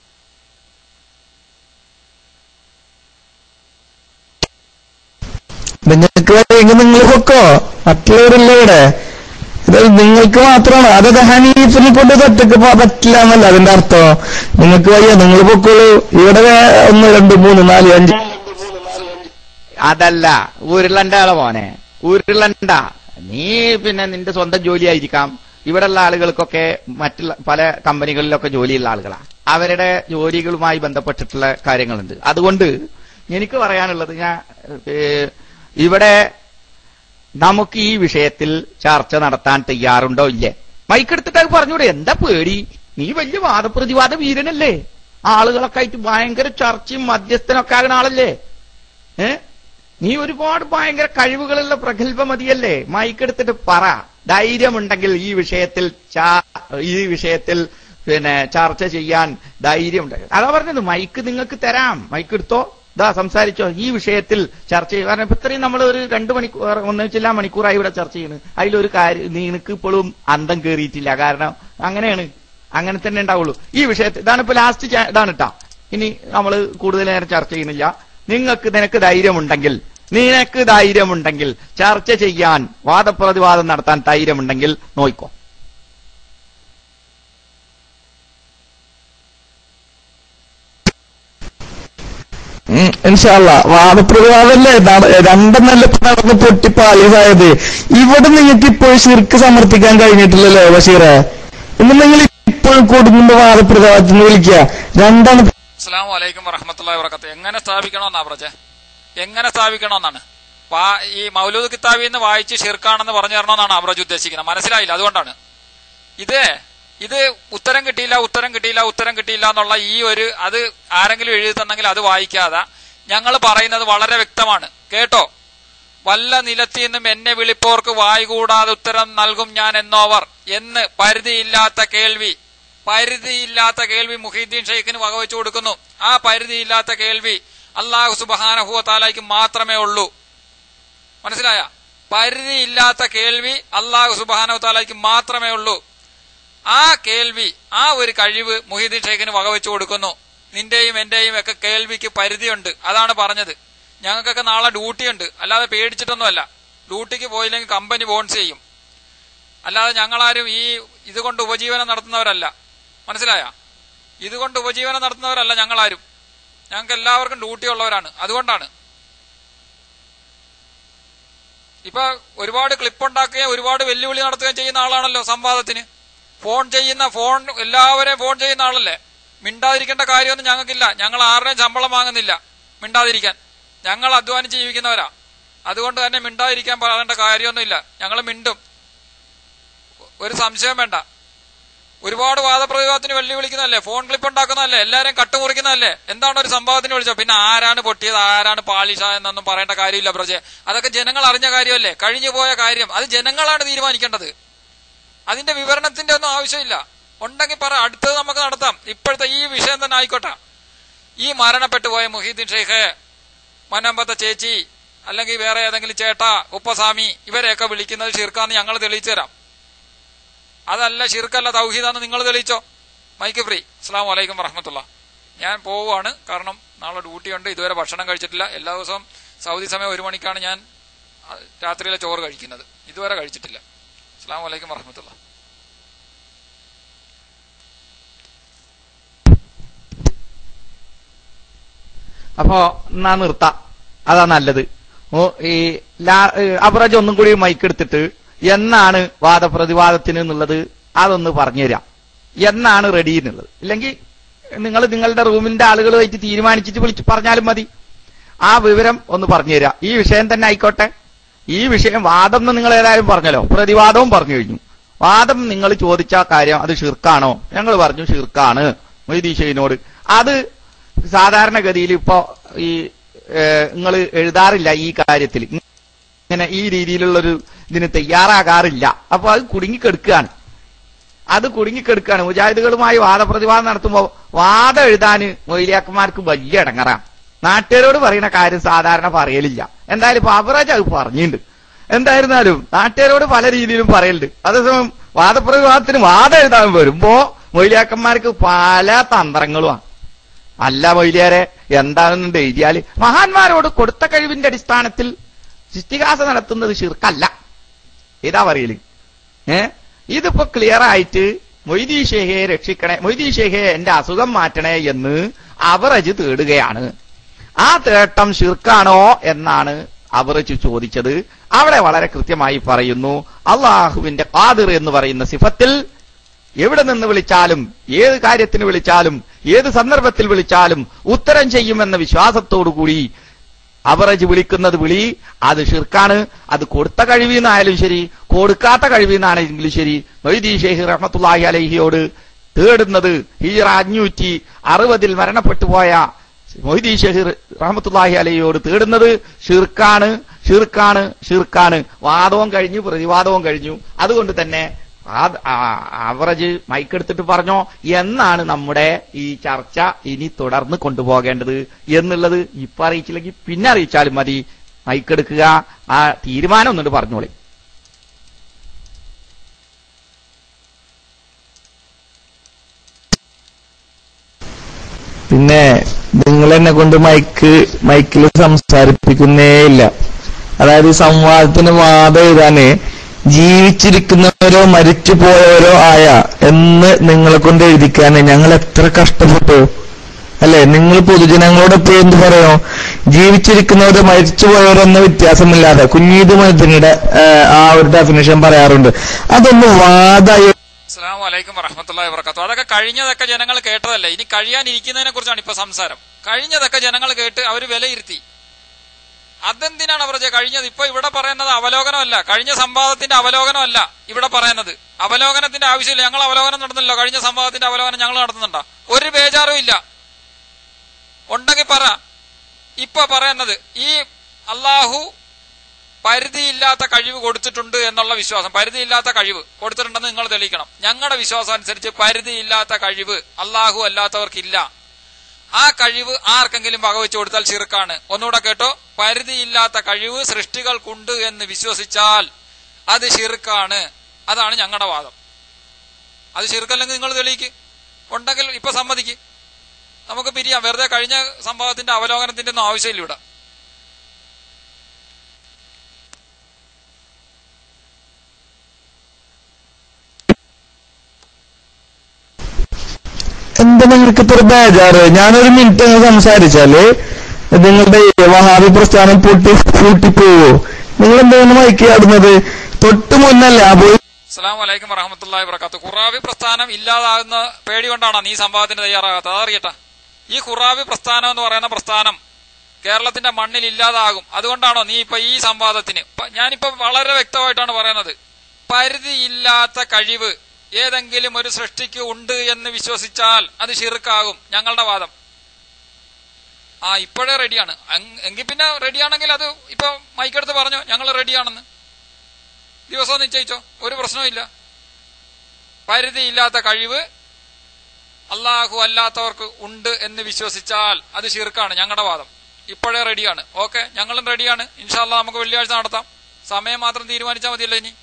നിങ്ങൾക്ക് വയ്യെങ്കിൽ നിങ്ങൾ പൊക്കോ മറ്റുള്ളവരല്ല ഇവിടെ ഇത് നിങ്ങൾക്ക് മാത്രമാണ് അതൊക്കെ ഹനീഫിനെ കൊണ്ട് ഒറ്റക്ക് പോകാൻ പറ്റില്ല എന്നല്ല അതിന്റെ അർത്ഥം നിങ്ങൾക്ക് വയ്യ നിങ്ങൾ പൊക്കോളൂ ഇവിടെ വേ- ഒന്ന് രണ്ട് മൂന്ന് നാല് അഞ്ച് അതല്ല ഉരുളണ്ട ആളെ മോനെ ഉരുളണ്ട നീ പിന്നെ നിന്റെ സ്വന്തം ജോലിയായിരിക്കാം ഇവിടെയുള്ള ആളുകൾക്കൊക്കെ മറ്റുള്ള പല കമ്പനികളിലൊക്കെ ജോലിയുള്ള ആളുകളാണ് അവരുടെ ജോലികളുമായി ബന്ധപ്പെട്ടിട്ടുള്ള കാര്യങ്ങളുണ്ട് അതുകൊണ്ട് എനിക്ക് പറയാനുള്ളത് ഞാൻ ഏ, ഇവിടെ നമുക്ക് ഈ വിഷയത്തിൽ ചർച്ച നടത്താൻ തയ്യാറുണ്ടോ ഇല്ലേ മൈക്കെടുത്തിട്ട് അത് പറഞ്ഞൂടെ എന്താ പേടി നീ വലിയ വാദപ്രതിവാദ വീരനല്ലേ ആളുകളൊക്കെ ആയിട്ട് ഭയങ്കര ചർച്ചയും മധ്യസ്ഥനൊക്കെ ആകുന്ന ആളല്ലേ ഏ നീ ഒരുപാട് ഭയങ്കര കഴിവുകളുള്ള പ്രഗത്ഭമതിയല്ലേ മൈക്കെടുത്തിട്ട് പറ ധൈര്യമുണ്ടെങ്കിൽ ഈ വിഷയത്തിൽ ചാ- ഈ വിഷയത്തിൽ പിന്നെ ചർച്ച ചെയ്യാൻ ധൈര്യമുണ്ട് അതാ പറഞ്ഞത് മൈക്ക് നിങ്ങൾക്ക് തരാം മൈക്ക് എടുത്തോ ഇതാ സംസാരിച്ചോ ഈ വിഷയത്തിൽ ചർച്ച ചെയ്യും കാരണം ഇപ്പൊ ഇത്രയും നമ്മൾ ഒരു രണ്ട് മണിക്കൂർ ഒന്നിച്ചില്ല മണിക്കൂറായി ഇവിടെ ചർച്ച ചെയ്യുന്നു അതിലൊരു കാര്യം നിനക്ക് ഇപ്പോഴും അന്തം കയറിയിട്ടില്ല കാരണം അങ്ങനെയാണ് അങ്ങനെ തന്നെ ഉണ്ടാവുള്ളൂ ഈ വിഷയത്തിൽ ഇതാണ് ഇപ്പൊ ലാസ്റ്റ് ഇതാണ് കേട്ടാ ഇനി നമ്മൾ കൂടുതൽ നേരം ചർച്ച ചെയ്യുന്നില്ല നിങ്ങൾക്ക് നിനക്ക് ധൈര്യമുണ്ടെങ്കിൽ നിനക്ക് ധൈര്യമുണ്ടെങ്കിൽ ചർച്ച ചെയ്യാൻ വാദപ്രതിവാദം നടത്താൻ ധൈര്യമുണ്ടെങ്കിൽ നോയിക്കോ ഉം, ഇൻഷാല്ല വാദപ്രതിവാദല്ലേ നട- രണ്ടെന്നല്ല ഇപ്പൊ നടന്ന് പൊട്ടി പാലീസായത് ഇവിടെ നിങ്ങൾക്ക് ഇപ്പോഴും ശിർക്ക് സമർത്ഥിക്കാൻ കഴിഞ്ഞിട്ടില്ലല്ലോ ബഷീറെ ഇന്ന് നിങ്ങൾ ഇപ്പോഴും കൊടുക്കുമ്പോ വാദപ്രതിവാദത്തിന് വിളിക്കുക രണ്ടാണ് അസ്സാം വലൈക്കും വറഹമത്തല്ലാ വർക്കത്ത് എങ്ങനെ സ്ഥാപിക്കണമെന്നാ പറഞ്ഞേ എങ്ങനെ സ്ഥാപിക്കണമെന്നാണ് വാ- ഈ മൗലൂദ് കിതാബിൽ നിന്ന് വായിച്ച് ഷിർക്കാണെന്ന് പറഞ്ഞു തരണമെന്നാണ് അബ്രജ് ഉദ്ദേശിക്കുന്നത് മനസ്സിലായില്ല അതുകൊണ്ടാണ് ഇത് ഇത് ഉത്തരം കിട്ടിയില്ല ഉത്തരം കിട്ടിയില്ല ഉത്തരം കിട്ടിയില്ല എന്നുള്ള ഈ ഒരു അത് ആരെങ്കിലും എഴുതി തന്നെങ്കിൽ അത് വായിക്കാതെ ഞങ്ങൾ പറയുന്നത് വളരെ വ്യക്തമാണ് കേട്ടോ വല്ല നിലത്തിൽ നിന്നും എന്നെ വിളിപ്പോർക്ക് വായുകൂടാതെ ഉത്തരം നൽകും ഞാൻ എന്നോവർ എന്ന് പരിധിയില്ലാത്ത കേൾവി പരിധിയില്ലാത്ത കേൾവി മുഹീദ്ദീൻ ഷെയ്ഖിന് വകവെച്ചു കൊടുക്കുന്നു ആ പരിധിയില്ലാത്ത കേൾവി അള്ളാഹു സുബാനഹുവ താലായ്ക്ക് മാത്രമേ ഉള്ളൂ മനസ്സിലായ പരിധിയില്ലാത്ത കേൾവി അള്ളാഹു സുബാനഹു താലായ്ക്ക് മാത്രമേ ഉള്ളൂ ആ കേൾവി ആ ഒരു കഴിവ് മുഹീദ്ദീൻ ഷെയ്ഖിന് വകവെച്ചു കൊടുക്കുന്നു നിന്റെയും എന്റെയും ഒക്കെ കേൾവിക്ക് പരിധിയുണ്ട് അതാണ് പറഞ്ഞത് ഞങ്ങൾക്കൊക്കെ നാളെ ഡ്യൂട്ടി ഉണ്ട് അല്ലാതെ പേടിച്ചിട്ടൊന്നുമല്ല ഡ്യൂട്ടിക്ക് പോയില്ലെങ്കിൽ കമ്പനി ബോൺസ് ചെയ്യും അല്ലാതെ ഞങ്ങളാരും ഈ ഇതുകൊണ്ട് ഉപജീവനം നടത്തുന്നവരല്ല മനസ്സിലായ ഇതുകൊണ്ട് ഉപജീവനം നടത്തുന്നവരല്ല ഞങ്ങളാരും ഞങ്ങൾക്ക് എല്ലാവർക്കും ഡ്യൂട്ടി ഉള്ളവരാണ് അതുകൊണ്ടാണ് ഇപ്പൊ ഒരുപാട് ക്ലിപ്പ് ഉണ്ടാക്കുകയും ഒരുപാട് വെല്ലുവിളി നടത്തുകയും ചെയ്യുന്ന ആളാണല്ലോ സംവാദത്തിന് ഫോൺ ചെയ്യുന്ന ഫോൺ എല്ലാവരെയും ഫോൺ ചെയ്യുന്ന ആളല്ലേ മിണ്ടാതിരിക്കേണ്ട കാര്യമൊന്നും ഞങ്ങൾക്കില്ല ഞങ്ങൾ ആരുടെയും ശമ്പളം വാങ്ങുന്നില്ല മിണ്ടാതിരിക്കാൻ ഞങ്ങൾ അധ്വാനിച്ച് ജീവിക്കുന്നവരാ അതുകൊണ്ട് തന്നെ മിണ്ടാതിരിക്കാൻ പറയേണ്ട കാര്യമൊന്നുമില്ല ഞങ്ങൾ മിണ്ടും ഒരു സംശയം വേണ്ട ഒരുപാട് വാദപ്രതിവാദത്തിന് വെല്ലുവിളിക്കുന്നതല്ലേ ഫോൺ ക്ലിപ്പ് ഉണ്ടാക്കുന്നതല്ലേ എല്ലാരെയും കട്ടുമുറിക്കുന്നതല്ലേ എന്താണ് ഒരു സംഭവത്തിന് വിളിച്ചത് പിന്നെ ആരാണ് പൊട്ടിയത് ആരാണ് പാളിഷ എന്നൊന്നും പറയേണ്ട കാര്യമില്ല ബ്രജെ അതൊക്കെ ജനങ്ങൾ അറിഞ്ഞ കാര്യമല്ലേ കഴിഞ്ഞു പോയ കാര്യം അത് ജനങ്ങളാണ് തീരുമാനിക്കേണ്ടത് അതിന്റെ വിവരണത്തിന്റെ ഒന്നും ആവശ്യമില്ല ഉണ്ടെങ്കിൽ പറ അടുത്തത് നമുക്ക് നടത്താം ഇപ്പോഴത്തെ ഈ വിഷയം തന്നെ ആയിക്കോട്ടെ ഈ മരണപ്പെട്ടു പോയ മുഹീദ്ദീൻ ഷെയ്ഖ് മന്നമ്പത്തെ ചേച്ചി അല്ലെങ്കിൽ വേറെ ഏതെങ്കിലും ചേട്ടാ ഉപ്പസ്വാമി ഇവരെയൊക്കെ വിളിക്കുന്നത് ഷിർക്കാന്ന് ഞങ്ങൾ തെളിയിച്ചു തരാം അതല്ല ഷിർക്കല്ല തൗഹീദാന്ന് നിങ്ങൾ തെളിയിച്ചോ മൈക്ക് ഫ്രീ അസ്സാം വലൈക്കും വറഹമത്തുള്ള ഞാൻ പോവുകയാണ് കാരണം നാളെ ഡ്യൂട്ടിയുണ്ട് ഇതുവരെ ഭക്ഷണം കഴിച്ചിട്ടില്ല എല്ലാ ദിവസവും സൗദി സമയം ഒരു മണിക്കാണ് ഞാൻ ആ, രാത്രിയിലെ ചോറ് കഴിക്കുന്നത് ഇതുവരെ കഴിച്ചിട്ടില്ല അസ്സാം വലൈക്കും വറഹമത്തുള്ള അപ്പോ എന്നാ നിർത്താം അതാ നല്ലത് ഓ ഈ ലാ- ഏ, അബ്രജ് ഒന്നും കൂടി മൈക്ക് എടുത്തിട്ട് എന്നാണ് വാദപ്രതിവാദത്തിന് എന്നുള്ളത് അതൊന്ന് പറഞ്ഞുതരാം എന്നാണ് റെഡി എന്നുള്ളത് ഇല്ലെങ്കിൽ നിങ്ങൾ നിങ്ങളുടെ റൂമിന്റെ ആളുകളുമായിട്ട് തീരുമാനിച്ചിട്ട് വിളിച്ച് പറഞ്ഞാലും മതി ആ വിവരം ഒന്ന് പറഞ്ഞുതരാം ഈ വിഷയം തന്നെ ആയിക്കോട്ടെ ഈ വിഷയം വാദം എന്ന് നിങ്ങൾ ഏതായാലും പറഞ്ഞല്ലോ പ്രതിവാദവും പറഞ്ഞു കഴിഞ്ഞു വാദം നിങ്ങൾ ചോദിച്ച കാര്യം അത് ഷിർക്കാണോ ഞങ്ങൾ പറഞ്ഞു ഷിർക്കാണ് മൊയ്തീഷയിനോട് അത് സാധാരണഗതിയിൽ ഇപ്പോ ഈ നിങ്ങൾ എഴുതാറില്ല ഈ കാര്യത്തിൽ ഇങ്ങനെ ഈ രീതിയിലുള്ളൊരു ഇതിന് തയ്യാറാകാറില്ല അപ്പൊ അത് കുടുങ്ങിക്കെടുക്കുകയാണ് അത് കുടുങ്ങിക്കെടുക്കുകയാണ് മുജാഹിദുകളുമായി വാദപ്രതിവാദം നടത്തുമ്പോൾ വാദം എഴുതാന് മൊയിലിയാക്കന്മാർക്ക് വലിയ ഇടങ്ങറാണ് നാട്ടുകാരോട് പറയുന്ന കാര്യം സാധാരണ പറയലില്ല എന്തായാലും ഇപ്പൊ അവറേജ് അത് പറഞ്ഞിട്ടുണ്ട് എന്തായിരുന്നാലും നാട്ടുകാരോട് പല രീതിയിലും പറയലുണ്ട് അതേസമയം വാദപ്രതിവാദത്തിന് വാദം എഴുതാൻ വരുമ്പോ മൊയിലിയാക്കന്മാർക്ക് പല തന്ത്രങ്ങളുമാണ് അല്ല മൊയ്ലിയാരെ എന്താണെന്ന് എഴുതിയാല് മഹാന്മാരോട് കൊടുത്ത കഴിവിന്റെ അടിസ്ഥാനത്തിൽ സൃഷ്ടികാസ നടത്തുന്നത് ശിർക്കല്ല ഇതാ പറയല് ഏ ഇതിപ്പോ ക്ലിയർ ആയിട്ട് മൊയ്തീ ഷേഖയെ രക്ഷിക്കണേ മൊയ്തീ ഷേഖയെ എന്റെ അസുഖം മാറ്റണേ എന്ന് അവറജ് തേടുകയാണ് ആ തേട്ടം ഷിർക്കാണോ എന്നാണ് അവറജ് ചോദിച്ചത് അവിടെ വളരെ കൃത്യമായി പറയുന്നു അള്ളാഹുവിന്റെ ഖാദിർ എന്ന് പറയുന്ന സിഫത്തിൽ എവിടെ നിന്ന് വിളിച്ചാലും ഏത് കാര്യത്തിന് വിളിച്ചാലും ഏത് സന്ദർഭത്തിൽ വിളിച്ചാലും ഉത്തരം ചെയ്യുമെന്ന വിശ്വാസത്തോടുകൂടി അവറജ് വിളിക്കുന്നത് വിളി അത് ഷിർക്കാണ് അത് കൊടുത്ത കഴിവിന്നായാലും ശരി കൊടുക്കാത്ത കഴിവിന്നാണെങ്കിലും ശരി മൊയ്തീ ഷെയ്ഖ് റഹ്മത്തുള്ളാഹി അലഹിയോട് തേടുന്നത് ഹീറ അഞ്ഞൂറ്റി അറുപതിൽ മരണപ്പെട്ടു പോയ മൊയ്തീ ഷെഹീർ റഹ്മത്തുള്ളാഹി അലഹിയോട് തേടുന്നത് ഷിർക്കാണ് ഷിർക്കാണ് ഷിർക്കാണ് വാദവും കഴിഞ്ഞു പ്രതിവാദവും കഴിഞ്ഞു അതുകൊണ്ട് തന്നെ അവറേജ് മൈക്കെടുത്തിട്ട് പറഞ്ഞോ എന്നാണ് നമ്മുടെ ഈ ചർച്ച ഇനി തുടർന്ന് കൊണ്ടുപോകേണ്ടത് എന്നുള്ളത് ഇപ്പൊ അറിയിച്ചില്ലെങ്കിൽ പിന്നെ അറിയിച്ചാലും മതി മൈക്കെടുക്കുക ആ തീരുമാനം ഒന്നുകൊണ്ട് പറഞ്ഞോളി പിന്നെ നിങ്ങൾ എന്നെ കൊണ്ട് മൈക്ക് മൈക്കിൽ സംസാരിപ്പിക്കുന്നേ ഇല്ല അതായത് ഈ സംവാദത്തിന് വാദം എഴുതാന് ജീവിച്ചിരിക്കുന്നവരോ മരിച്ചു പോയവരോ ആയ എന്ന് നിങ്ങളെ കൊണ്ട് എഴുതിക്കാൻ ഞങ്ങൾ എത്ര കഷ്ടപ്പെട്ടു അല്ലെ നിങ്ങൾ പൊതുജനങ്ങളോട് എപ്പോഴും എന്ത് പറയോ ജീവിച്ചിരിക്കുന്നവരോ മരിച്ചു പോയവരോ എന്ന വ്യത്യാസമില്ലാതെ കുഞ്ഞീത് മനുഷ്യനുടെ ആ ഒരു ഡെഫിനേഷൻ പറയാറുണ്ട് അതൊന്ന് വാദായി അസ്സാം വലൈക്കും വറഹമത്തല്ലാ വർക്കാത്തു അതൊക്കെ കഴിഞ്ഞതൊക്കെ ജനങ്ങൾ കേട്ടതല്ലേ ഇനി കഴിയാനിരിക്കുന്നതിനെ കുറിച്ചാണ് ഇപ്പൊ സംസാരം കഴിഞ്ഞതൊക്കെ ജനങ്ങൾ കേട്ട് അവർ വിലയിരുത്തി അതെന്തിനാണ് അവർ കഴിഞ്ഞത് ഇപ്പൊ ഇവിടെ പറയുന്നത് അവലോകനമല്ല കഴിഞ്ഞ സംവാദത്തിന്റെ അവലോകനമല്ല ഇവിടെ പറയുന്നത് അവലോകനത്തിന്റെ ആവശ്യമില്ല ഞങ്ങൾ അവലോകനം നടന്നല്ലോ കഴിഞ്ഞ സംവാദത്തിന്റെ അവലോകനം ഞങ്ങൾ നടത്തുന്നുണ്ടോ ഒരു ബേജാറും ഇല്ല ഉണ്ടെങ്കിൽ പറ ഇപ്പൊ പറയുന്നത് ഈ അള്ളാഹു പരിധിയില്ലാത്ത കഴിവ് കൊടുത്തിട്ടുണ്ട് എന്നുള്ള വിശ്വാസം പരിധിയില്ലാത്ത കഴിവ് കൊടുത്തിട്ടുണ്ടെന്ന് നിങ്ങൾ തെളിയിക്കണം ഞങ്ങളുടെ വിശ്വാസം അനുസരിച്ച് പരിധിയില്ലാത്ത കഴിവ് അള്ളാഹു അല്ലാത്തവർക്കില്ല ആ കഴിവ് ആർക്കെങ്കിലും വകവെച്ചു കൊടുത്താൽ ഷിർക്കാണ് ഒന്നുകൂടെ കേട്ടോ പരിധിയില്ലാത്ത കഴിവ് സൃഷ്ടികൾക്കുണ്ട് എന്ന് വിശ്വസിച്ചാൽ അത് ഷിർക്കാണ് അതാണ് ഞങ്ങളുടെ വാദം അത് ഷിർക്കല്ലെങ്കിൽ നിങ്ങൾ തെളിയിക്ക് ഉണ്ടെങ്കിൽ ഇപ്പൊ സമ്മതിക്ക് നമുക്ക് പിരിയാം വെറുതെ കഴിഞ്ഞ സംഭവത്തിന്റെ അവലോകനത്തിന്റെ ഒന്നും ആവശ്യമില്ല ഇവിടെ എന്താ നിങ്ങൾക്ക് ഇത്ര ബേജാറ് ഞാനൊരു മിനിറ്റ് അങ്ങ് സംസാരിച്ചാല് നിങ്ങളുടെ ഈ വഹാബി പ്രസ്ഥാനം പൊട്ടി പൂട്ടിപ്പോവോ നിങ്ങൾ എന്താണ് മയക്കിയാടുന്നത് തൊട്ട് മുന്നല്ലേ അബോ അസ്സാം വലൈക്കും വറഹമത്തല്ലാഹി വർക്കാത്തു ഖുറാബി പ്രസ്ഥാനം ഇല്ലാതാകുന്ന പേടി കൊണ്ടാണ് നീ സംഭവത്തിന് തയ്യാറാകാത്തത് അതറിയട്ടെ ഈ ഖുറാബി പ്രസ്ഥാനം എന്ന് പറയുന്ന പ്രസ്ഥാനം കേരളത്തിന്റെ മണ്ണിൽ ഇല്ലാതാകും അതുകൊണ്ടാണോ നീ ഇപ്പൊ ഈ സംവാദത്തിന് ഇപ്പൊ ഞാനിപ്പോ വളരെ വ്യക്തമായിട്ടാണ് പറയുന്നത് പരിധിയില്ലാത്ത കഴിവ് ഏതെങ്കിലും ഒരു സൃഷ്ടിക്ക് ഉണ്ട് എന്ന് വിശ്വസിച്ചാൽ അത് ഷിർക്കാകും ഞങ്ങളുടെ വാദം ആ ഇപ്പോഴേ റെഡിയാണ് അങ്- എങ്കിൽ പിന്നെ റെഡിയാണെങ്കിൽ അത് ഇപ്പൊ മൈക്കെടുത്ത് പറഞ്ഞു ഞങ്ങൾ റെഡിയാണെന്ന് ദിവസവും നിശ്ചയിച്ചോ ഒരു പ്രശ്നവുമില്ല പരിധിയില്ലാത്ത കഴിവ് അള്ളാഹു അല്ലാത്തവർക്ക് ഉണ്ട് എന്ന് വിശ്വസിച്ചാൽ അത് ഷിർക്കാണ് ഞങ്ങളുടെ വാദം ഇപ്പോഴേ റെഡിയാണ് ഓക്കെ ഞങ്ങളും റെഡിയാണ് ഇൻഷാല്ല നമുക്ക് വെള്ളിയാഴ്ച നടത്താം സമയം മാത്രം തീരുമാനിച്ചാൽ മതിയല്ലോ ഇനി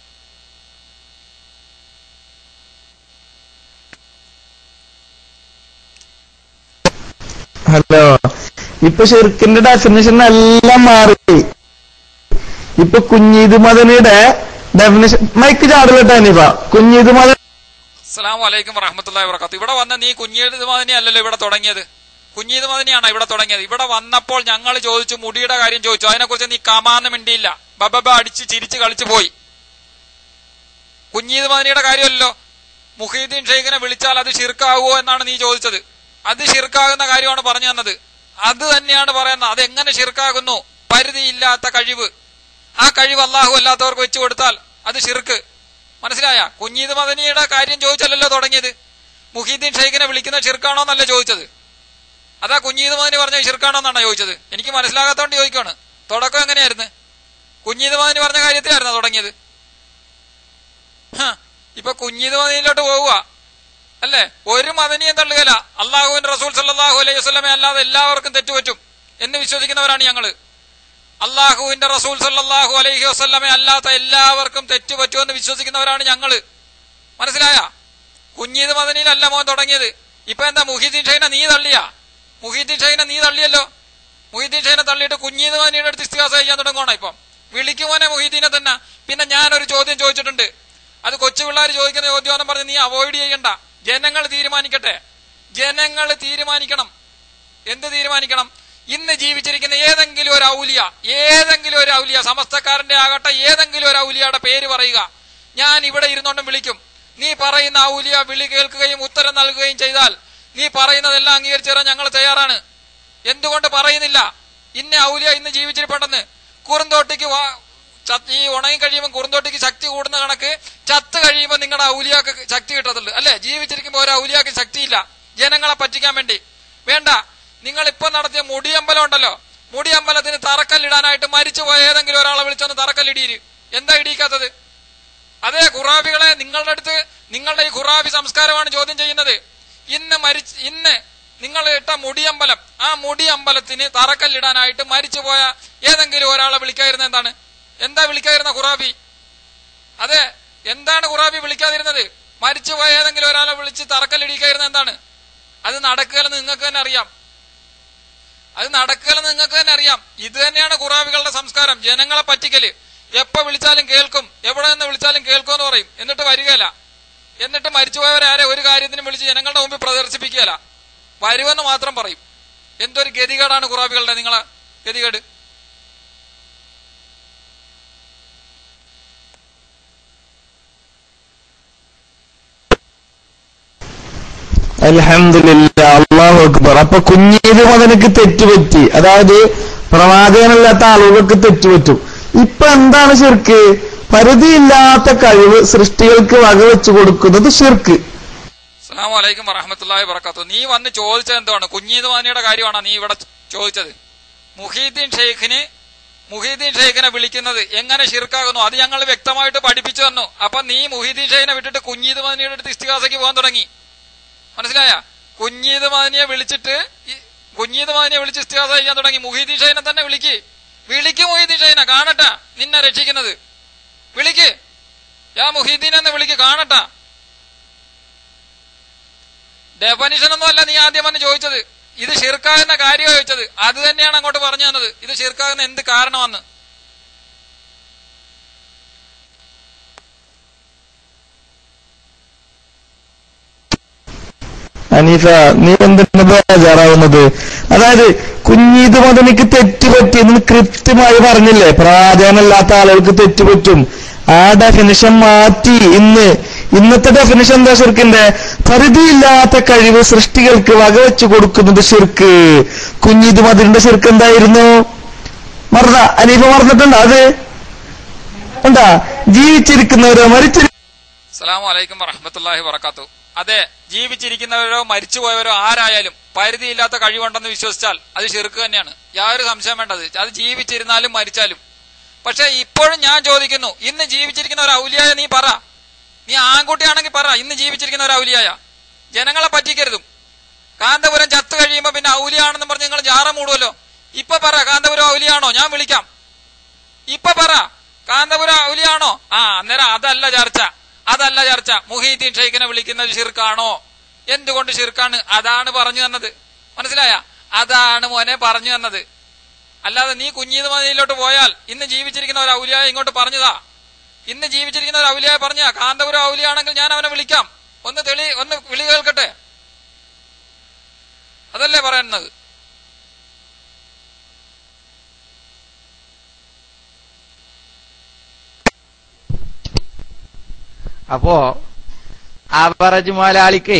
ഹലോ ഇപ്പൊ ഷിർക്കിന്റെ ഡെഫിനേഷൻ എല്ലാം മാറി ഇപ്പൊ കുഞ്ഞീത് മദനിയുടെ ഡെഫിനേഷൻ മൈക്ക് ചാടലട്ടോ അനീഫ കുഞ്ഞീത് മദൻ അസ്സലാം വലൈക്കും വറഹമത്തല്ലാ വർക്കാത്തു ഇവിടെ വന്ന നീ കുഞ്ഞീത് മദനി അല്ലല്ലോ ഇവിടെ തുടങ്ങിയത് കുഞ്ഞീത് മദനിയാണ് ഇവിടെ തുടങ്ങിയത് ഇവിടെ വന്നപ്പോൾ ഞങ്ങൾ ചോദിച്ചു മുടിയുടെ കാര്യം ചോദിച്ചു അതിനെക്കുറിച്ച് നീ കമാന്ന് മിണ്ടിയില്ല ബബബ അടിച്ച് ചിരിച്ച് കളിച്ചു പോയി കുഞ്ഞീത് മദനിയുടെ കാര്യമല്ലോ മുഹീദ്ദീൻ ഷെയ്ഖിനെ വിളിച്ചാൽ അത് ഷിർക്കാവുമോ എന്നാണ് നീ ചോദിച്ചത് അത് ഷിർക്കാകുന്ന കാര്യമാണ് പറഞ്ഞു തന്നത് അത് തന്നെയാണ് പറയുന്നത് അത് എങ്ങനെ ഷിർക്കാകുന്നു പരിധിയില്ലാത്ത കഴിവ് ആ കഴിവ് അള്ളാഹു അല്ലാത്തവർക്ക് വെച്ചു കൊടുത്താൽ അത് ഷിർക്ക് മനസ്സിലായ കുഞ്ഞീത് മദനിയുടെ കാര്യം ചോദിച്ചല്ലല്ലോ തുടങ്ങിയത് മുഹീദ്ദീൻ ഷെയ്ഖിനെ വിളിക്കുന്ന ഷിർക്കാണോ എന്നല്ല ചോദിച്ചത് അതാ കുഞ്ഞീത് മദനി പറഞ്ഞ ഷിർക്കാണോ എന്നാണ് ചോദിച്ചത് എനിക്ക് മനസ്സിലാകാത്തോണ്ട് ചോദിക്കാണ് തുടക്കം എങ്ങനെയായിരുന്നു കുഞ്ഞീത് മദനി പറഞ്ഞ കാര്യത്തിലായിരുന്നു തുടങ്ങിയത് ഹ, ഇപ്പൊ കുഞ്ഞീത് മദനിയിലോട്ട് പോവുക അല്ലേ ഒരു മദനിയും തള്ളുകല അള്ളാഹുവിന്റെ റസൂൽ സല്ലാഹു അലൈഹി വസ്ലമെ അല്ലാതെ എല്ലാവർക്കും തെറ്റുപറ്റും എന്ന് വിശ്വസിക്കുന്നവരാണ് ഞങ്ങള് അള്ളാഹുവിന്റെ റസൂൽ സല്ലാഹു അലൈഹി വസ്ലമെ അല്ലാത്ത എല്ലാവർക്കും തെറ്റുപറ്റുമെന്ന് വിശ്വസിക്കുന്നവരാണ് ഞങ്ങള് മനസ്സിലായ കുഞ്ഞീത് മദനിയിലല്ല മോൻ തുടങ്ങിയത് ഇപ്പൊ എന്താ മുഹീദ്ദീൻ ഷൈനെ നീ തള്ളിയ മുഹീദ്ദീൻ ഷൈനെ നീ തള്ളിയല്ലോ മുഹീദ്ദീൻ ഷൈനെ തള്ളിയിട്ട് കുഞ്ഞീത് മദനിയുടെ അടുത്ത് ഇസ്തിഹാസ ചെയ്യാൻ തുടങ്ങുവാണ് ഇപ്പം വിളിക്കുമോനെ മുഹീദ്ദീനെ തന്നെ പിന്നെ ഞാനൊരു ചോദ്യം ചോദിച്ചിട്ടുണ്ട് അത് കൊച്ചു പിള്ളേർ ചോദിക്കുന്ന ചോദ്യമെന്നും പറഞ്ഞ് നീ അവോയ്ഡ് ചെയ്യണ്ട ജനങ്ങൾ തീരുമാനിക്കട്ടെ ജനങ്ങൾ തീരുമാനിക്കണം എന്ത് തീരുമാനിക്കണം ഇന്ന് ജീവിച്ചിരിക്കുന്ന ഏതെങ്കിലും ഒരു ഔലിയ ഏതെങ്കിലും ഒരു ഔലിയ സമസ്തക്കാരന്റെ ആകട്ടെ ഏതെങ്കിലും ഒരു ഔലിയയുടെ പേര് പറയുക ഞാൻ ഇവിടെ ഇരുന്നോണ്ടും വിളിക്കും നീ പറയുന്ന ഔലിയ വിളി കേൾക്കുകയും ഉത്തരം നൽകുകയും ചെയ്താൽ നീ പറയുന്നതെല്ലാം അംഗീകരിച്ചു തരാൻ ഞങ്ങൾ തയ്യാറാണ് എന്തുകൊണ്ട് പറയുന്നില്ല ഇന്ന ഔലിയ ഇന്ന് ജീവിച്ചിരിപ്പുണ്ടെന്ന് കുറുന്തോട്ടിക്ക് വാ- ചത്ത് ഈ ഉണങ്ങി കഴിയുമ്പോൾ കുറുന്തോട്ടിക്ക് ശക്തി കൂടുന്ന കണക്ക് ചത്ത് കഴിയുമ്പോൾ നിങ്ങളുടെ ഔലിയാക്ക് ശക്തി കിട്ടത്തുള്ളൂ അല്ലെ ജീവിച്ചിരിക്കുമ്പോൾ ഒരു ഔലിയാക്ക് ശക്തിയില്ല ജനങ്ങളെ പറ്റിക്കാൻ വേണ്ടി വേണ്ട നിങ്ങൾ ഇപ്പൊ നടത്തിയ മുടിയമ്പലം ഉണ്ടല്ലോ മുടിയമ്പലത്തിന് തറക്കല്ലിടാനായിട്ട് മരിച്ചുപോയ ഏതെങ്കിലും ഒരാളെ വിളിച്ചൊന്ന് തറക്കല്ലിടിയിര് എന്താ ഇടിയിക്കാത്തത് അതേ ഖുറാബികളെ നിങ്ങളുടെ അടുത്ത് നിങ്ങളുടെ ഈ ഖുറാബി സംസ്കാരമാണ് ചോദ്യം ചെയ്യുന്നത് ഇന്ന് മരിച്ച് ഇന്ന് നിങ്ങൾ ഇട്ട മുടിയമ്പലം ആ മുടിയമ്പലത്തിന് തറക്കല്ലിടാനായിട്ട് മരിച്ചുപോയ ഏതെങ്കിലും ഒരാളെ വിളിക്കാതിരുന്ന എന്താണ് എന്താ വിളിക്കാതിരുന്ന ഖുറാബി അതെ എന്താണ് ഖുറാബി വിളിക്കാതിരുന്നത് മരിച്ചുപോയ ഏതെങ്കിലും ഒരാളെ വിളിച്ച് തറക്കല്ലിടിക്കാതിരുന്ന എന്താണ് അത് നടക്കുകയെന്ന് നിങ്ങൾക്ക് തന്നെ അറിയാം അത് നടക്കുകയെന്ന് നിങ്ങൾക്ക് തന്നെ അറിയാം ഇത് തന്നെയാണ് ഖുറാബികളുടെ സംസ്കാരം ജനങ്ങളെ പറ്റിക്കല് എപ്പോ വിളിച്ചാലും കേൾക്കും എവിടെ നിന്ന് വിളിച്ചാലും കേൾക്കും എന്ന് പറയും എന്നിട്ട് വരികയില്ല എന്നിട്ട് മരിച്ചുപോയവരെ ആരെ ഒരു കാര്യത്തിനും വിളിച്ച് ജനങ്ങളുടെ മുമ്പിൽ പ്രദർശിപ്പിക്കുകയില്ല വരുമെന്ന് മാത്രം പറയും എന്തൊരു ഗതികേടാണ് ഖുറാബികളുടെ നിങ്ങളെ ഗതികേട് അൽഹംദുലില്ലാ അള്ളാഹു അക്ബർ അപ്പൊ കുഞ്ഞീത് മദനക്ക് തെറ്റുപറ്റി അതായത് പ്രവാചകനല്ലാത്ത ആളുകൾക്ക് തെറ്റുപറ്റും ഇപ്പൊ എന്താണ് ഷിർക്ക് പരിധിയില്ലാത്ത കഴിവ് സൃഷ്ടികൾക്ക് വകവെച്ചു കൊടുക്കുന്നത് ഷിർക്ക് അസ്സലാമു അലൈക്കും വറഹമത്തല്ലാഹി വബറകാത്തു നീ വന്ന് ചോദിച്ചത് എന്താണ് കുഞ്ഞീത് മാനിയുടെ കാര്യമാണോ നീ ഇവിടെ ചോദിച്ചത് മുഹീദ്ദീൻ ഷെയ്ഖിന് മുഹീദ്ദീൻ ഷെയ്ഖിനെ വിളിക്കുന്നത് എങ്ങനെ ഷിർക്കാകുന്നു അത് ഞങ്ങൾ വ്യക്തമായിട്ട് പഠിപ്പിച്ചു തന്നു അപ്പൊ നീ മുഹീദ്ദീൻ ഷെയ്ഖിനെ വിട്ടിട്ട് കുഞ്ഞീത് മാനിയുടെ അടുത്ത് ഇസ്തിഹാസയ്ക്ക് പോകാൻ തുടങ്ങി മനസ്സിലായ കുഞ്ഞീത് മാനിയെ വിളിച്ചിട്ട് ഈ കുഞ്ഞീത് മാനിയെ വിളിച്ച് ഇസ്തിഹാസ ചെയ്യാൻ തുടങ്ങി മുഹീദ്ദീൻ ഷെയ്ഖിനെ തന്നെ വിളിക്ക് വിളിക്ക് മുഹീദ്ദീൻ ഷെയ്ഖിനെ കാണട്ടെ നിന്നെ രക്ഷിക്കുന്നത് വിളിക്ക് യാ മുഹീദ്ദീൻ എന്ന് വിളിക്ക് കാണട്ടെ ഡെഫനിഷൻ ഒന്നും അല്ല നീ ആദ്യം വന്ന് ചോദിച്ചത് ഇത് ഷിർക്കാകുന്ന കാര്യമാണ് ചോദിച്ചത് അത് തന്നെയാണ് അങ്ങോട്ട് പറഞ്ഞു തന്നത് ഇത് ഷിർക്കാകുന്ന എന്ത് കാരണമെന്ന് അനീഫ നീ എന്തിനാ ബേജാറാവുന്നത് അതായത് കുഞ്ഞീത് മദനിക്ക് തെറ്റുപറ്റി എന്ന് കൃത്യമായി പറഞ്ഞില്ലേ പ്രാധാന്യമല്ലാത്ത ആളുകൾക്ക് തെറ്റുപറ്റും ആ ഡെഫിനിഷൻ മാറ്റി ഇന്ന് ഇന്നത്തെ ഡെഫിനിഷൻ എന്താ ഷിർക്കിന്റെ പരിധിയില്ലാത്ത കഴിവ് സൃഷ്ടികൾക്ക് വകവെച്ചു കൊടുക്കുന്നത് ഷിർക്ക് കുഞ്ഞീത് മദനിന്റെ ഷിർക്ക് എന്തായിരുന്നു മറന്ന അനീഫ മറന്നിട്ടുണ്ടോ അത് എന്താ ജീവിച്ചിരിക്കുന്നവരോ മരിച്ചിരി അസ്സലാമു അലൈക്കും വറഹമത്തല്ലാഹി വറക്കാത്തു അതെ ജീവിച്ചിരിക്കുന്നവരോ മരിച്ചുപോയവരോ ആരായാലും പരിധിയില്ലാത്ത കഴിവുണ്ടെന്ന് വിശ്വസിച്ചാൽ അത് ഷിർക്ക് തന്നെയാണ് യാതൊരു സംശയം വേണ്ടത് അത് ജീവിച്ചിരുന്നാലും മരിച്ചാലും പക്ഷെ ഇപ്പോഴും ഞാൻ ചോദിക്കുന്നു ഇന്ന് ജീവിച്ചിരിക്കുന്ന ഒരു ഔലിയായ നീ പറ നീ ആൺകുട്ടിയാണെങ്കിൽ പറ ഇന്ന് ജീവിച്ചിരിക്കുന്ന ഒരു ഔലിയായ ജനങ്ങളെ പറ്റിക്കരുതും കാന്തപുരം ചത്തു കഴിയുമ്പോ പിന്നെ ഔലിയാണെന്ന് പറഞ്ഞ് നിങ്ങൾ ജാറ മൂടുമല്ലോ ഇപ്പൊ പറ കാന്തപുരം ഔലിയാണോ ഞാൻ വിളിക്കാം ഇപ്പൊ പറ കാന്തപുരം ഔലിയാണോ ആ അന്നേരം അതല്ല ചർച്ച അതല്ല ചർച്ച മുഹീദ്ദീൻ ഷെയ്ഖിനെ വിളിക്കുന്നത് ഷിർക്കാണോ എന്തുകൊണ്ട് ഷിർക്കാണ് അതാണ് പറഞ്ഞു തന്നത് മനസ്സിലായ അതാണ് മോനെ പറഞ്ഞു തന്നത് അല്ലാതെ നീ കുഞ്ഞീത് മതിയിലോട്ട് പോയാൽ ഇന്ന് ജീവിച്ചിരിക്കുന്ന ഒരു ഔലിയായ ഇങ്ങോട്ട് പറഞ്ഞതാ ഇന്ന് ജീവിച്ചിരിക്കുന്ന ഒരു ഔലിയായ പറഞ്ഞ കാന്തപുരം ഔലിയാണെങ്കിൽ ഞാൻ അവനെ വിളിക്കാം ഒന്ന് തെളി ഒന്ന് വിളി കേൾക്കട്ടെ അതല്ലേ പറയുന്നത് അപ്പോ അവറജ് മുതലാളിക്കേ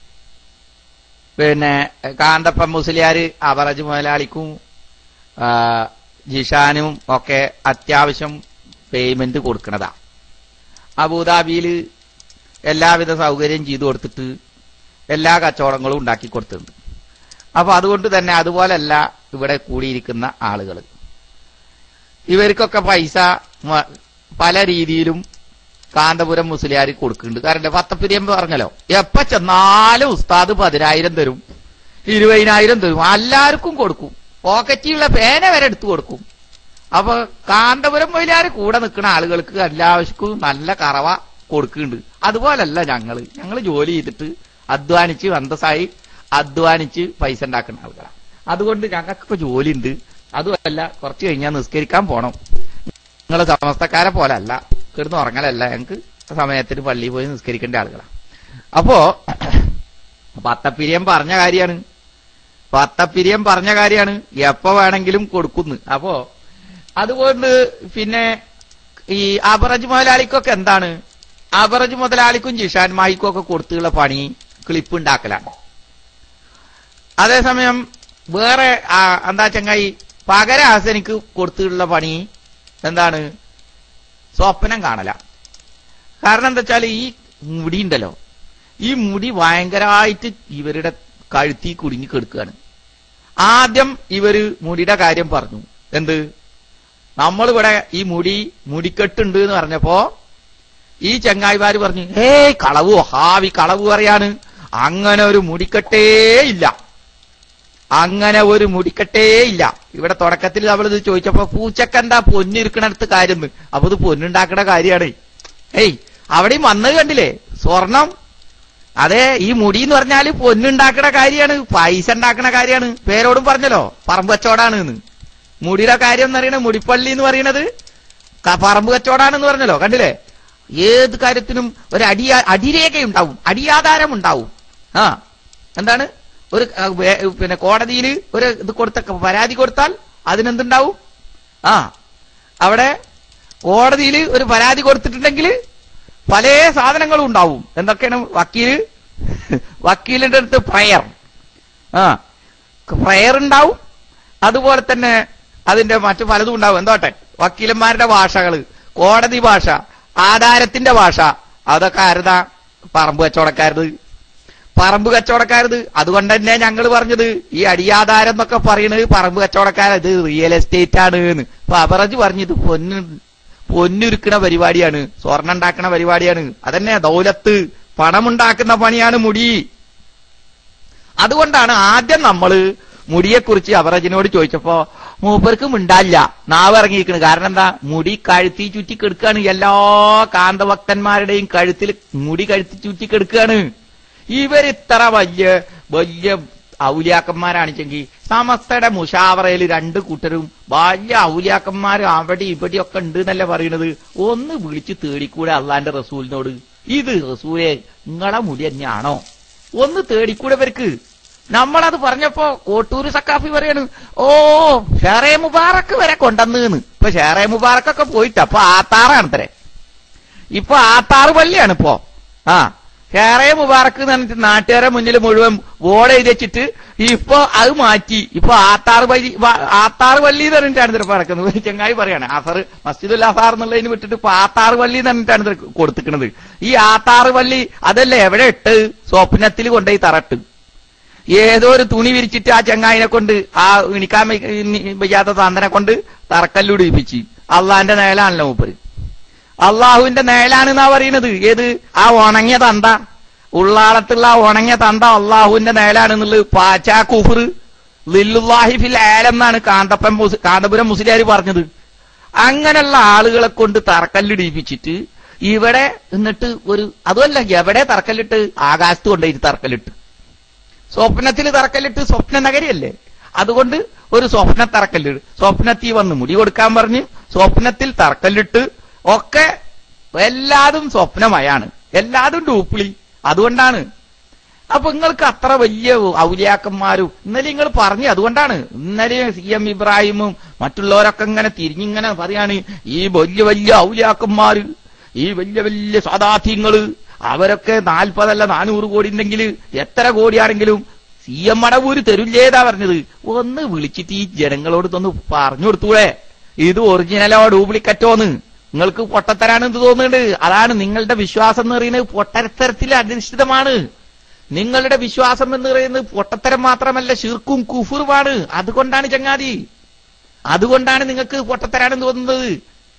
പിന്നെ കാന്തപ്പൻ മുസ്ലിയാര് അവറജ് മുതലാളിക്കും ആ, ജിഷാനും ഒക്കെ അത്യാവശ്യം പേയ്മെന്റ് കൊടുക്കണതാ അബുദാബിയിൽ എല്ലാവിധ സൗകര്യം ചെയ്തു കൊടുത്തിട്ട് എല്ലാ കച്ചവടങ്ങളും ഉണ്ടാക്കി കൊടുത്തിട്ടുണ്ട് അപ്പൊ അതുകൊണ്ട് തന്നെ അതുപോലല്ല ഇവിടെ കൂടിയിരിക്കുന്ന ആളുകൾ ഇവർക്കൊക്കെ പൈസ മ- പല രീതിയിലും കാന്തപുരം മുസ്ലിയാർ കൊടുക്കുന്നുണ്ട് കാരണം പത്തപ്പിരിയം പറഞ്ഞല്ലോ എപ്പ ചെന്നാലും ഉസ്താദ് പതിനായിരം തരും ഇരുപതിനായിരം തരും എല്ലാവർക്കും കൊടുക്കും പോക്കറ്റിലുള്ള പേന വരെ എടുത്തു കൊടുക്കും അപ്പൊ കാന്തപുരം മൊയിലാർ കൂടെ നിൽക്കുന്ന ആളുകൾക്ക് എല്ലാവർക്കും നല്ല കറവ കൊടുക്കുന്നുണ്ട് അതുപോലല്ല ഞങ്ങള് ഞങ്ങള് ജോലി ചെയ്തിട്ട് അധ്വാനിച്ച് അന്തസ്സായി അധ്വാനിച്ച് പൈസ ഉണ്ടാക്കുന്ന ആളുകളാണ് അതുകൊണ്ട് ഞങ്ങൾക്കൊക്കെ ജോലി ഉണ്ട് അതുമല്ല കുറച്ച് കഴിഞ്ഞാൽ നിസ്കരിക്കാൻ പോണം നിങ്ങളെ സമസ്തക്കാരെ പോലെ അല്ല കിടന്ന് ഉറങ്ങലല്ല ഞങ്ങൾക്ക് സമയത്തിന് പള്ളിയിൽ പോയി നിസ്കരിക്കേണ്ട ആളുകളാണ് അപ്പോ പത്തപ്പിരിയം പറഞ്ഞ കാര്യാണ് പത്തപ്പിരിയം പറഞ്ഞ കാര്യാണ് എപ്പോ വേണമെങ്കിലും കൊടുക്കുന്നു അപ്പോ അതുകൊണ്ട് പിന്നെ ഈ അബറജ് മുതലാളിക്കൊക്കെ എന്താണ് അബറജ് മുതലാളിക്കും ജിഷാൻ മായിക്കും ഒക്കെ കൊടുത്തുള്ള പണി ക്ലിപ്പ് ഉണ്ടാക്കലാണ് അതേസമയം വേറെ ആ, എന്താ ചങ്ങായി പകര ഹാസനിക്ക് കൊടുത്തിട്ടുള്ള പണി എന്താണ് സ്വപ്നം കാണല കാരണം എന്താ വെച്ചാൽ ഈ മുടി ഉണ്ടല്ലോ ഈ മുടി ഭയങ്കരമായിട്ട് ഇവരുടെ കഴുത്തി കുടുങ്ങി കിടക്കുകയാണ് ആദ്യം ഇവര് മുടിയുടെ കാര്യം പറഞ്ഞു എന്ത് നമ്മളിവിടെ ഈ മുടി മുടിക്കെട്ടുണ്ട് എന്ന് പറഞ്ഞപ്പോ ഈ ചെങ്ങായിമാര് പറഞ്ഞു ഏയ് കളവു ഹാവി കളവ് പറയാണ് അങ്ങനെ ഒരു മുടിക്കെട്ടേ ഇല്ല അങ്ങനെ ഒരു മുടിക്കെട്ടേ ഇല്ല ഇവിടെ തുടക്കത്തിൽ നമ്മളിത് ചോദിച്ചപ്പോ പൂച്ചക്കെന്താ പൊന്നിരിക്കണടുത്ത് കാര്യം അപ്പൊ ഇത് പൊന്നുണ്ടാക്കണ കാര്യമാണ് ഏയ് അവിടെയും വന്നത് കണ്ടില്ലേ സ്വർണം അതെ ഈ മുടി എന്ന് പറഞ്ഞാല് പൊന്നുണ്ടാക്കണ കാര്യമാണ് പൈസ ഉണ്ടാക്കണ കാര്യമാണ് പേരോടും പറഞ്ഞല്ലോ പറമ്പ് കച്ചവടാണ് എന്ന് മുടിയുടെ കാര്യം എന്ന് പറയുന്നത് മുടിപ്പള്ളി എന്ന് പറയുന്നത് ക- പറമ്പ് കച്ചവടാണെന്ന് പറഞ്ഞല്ലോ കണ്ടില്ലേ ഏത് കാര്യത്തിനും ഒരു അടി അടിരേഖ ഉണ്ടാവും അടിയാധാരം ഉണ്ടാവും ആ എന്താണ് ഒരു ആ, വേ- പിന്നെ കോടതിയിൽ ഒരു ഇത് കൊടുത്ത പരാതി കൊടുത്താൽ അതിനെന്തുണ്ടാവും ആ അവിടെ കോടതിയിൽ ഒരു പരാതി കൊടുത്തിട്ടുണ്ടെങ്കിൽ പല സാധനങ്ങളും ഉണ്ടാവും എന്തൊക്കെയാണ് വക്കീല് വക്കീലിന്റെ അടുത്ത് പ്രയർ ആ പ്രയർ ഉണ്ടാവും അതുപോലെ തന്നെ അതിന്റെ മറ്റു പലതും ഉണ്ടാവും എന്തോട്ടെ വക്കീലന്മാരുടെ ഭാഷകള് കോടതി ഭാഷ ആധാരത്തിന്റെ ഭാഷ അതൊക്കെ ആരുതാ പറമ്പ് കച്ചവടക്കാരത് പറമ്പ് കച്ചവടക്കാരത് അതുകൊണ്ട് തന്നെ ഞങ്ങൾ പറഞ്ഞത് ഈ അടിയാധാരം എന്നൊക്കെ പറയുന്നത് പറമ്പ് കച്ചവടക്കാരത് റിയൽ എസ്റ്റേറ്റ് ആണ് എന്ന് അപ്പൊ അവറജ് പറഞ്ഞത് പൊന്ന് പൊന്നുരുക്കണ പരിപാടിയാണ് സ്വർണ്ണം ഉണ്ടാക്കണ പരിപാടിയാണ് അതന്നെ ദൗലത്ത് പണമുണ്ടാക്കുന്ന പണിയാണ് മുടി അതുകൊണ്ടാണ് ആദ്യം നമ്മള് മുടിയെക്കുറിച്ച് അവറജിനോട് ചോദിച്ചപ്പോ മൂപ്പർക്ക് മിണ്ടാല്ല നാവ് ഇറങ്ങിയിരിക്കണ് കാരണം എന്താ മുടി കഴുത്തി ചുറ്റി കെടുക്കാണ് എല്ലാ കാന്തഭക്തന്മാരുടെയും കഴുത്തിൽ മുടി കഴുത്തി ചുറ്റി കെടുക്കാണ് ഇവരിത്ര വലിയ വലിയ ഔലിയാക്കന്മാരാണിച്ചെങ്കിൽ സമസ്തയുടെ മുഷാവറയിൽ രണ്ട് കൂട്ടരും വലിയ ഔലിയാക്കന്മാർ അവിടെ ഇവിടെ ഒക്കെ ഉണ്ട് എന്നല്ലേ പറയണത് ഒന്ന് വിളിച്ച് തേടിക്കൂടെ അള്ളാന്റെ റസൂലിനോട് ഇത് റസൂലെ നിങ്ങളെ മുടി തന്നെയാണോ ഒന്ന് തേടിക്കൂടെ ഇവർക്ക് നമ്മളത് പറഞ്ഞപ്പോ കോട്ടൂര് സക്കാഫി പറയാണ് ഓ ഷെറേ മുബാറക്ക് വരെ കൊണ്ടുവന്ന് ഇപ്പൊ ഷെറേ മുബാറക്കൊക്കെ പോയിട്ട് അപ്പൊ ആത്താറാണ് തരേ ഇപ്പൊ ആത്താറ് പള്ളിയാണ് ഇപ്പോ ആ ഷേറെ മുബാറക്ക് എന്ന് പറഞ്ഞിട്ട് നാട്ടുകാരെ മുന്നിൽ മുഴുവൻ ബോർഡ് എഴുതി വെച്ചിട്ട് ഇപ്പൊ അത് മാറ്റി ഇപ്പൊ ആത്താറ് വഴി വ- ആത്താറ് വള്ളി എന്ന് പറഞ്ഞിട്ടാണ് ഇതിൽ പറക്കുന്നത് ചെങ്ങായി പറയാണ് അസർ മസ്ജിദുൽ അസാർ എന്നുള്ളതിന് വിട്ടിട്ട് ഇപ്പൊ ആത്താറ് വള്ളി എന്ന് പറഞ്ഞിട്ടാണ് ഇതിൽ കൊടുത്തിക്കണത് ഈ ആത്താറ് വള്ളി അതല്ലേ എവിടെ ഇട്ട് സ്വപ്നത്തിൽ കൊണ്ടുപോയി തറട്ട് ഏതോ ഒരു തുണി വിരിച്ചിട്ട് ആ ചെങ്ങായിനെ കൊണ്ട് ആ ഇണിക്കാൻ വയ്യ- ഇനി വയ്യാത്ത താന്തനെ കൊണ്ട് തറക്കല്ലുടിപ്പിച്ച് അള്ളാന്റെ നേലാണല്ലോ മൂപ്പര് അള്ളാഹുവിന്റെ നേലാണെന്നാ പറയുന്നത് ഏത് ആ ഉണങ്ങിയ തന്ത ഉള്ളാളത്തുള്ള ആ ഉണങ്ങിയ തന്ത അള്ളാഹുവിന്റെ നേലാണെന്നുള്ളത് പാച്ചാ കുഫർ ലില്ലുല്ലാഹി ഫിൽ ആലം എന്നാണ് കാന്തപ്പൻ മുസ്- കാന്തപുരം മുസ്ലിയാർ പറഞ്ഞത് അങ്ങനെയുള്ള ആളുകളെ കൊണ്ട് തറക്കല്ലിടിപ്പിച്ചിട്ട് ഇവിടെ എന്നിട്ട് ഒരു അതുമല്ല എവിടെ തറക്കല്ലിട്ട് ആകാശത്ത് കൊണ്ടുപോയിട്ട് തറക്കല്ലിട്ട് സ്വപ്നത്തിൽ തറക്കല്ലിട്ട് സ്വപ്ന നഗരിയല്ലേ അതുകൊണ്ട് ഒരു സ്വപ്ന തറക്കല്ല് സ്വപ്നത്തിൽ വന്ന് മുടി കൊടുക്കാൻ പറഞ്ഞ് സ്വപ്നത്തിൽ തറക്കല്ലിട്ട് ഒക്കെ എല്ലാതും സ്വപ്നമയാണ് എല്ലാതും ഡൂപ്ലി അതുകൊണ്ടാണ് അപ്പൊ നിങ്ങൾക്ക് അത്ര വലിയ ഔലിയാക്കന്മാരും ഇന്നലെ നിങ്ങൾ പറഞ്ഞു അതുകൊണ്ടാണ് ഇന്നലെ സി എം ഇബ്രാഹിമും മറ്റുള്ളവരൊക്കെ ഇങ്ങനെ തിരിഞ്ഞിങ്ങനെ പറയാണ് ഈ വലിയ വലിയ ഔലിയാക്കന്മാര് ഈ വലിയ വലിയ സാദാത്യങ്ങള് അവരൊക്കെ നാൽപ്പതല്ല നാനൂറ് കോടി ഉണ്ടെങ്കിൽ എത്ര കോടിയാണെങ്കിലും സി എം മടവൂര് തരില്ലേതാ പറഞ്ഞത് ഒന്ന് വിളിച്ചിട്ട് ഈ ജനങ്ങളോട് ഇതൊന്ന് പറഞ്ഞു കൊടുത്തൂടെ ഇത് ഒറിജിനലോ ഡ്യൂപ്ലിക്കറ്റോന്ന് നിങ്ങൾക്ക് പൊട്ടത്തരാണെന്ന് തോന്നുന്നുണ്ട് അതാണ് നിങ്ങളുടെ വിശ്വാസം എന്ന് പറയുന്നത് പൊട്ടത്തരത്തിൽ അധിഷ്ഠിതമാണ് നിങ്ങളുടെ വിശ്വാസം എന്ന് പറയുന്നത് പൊട്ടത്തരം മാത്രമല്ല ശിർക്കും കുഫുറുമാണ് അതുകൊണ്ടാണ് ചങ്ങാതി അതുകൊണ്ടാണ് നിങ്ങൾക്ക് പൊട്ടത്തരാണെന്ന് തോന്നുന്നത്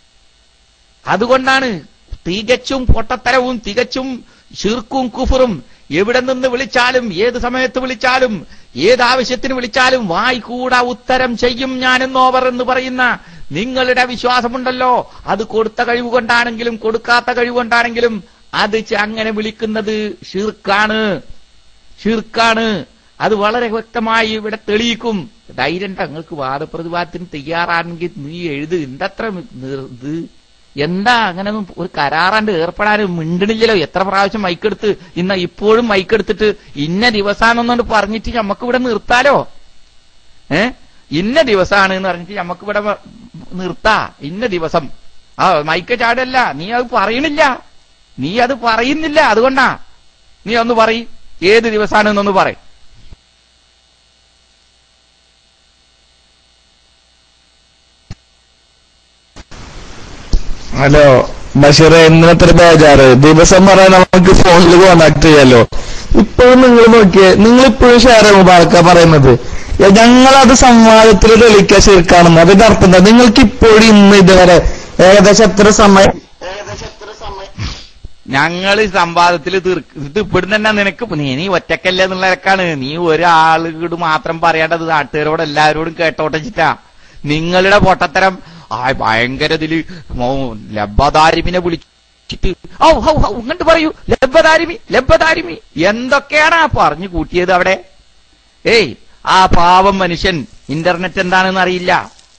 അതുകൊണ്ടാണ് തികച്ചും പൊട്ടത്തരവും തികച്ചും ഷിർക്കും കുഫറും എവിടെ നിന്ന് വിളിച്ചാലും ഏത് സമയത്ത് വിളിച്ചാലും ഏത് ആവശ്യത്തിന് വിളിച്ചാലും വായി കൂടാ ഉത്തരം ചെയ്യും ഞാനെന്നോവർ എന്ന് പറയുന്ന നിങ്ങളുടെ വിശ്വാസമുണ്ടല്ലോ അത് കൊടുത്ത കഴിവ് കൊണ്ടാണെങ്കിലും കൊടുക്കാത്ത കഴിവ് കൊണ്ടാണെങ്കിലും അത് ച- അങ്ങനെ വിളിക്കുന്നത് ഷിർക്കാണ് ഷിർക്കാണ് അത് വളരെ വ്യക്തമായി ഇവിടെ തെളിയിക്കും ധൈര്യം തങ്ങൾക്ക് വാദപ്രതിവാദത്തിന് തയ്യാറാണെങ്കിൽ നീ എഴുത് എന്തത്ര നിർ- ഇത് എന്താ അങ്ങനെ ഒന്നും ഒരു കരാറാണ്ട് ഏർപ്പെടാൻ മിണ്ടണില്ലല്ലോ എത്ര പ്രാവശ്യം മൈക്കെടുത്ത് ഇന്ന ഇപ്പോഴും മൈക്കെടുത്തിട്ട് ഇന്ന ദിവസാണെന്നോണ്ട് പറഞ്ഞിട്ട് നമുക്ക് ഇവിടെ നിർത്താലോ ഏ ഇന്ന ദിവസാണ് എന്ന് പറഞ്ഞിട്ട് നമുക്ക് ഇവിടെ വ- നിർത്താ ഇന്ന ദിവസം ആ മൈക്ക് ചാടല്ല നീ അത് പറയണില്ല നീ അത് പറയുന്നില്ല അതുകൊണ്ടാ നീ ഒന്ന് പറയ് ഏത് ദിവസാണ് എന്നൊന്ന് പറയും ഹലോ ബഷീർ എന്തിനത്ര ബേജാറ് ദിവസം പറയാൻ നമുക്ക് ഫോണിൽ കോണ്ടാക്ട് ചെയ്യാലോ ഇപ്പോഴും നിങ്ങൾ നോക്കിയേ നിങ്ങൾ ഇപ്പോഴും ഷെയർ മുബാറക്ക പറയുന്നത് ഏ, ഞങ്ങളത് സംവാദത്തിൽ തെളിയിക്കാൻ ശരിക്കാണെന്ന് അതിന്റെ അർത്ഥം എന്താ നിങ്ങൾക്ക് ഇപ്പോഴും ഇന്ന് ഇതുവരെ ഏകദേശം എത്ര സമയം ഞങ്ങൾ സംവാദത്തിൽ തീർക്ക് ഇത് ഇപ്പിടുന്ന തന്നെ നിനക്ക് നീ നീ ഒറ്റക്കല്ലേ എന്നുള്ളതൊക്കെയാണ് നീ ഒരാളുകൂട് മാത്രം പറയേണ്ടത് നാട്ടുകാരോട് എല്ലാവരോടും കേട്ടോട്ടെ ചിറ്റാ നിങ്ങളുടെ പൊട്ടത്തരം ആ ഭയങ്കര ഇതില് മോ- ലബ്ബദാരിമിനെ വിളിച്ചിട്ട് ഔ ഹൗ ഹൗ ഇങ്ങോട്ട് പറയൂ ലബ്ബദാരിമി ലബ്ബദാരിമി എന്തൊക്കെയാണ് ആ പറഞ്ഞു കൂട്ടിയത് അവിടെ ഏയ് ആ പാവം മനുഷ്യൻ ഇന്റർനെറ്റ് എന്താണെന്ന് അറിയില്ല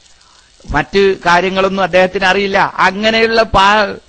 മറ്റ് കാര്യങ്ങളൊന്നും അദ്ദേഹത്തിന് അറിയില്ല അങ്ങനെയുള്ള പാ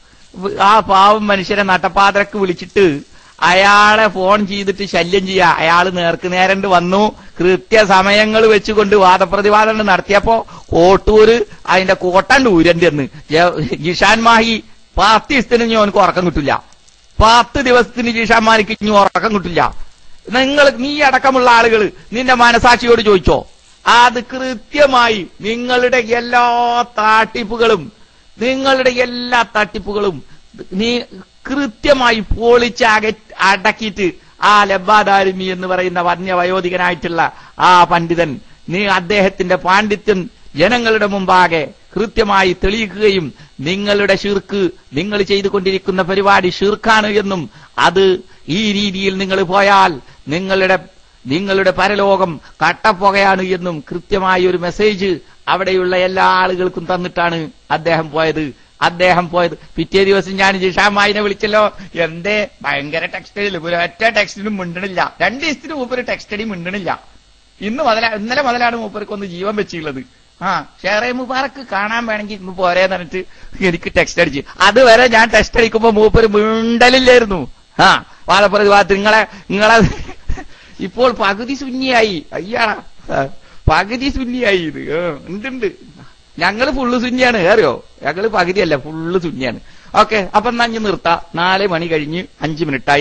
ആ പാവം മനുഷ്യരെ നട്ടപ്പാതിരക്ക് വിളിച്ചിട്ട് അയാളെ ഫോൺ ചെയ്തിട്ട് ശല്യം ചെയ്യാ അയാൾ നേർക്ക് നേരണ്ട് വന്നു കൃത്യസമയങ്ങൾ വെച്ചുകൊണ്ട് വാദപ്രതിവാദം നടത്തിയപ്പോ കോട്ടൂര് അതിന്റെ കോട്ടണ്ട് ഊരന്റെ എന്ന് ജിഷാൻ മാഹി പത്ത് ദിവസത്തിന് ഇനി അവനക്ക് ഉറക്കം കിട്ടില്ല പത്ത് ദിവസത്തിന് ജിഷാൻ മാലിക്ക് ഇനി ഉറക്കം കിട്ടില്ല നിങ്ങൾ നീ അടക്കമുള്ള ആളുകൾ നിന്റെ മനസാക്ഷിയോട് ചോദിച്ചോ അത് കൃത്യമായി നിങ്ങളുടെ എല്ലാ താട്ടിപ്പുകളും നിങ്ങളുടെ എല്ലാ തട്ടിപ്പുകളും നീ കൃത്യമായി പൊളിച്ച് അക അടക്കിയിട്ട് ആ ലബ്ബാദാരിമി എന്ന് പറയുന്ന വന്യവയോധികനായിട്ടുള്ള ആ പണ്ഡിതൻ നീ അദ്ദേഹത്തിന്റെ പാണ്ഡിത്യം ജനങ്ങളുടെ മുമ്പാകെ കൃത്യമായി തെളിയിക്കുകയും നിങ്ങളുടെ ഷിർക്ക് നിങ്ങൾ ചെയ്തുകൊണ്ടിരിക്കുന്ന പരിപാടി ഷിർക്കാണ് എന്നും അത് ഈ രീതിയിൽ നിങ്ങൾ പോയാൽ നിങ്ങളുടെ നിങ്ങളുടെ പരലോകം കട്ടപ്പുകയാണ് എന്നും കൃത്യമായ ഒരു മെസ്സേജ് അവിടെയുള്ള എല്ലാ ആളുകൾക്കും തന്നിട്ടാണ് അദ്ദേഹം പോയത് അദ്ദേഹം പോയത് പിറ്റേ ദിവസം ഞാൻ ജിഷാമായിനെ വിളിച്ചല്ലോ എന്തേ ഭയങ്കര ടെക്സ്റ്റൈൽ ഒരൊറ്റ ടെക്സ്റ്റിനും മിണ്ടണില്ല രണ്ട് ദിവസത്തിന് മുമ്പ് ഒരു ടെക്സ്റ്റഡി മിണ്ടണില്ല ഇന്ന് മുതല ഇന്നലെ മുതലാണ് മൂപ്പർക്ക് ഒന്ന് ജീവൻ വെച്ചിട്ടുള്ളത് ആ ഷെയറെ മുബാറക്ക് കാണാൻ വേണമെങ്കിൽ ഇന്ന് പോരേന്ന് പറഞ്ഞിട്ട് എനിക്ക് ടെക്സ്റ്റ് അടിച്ച് അതുവരെ ഞാൻ ടെക്സ്റ്റ് അടിക്കുമ്പോ മൂപ്പര് മിണ്ടലില്ലായിരുന്നു ആ വാദപ്രതിവാദത്തിൽ നിങ്ങളെ നിങ്ങളെ ഇപ്പോൾ പകുതി ശൂന്യായി അയ്യാടാ ആ, പകുതി ശൂന്യായി ഇത് ആ, ഉണ്ട് ഉണ്ട് ഞങ്ങള് ഫുള്ള് ശൂന്യാണ് അറിയോ ഞങ്ങള് പകുതിയല്ല ഫുള്ള് ശൂന്യാണ് ഓക്കെ അപ്പൊ എന്നാ ഇഞ്ഞ് നിർത്താം നാല് മണി കഴിഞ്ഞ് അഞ്ച് മിനിറ്റായി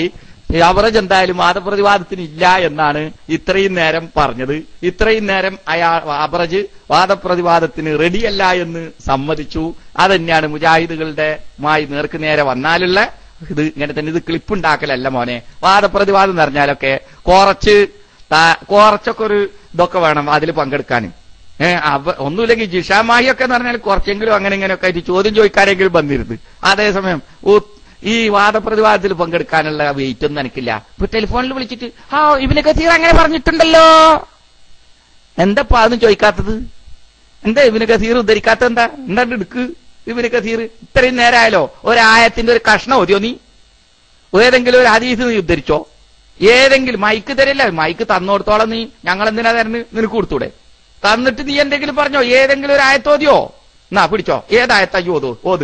ഈ അവറജ് എന്തായാലും വാദപ്രതിവാദത്തിന് ഇല്ല എന്നാണ് ഇത്രയും നേരം പറഞ്ഞത് ഇത്രയും നേരം അയാൾ അവറജ് വാദപ്രതിവാദത്തിന് റെഡിയല്ല എന്ന് സമ്മതിച്ചു അതന്നെയാണ് മുജാഹിദുകളുടെ മായി നേർക്ക് നേരെ വന്നാലുള്ള ഇത് ഇങ്ങനെ തന്നെ ഇത് ക്ലിപ്പ് ഉണ്ടാക്കലല്ല മോനെ വാദപ്രതിവാദം എന്ന് പറഞ്ഞാലൊക്കെ കുറച്ച് താ- കുറച്ചൊക്കെ ഒരു ഇതൊക്കെ വേണം അതിൽ പങ്കെടുക്കാൻ ഏഹ് അവ ഒന്നുമില്ലെങ്കിൽ ജിഷാമാഹിയൊക്കെ എന്ന് പറഞ്ഞാൽ കുറച്ചെങ്കിലും അങ്ങനെ ഇങ്ങനെയൊക്കെ ആയിട്ട് ചോദ്യം ചോദിക്കാനെങ്കിലും വന്നിരുന്നു അതേസമയം ഉ- ഈ വാദപ്രതിവാദത്തിൽ പങ്കെടുക്കാനുള്ള വെയിറ്റ് ഒന്നും എനിക്കില്ല ഇപ്പൊ ടെലിഫോണിൽ വിളിച്ചിട്ട് ആ ഇവന് കത്തീർ അങ്ങനെ പറഞ്ഞിട്ടുണ്ടല്ലോ എന്താ അതൊന്നും ചോദിക്കാത്തത് എന്താ ഇവന് കസീർ ഉദ്ധരിക്കാത്ത എന്താ എന്താ എടുക്ക് ഇവന് കസീർ ഇത്രയും നേരമായാലോ ഒരായത്തിന്റെ ഒരു കഷ്ണം ഓതിയോ നീ ഏതെങ്കിലും ഒരു ഹദീസ് നീ ഉദ്ധരിച്ചോ ഏതെങ്കിലും മൈക്ക് തരില്ല മൈക്ക് തന്നോടത്തോളം നീ ഞങ്ങൾ എന്തിനാ തരുന്നത് നിനക്ക് കൊടുത്തൂടെ തന്നിട്ട് നീ എന്തെങ്കിലും പറഞ്ഞോ ഏതെങ്കിലും ഒരു ആയത്തോതിയോ എന്നാ പിടിച്ചോ ഏതായത്താ ഈ ഓതു ഓത്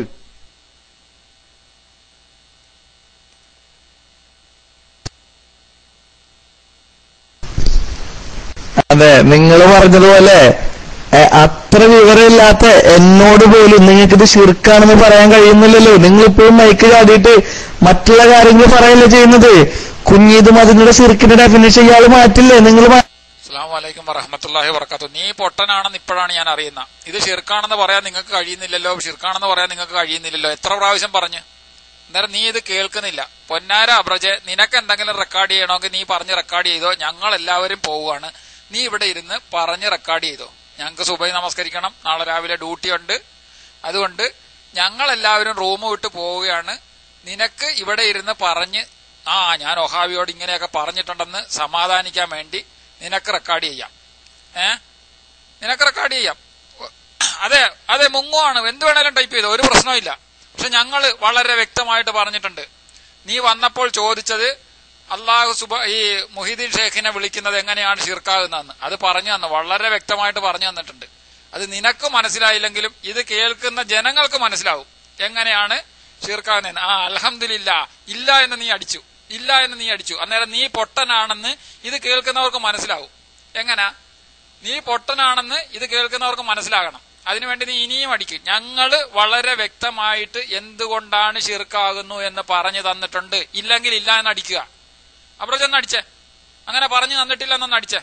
അതെ നിങ്ങൾ പറഞ്ഞതുപോലെ എ, അത്ര വിവരമില്ലാത്ത എന്നോട് പോലും നിങ്ങൾക്ക് ഇത് ശിർക്കാണെന്ന് പറയാൻ കഴിയുന്നില്ലല്ലോ നിങ്ങൾ ഇപ്പോഴും മൈക്ക് ചാടിയിട്ട് മറ്റുള്ള കാര്യങ്ങൾ പറയല്ലേ ചെയ്യുന്നത് കുഞ്ഞീത് മതിന്റെ ശിർക്കിന്റെ ഡെഫിനിഷൻ ഇയാൾ മാറ്റില്ലേ നിങ്ങൾ അസ്സാം വലൈക്കും വറഹമത്തല്ലാഹി വർക്കാത്തു നീ പൊട്ടനാണെന്ന് ഇപ്പോഴാണ് ഞാൻ അറിയുന്നത് ഇത് ഷിർക്കാണെന്ന് പറയാൻ നിങ്ങൾക്ക് കഴിയുന്നില്ലല്ലോ ഷിർക്കാണെന്ന് പറയാൻ നിങ്ങൾക്ക് കഴിയുന്നില്ലല്ലോ എത്ര പ്രാവശ്യം പറഞ്ഞു അന്നേരം നീ ഇത് കേൾക്കുന്നില്ല പൊന്നാര അബ്രജെ നിനക്ക് എന്തെങ്കിലും റെക്കോർഡ് ചെയ്യണമെങ്കിൽ നീ പറഞ്ഞ് റെക്കോർഡ് ചെയ്തോ ഞങ്ങൾ എല്ലാവരും പോവുകയാണ് നീ ഇവിടെ ഇരുന്ന് പറഞ്ഞ് റെക്കോർഡ് ചെയ്തോ ഞങ്ങൾക്ക് സുബൈ നമസ്കരിക്കണം നാളെ രാവിലെ ഡ്യൂട്ടി ഉണ്ട് അതുകൊണ്ട് ഞങ്ങൾ എല്ലാവരും റൂം വിട്ട് പോവുകയാണ് നിനക്ക് ഇവിടെ ഇരുന്ന് പറഞ്ഞ് ആ ഞാൻ ഒഹാബിയോട് ഇങ്ങനെയൊക്കെ പറഞ്ഞിട്ടുണ്ടെന്ന് സമാധാനിക്കാൻ വേണ്ടി നിനക്ക് റെക്കോർഡ് ചെയ്യാം ഏ നിനക്ക് റെക്കോർഡ് ചെയ്യാം അതെ അതെ മുങ്ങുവാണ് എന്ത് വേണേലും ടൈപ്പ് ചെയ്തോ ഒരു പ്രശ്നമില്ല പക്ഷെ ഞങ്ങള് വളരെ വ്യക്തമായിട്ട് പറഞ്ഞിട്ടുണ്ട് നീ വന്നപ്പോൾ ചോദിച്ചത് അള്ളാഹു സുബ ഈ മുഹിദ്ദീൻ ഷേഖിനെ വിളിക്കുന്നത് എങ്ങനെയാണ് ഷിർക്കാകുന്നതെന്ന് അത് പറഞ്ഞു തന്നു വളരെ വ്യക്തമായിട്ട് പറഞ്ഞു തന്നിട്ടുണ്ട് അത് നിനക്ക് മനസ്സിലായില്ലെങ്കിലും ഇത് കേൾക്കുന്ന ജനങ്ങൾക്ക് മനസ്സിലാവും എങ്ങനെയാണ് ഷിർക്കാകുന്നതെന്ന് ആ അലഹമില്ല ഇല്ല എന്ന് നീ അടിച്ചു ഇല്ല എന്ന് നീ അടിച്ചു അന്നേരം നീ പൊട്ടനാണെന്ന് ഇത് കേൾക്കുന്നവർക്ക് മനസ്സിലാവും എങ്ങനാ നീ പൊട്ടനാണെന്ന് ഇത് കേൾക്കുന്നവർക്ക് മനസ്സിലാകണം അതിനുവേണ്ടി നീ ഇനിയും അടിക്കും ഞങ്ങള് വളരെ വ്യക്തമായിട്ട് എന്തുകൊണ്ടാണ് ഷിർക്കാകുന്നു എന്ന് പറഞ്ഞു തന്നിട്ടുണ്ട് ഇല്ലെങ്കിൽ ഇല്ല എന്ന് അടിക്കുക അവിടെ ചെന്ന് അടിച്ചേ അങ്ങനെ പറഞ്ഞു തന്നിട്ടില്ലെന്നൊന്ന് അടിച്ചേ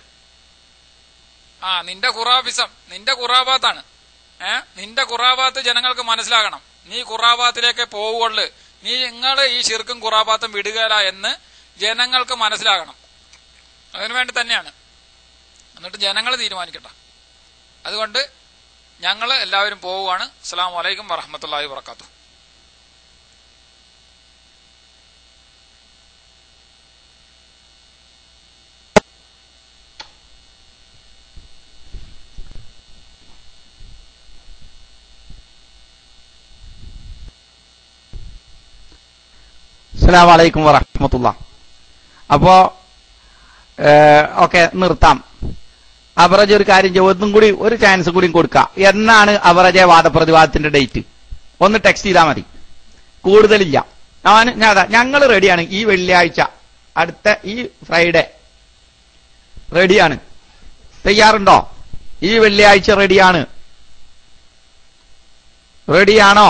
ആ നിന്റെ ഖുറാഫിസം നിന്റെ ഖുറാബാത്താണ് ഏ നിന്റെ ഖുറാബാത്ത് ജനങ്ങൾക്ക് മനസ്സിലാകണം നീ ഖുറാബാത്തിലേക്ക് പോവുള്ളു നീ നിങ്ങള് ഈ ഷിർക്കും ഖുറാബാത്തും വിടുകയില്ല എന്ന് ജനങ്ങൾക്ക് മനസ്സിലാകണം അതിനുവേണ്ടി തന്നെയാണ് എന്നിട്ട് ജനങ്ങൾ തീരുമാനിക്കട്ടെ അതുകൊണ്ട് ഞങ്ങൾ എല്ലാവരും പോവുകയാണ് അസ്സാം വലൈക്കും വറഹമത്തല്ലാഹി വർക്കാത്തു അസ്സലാമു അലൈക്കും വറഹമത്തുള്ള അപ്പോ ഓക്കെ നിർത്താം അവറജ് ഒരു കാര്യം ചെയ്യും ഒന്നും കൂടി ഒരു ചാൻസ് കൂടി കൊടുക്കുക എന്നാണ് അവറജെ വാദപ്രതിവാദത്തിന്റെ ഡേറ്റ് ഒന്ന് ടെക്സ്റ്റ് ചെയ്താൽ മതി കൂടുതലില്ല ഞാൻ ഞാൻ അതാ ഞങ്ങൾ റെഡിയാണ് ഈ വെള്ളിയാഴ്ച അടുത്ത ഈ ഫ്രൈഡേ റെഡിയാണ് തയ്യാറുണ്ടോ ഈ വെള്ളിയാഴ്ച റെഡിയാണ് റെഡിയാണോ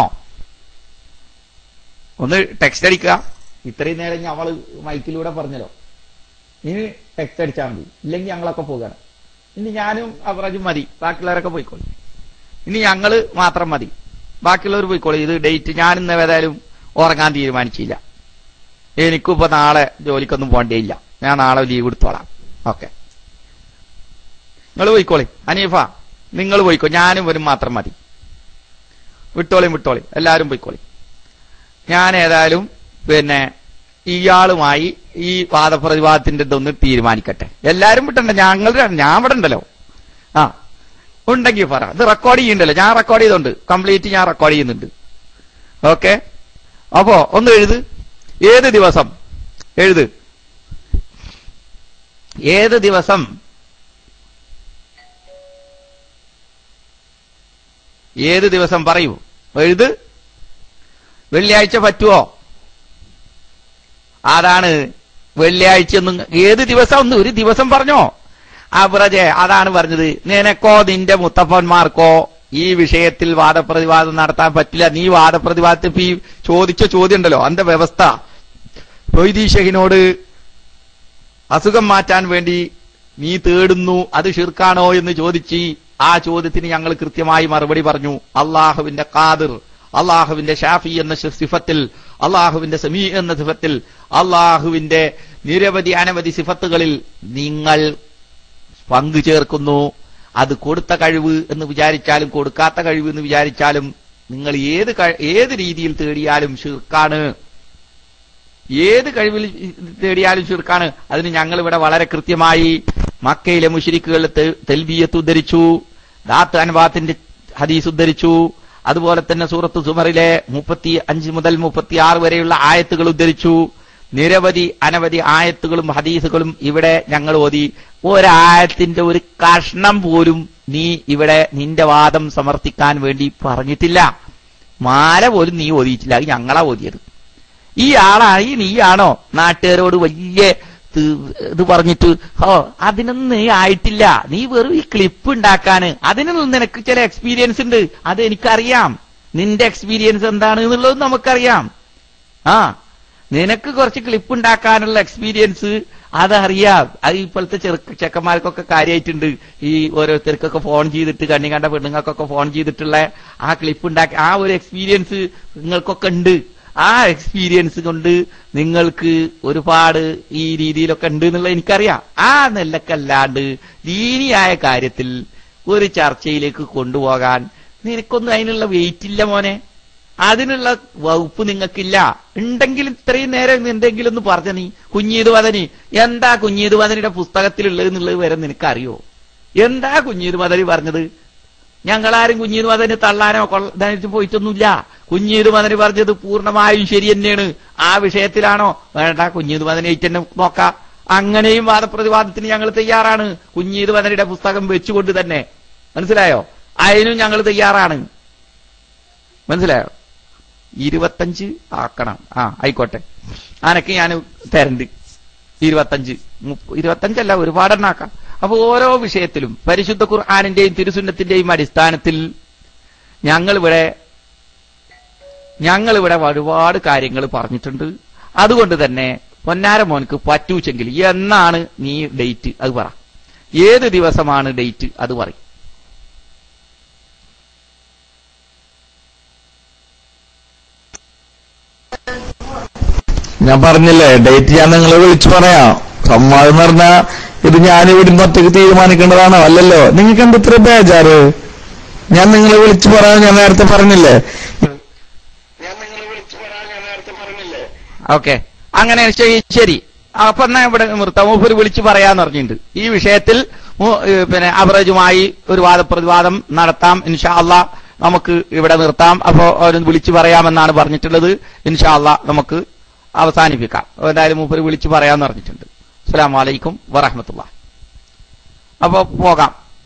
ഒന്ന് ടെക്സ്റ്റ് അടിക്കുക ഇത്രയും നേരം ഞമ്മള് മൈക്കിലൂടെ പറഞ്ഞല്ലോ ഇനി ടെക്സ്റ്റ് അടിച്ചാൽ മതി ഇല്ലെങ്കിൽ ഞങ്ങളൊക്കെ പോവുകയാണ് ഇനി ഞാനും അവറജും മതി ബാക്കിയുള്ളവരൊക്കെ പോയിക്കോളി ഇനി ഞങ്ങള് മാത്രം മതി ബാക്കിയുള്ളവർ പോയിക്കോളി ഇത് ഡേറ്റ് ഞാൻ ഇന്ന് ഏതായാലും ഉറങ്ങാൻ തീരുമാനിച്ചില്ല എനിക്കും ഇപ്പൊ നാളെ ജോലിക്കൊന്നും പോകേണ്ടിയില്ല ഞാൻ നാളെ ലീവ് എടുത്തോളാം ഓക്കെ നിങ്ങൾ പോയിക്കോളി അനീഫ നിങ്ങൾ പോയിക്കോ ഞാനും വരും മാത്രം മതി വിട്ടോളിയും വിട്ടോളി എല്ലാവരും പോയിക്കോളി ഞാൻ ഏതായാലും പിന്നെ ഇയാളുമായി ഈ വാദപ്രതിവാദത്തിന്റെ ഇതൊന്ന് തീരുമാനിക്കട്ടെ എല്ലാരും വിട്ടണ്ട ഞങ്ങൾ ര- ഞാൻ ഇവിടെ ഉണ്ടല്ലോ ആ ഉണ്ടെങ്കിൽ പറ ഇത് റെക്കോർഡ് ചെയ്യുന്നുണ്ടല്ലോ ഞാൻ റെക്കോർഡ് ചെയ്തോണ്ട് കംപ്ലീറ്റ് ഞാൻ റെക്കോർഡ് ചെയ്യുന്നുണ്ട് ഓക്കെ അപ്പോ ഒന്ന് എഴുത് ഏത് ദിവസം എഴുത് ഏത് ദിവസം ഏത് ദിവസം പറയൂ എഴുത് വെള്ളിയാഴ്ച പറ്റുമോ അതാണ് വെള്ളിയാഴ്ച ഒന്നും ഏത് ദിവസം ഒന്ന് ഒരു ദിവസം പറഞ്ഞോ അബ്രജെ അതാണ് പറഞ്ഞത് നിനക്കോ നിന്റെ മുത്തപ്പന്മാർക്കോ ഈ വിഷയത്തിൽ വാദപ്രതിവാദം നടത്താൻ പറ്റില്ല നീ വാദപ്രതിവാദത്തിൽ ഇപ്പൊ ഈ ചോദിച്ച ചോദ്യം ഉണ്ടല്ലോ അതിന്റെ വ്യവസ്ഥ മൊയ്തീ ഷെഹിനോട് അസുഖം മാറ്റാൻ വേണ്ടി നീ തേടുന്നു അത് ഷിർക്കാണോ എന്ന് ചോദിച്ച് ആ ചോദ്യത്തിന് ഞങ്ങൾ കൃത്യമായി മറുപടി പറഞ്ഞു അള്ളാഹുവിന്റെ ഖാദിർ അള്ളാഹുവിന്റെ ഷാഫി എന്ന ശി- സിഫത്തിൽ അള്ളാഹുവിന്റെ സമീ എന്ന സിഫത്തിൽ അള്ളാഹുവിന്റെ നിരവധി അനവധി സിഫത്തുകളിൽ നിങ്ങൾ പങ്കു ചേർക്കുന്നു അത് കൊടുത്ത കഴിവ് എന്ന് വിചാരിച്ചാലും കൊടുക്കാത്ത കഴിവ് എന്ന് വിചാരിച്ചാലും നിങ്ങൾ ഏത് കഴി- ഏത് രീതിയിൽ തേടിയാലും ഷിർക്കാണ് ഏത് കഴിവിൽ തേടിയാലും ഷിർക്കാണ് അതിന് ഞങ്ങൾ ഇവിടെ വളരെ കൃത്യമായി മക്കയിലെ മുഷിരിക്കുകൾ തെൽബിയത്ത് ഉദ്ധരിച്ചു ദാത്ത് അൻവാത്തിന്റെ ഹദീസ് ഉദ്ധരിച്ചു അതുപോലെ തന്നെ സൂറത്ത് സുമറിലെ മുപ്പത്തി അഞ്ച് മുതൽ മുപ്പത്തി ആറ് വരെയുള്ള ആയത്തുകൾ ഉദ്ധരിച്ചു നിരവധി അനവധി ആയത്തുകളും ഹദീസുകളും ഇവിടെ ഞങ്ങൾ ഓതി ഒരായത്തിന്റെ ഒരു കഷ്ണം പോലും നീ ഇവിടെ നിന്റെ വാദം സമർത്ഥിക്കാൻ വേണ്ടി പറഞ്ഞിട്ടില്ല മാല പോലും നീ ഓതിയിട്ടില്ല അത് ഞങ്ങളാ ഓതിയത് ഈ ആളാണ് ഈ നീയാണോ നാട്ടുകാരോട് വലിയ ത് ഇത് പറഞ്ഞിട്ട് ഓ അതിനൊന്നും നീ ആയിട്ടില്ല നീ വെറും ഈ ക്ലിപ്പ് ഉണ്ടാക്കാന് അതിനൊന്നും നിനക്ക് ചില എക്സ്പീരിയൻസ് ഉണ്ട് അത് എനിക്കറിയാം നിന്റെ എക്സ്പീരിയൻസ് എന്താണ് എന്നുള്ളത് നമുക്കറിയാം ആ നിനക്ക് കുറച്ച് ക്ലിപ്പ് ഉണ്ടാക്കാനുള്ള എക്സ്പീരിയൻസ് അതറിയാം അത് ഇപ്പോഴത്തെ ചെറുക്ക ചെക്കന്മാർക്കൊക്കെ കാര്യമായിട്ടുണ്ട് ഈ ഓരോരുത്തർക്കൊക്കെ ഫോൺ ചെയ്തിട്ട് കണ്ണി കണ്ട പെണ്ണുങ്ങൾക്കൊക്കെ ഫോൺ ചെയ്തിട്ടുള്ള ആ ക്ലിപ്പ് ഉണ്ടാക്കി ആ ഒരു എക്സ്പീരിയൻസ് നിങ്ങൾക്കൊക്കെ ഉണ്ട് ആ എക്സ്പീരിയൻസ് കൊണ്ട് നിങ്ങൾക്ക് ഒരുപാട് ഈ രീതിയിലൊക്കെ ഉണ്ട് എന്നുള്ളത് എനിക്കറിയാം ആ നെല്ലക്കല്ലാണ്ട് ദീനിയായ കാര്യത്തിൽ ഒരു ചർച്ചയിലേക്ക് കൊണ്ടുപോകാൻ നിനക്കൊന്നും അതിനുള്ള വെയിറ്റ് ഇല്ല മോനെ അതിനുള്ള വകുപ്പ് നിങ്ങൾക്കില്ല ഉണ്ടെങ്കിൽ ഇത്രയും നേരം എന്തെങ്കിലും ഒന്ന് പറഞ്ഞ നീ കുഞ്ഞീത് വദനി എന്താ കുഞ്ഞീത് വദനിയുടെ പുസ്തകത്തിലുള്ളത് എന്നുള്ളത് വരെ നിനക്കറിയോ എന്താ കുഞ്ഞീത് വദനി പറഞ്ഞത് ഞങ്ങളാരും കുഞ്ഞീത് മദന് തള്ളാനോ കൊള്ളാനോ പോയിട്ടൊന്നുമില്ല കുഞ്ഞീത് മദന് പറഞ്ഞത് പൂർണ്ണമായും ശരി തന്നെയാണ് ആ വിഷയത്തിലാണോ വേണ്ട കുഞ്ഞീത് മദനായിട്ട് തന്നെ നോക്കാം അങ്ങനെയും വാദപ്രതിവാദത്തിന് ഞങ്ങൾ തയ്യാറാണ് കുഞ്ഞീത് മദനയുടെ പുസ്തകം വെച്ചുകൊണ്ട് തന്നെ മനസ്സിലായോ അതിനും ഞങ്ങൾ തയ്യാറാണ് മനസ്സിലായോ ഇരുപത്തഞ്ച് ആക്കണം ആ ആയിക്കോട്ടെ അനക്ക് ഞാൻ തരണ്ട് ഇരുപത്തഞ്ച് മുപ്പ- ഇരുപത്തഞ്ചല്ല ഒരുപാടെണ്ണം ആക്കാം അപ്പൊ ഓരോ വിഷയത്തിലും പരിശുദ്ധ ഖുർആാനിന്റെയും തിരുസുന്നത്തിന്റെയും അടിസ്ഥാനത്തിൽ ഞങ്ങളിവിടെ ഞങ്ങളിവിടെ ഒരുപാട് കാര്യങ്ങൾ പറഞ്ഞിട്ടുണ്ട് അതുകൊണ്ട് തന്നെ പൊന്നാര മോൻക്ക് പറ്റൂച്ചെങ്കിൽ എന്നാണ് നീ ഡേറ്റ് അത് പറ ഏത് ദിവസമാണ് ഡേറ്റ് അത് പറയും ഞാൻ പറഞ്ഞില്ലേ ഡേറ്റ് ഞാൻ നിങ്ങളെ വിളിച്ചു പറയാം സമ്മാനം എന്ന് പറഞ്ഞാ ഇത് ഞാൻ ഇവിടുന്ന് ഒറ്റയ്ക്ക് തീരുമാനിക്കേണ്ടതാണോ അല്ലല്ലോ നിങ്ങൾക്ക് എന്ത് ഇത്ര ബേജാറ് ഞാൻ നിങ്ങളെ വിളിച്ചു പറയാൻ ഞാൻ നേരത്തെ പറഞ്ഞില്ലേ ഞാൻ നിങ്ങളെ വിളിച്ചു പറയാൻ ഞാൻ നേരത്തെ പറഞ്ഞില്ലേ ഓക്കെ അങ്ങനെ ശരി ശരി അപ്പൊ എന്നാ ഇവിടെ നിർത്താം മൂപ്പര് വിളിച്ചു പറയാന്ന് പറഞ്ഞിട്ടുണ്ട് ഈ വിഷയത്തിൽ മു- ഏ, പിന്നെ അവറേജുമായി ഒരു വാദപ്രതിവാദം നടത്താം ഇൻഷാ അള്ളാ നമുക്ക് ഇവിടെ നിർത്താം അപ്പോ അവർ വിളിച്ചു പറയാമെന്നാണ് പറഞ്ഞിട്ടുള്ളത് ഇൻഷാ അള്ളാ നമുക്ക് അവസാനിപ്പിക്കാം എന്തായാലും മൂപ്പര് വിളിച്ചു പറയാന്ന് പറഞ്ഞിട്ടുണ്ട് അസ്സലാമു അലൈക്കും വറഹമത്തുള്ള അപ്പോ പോകാം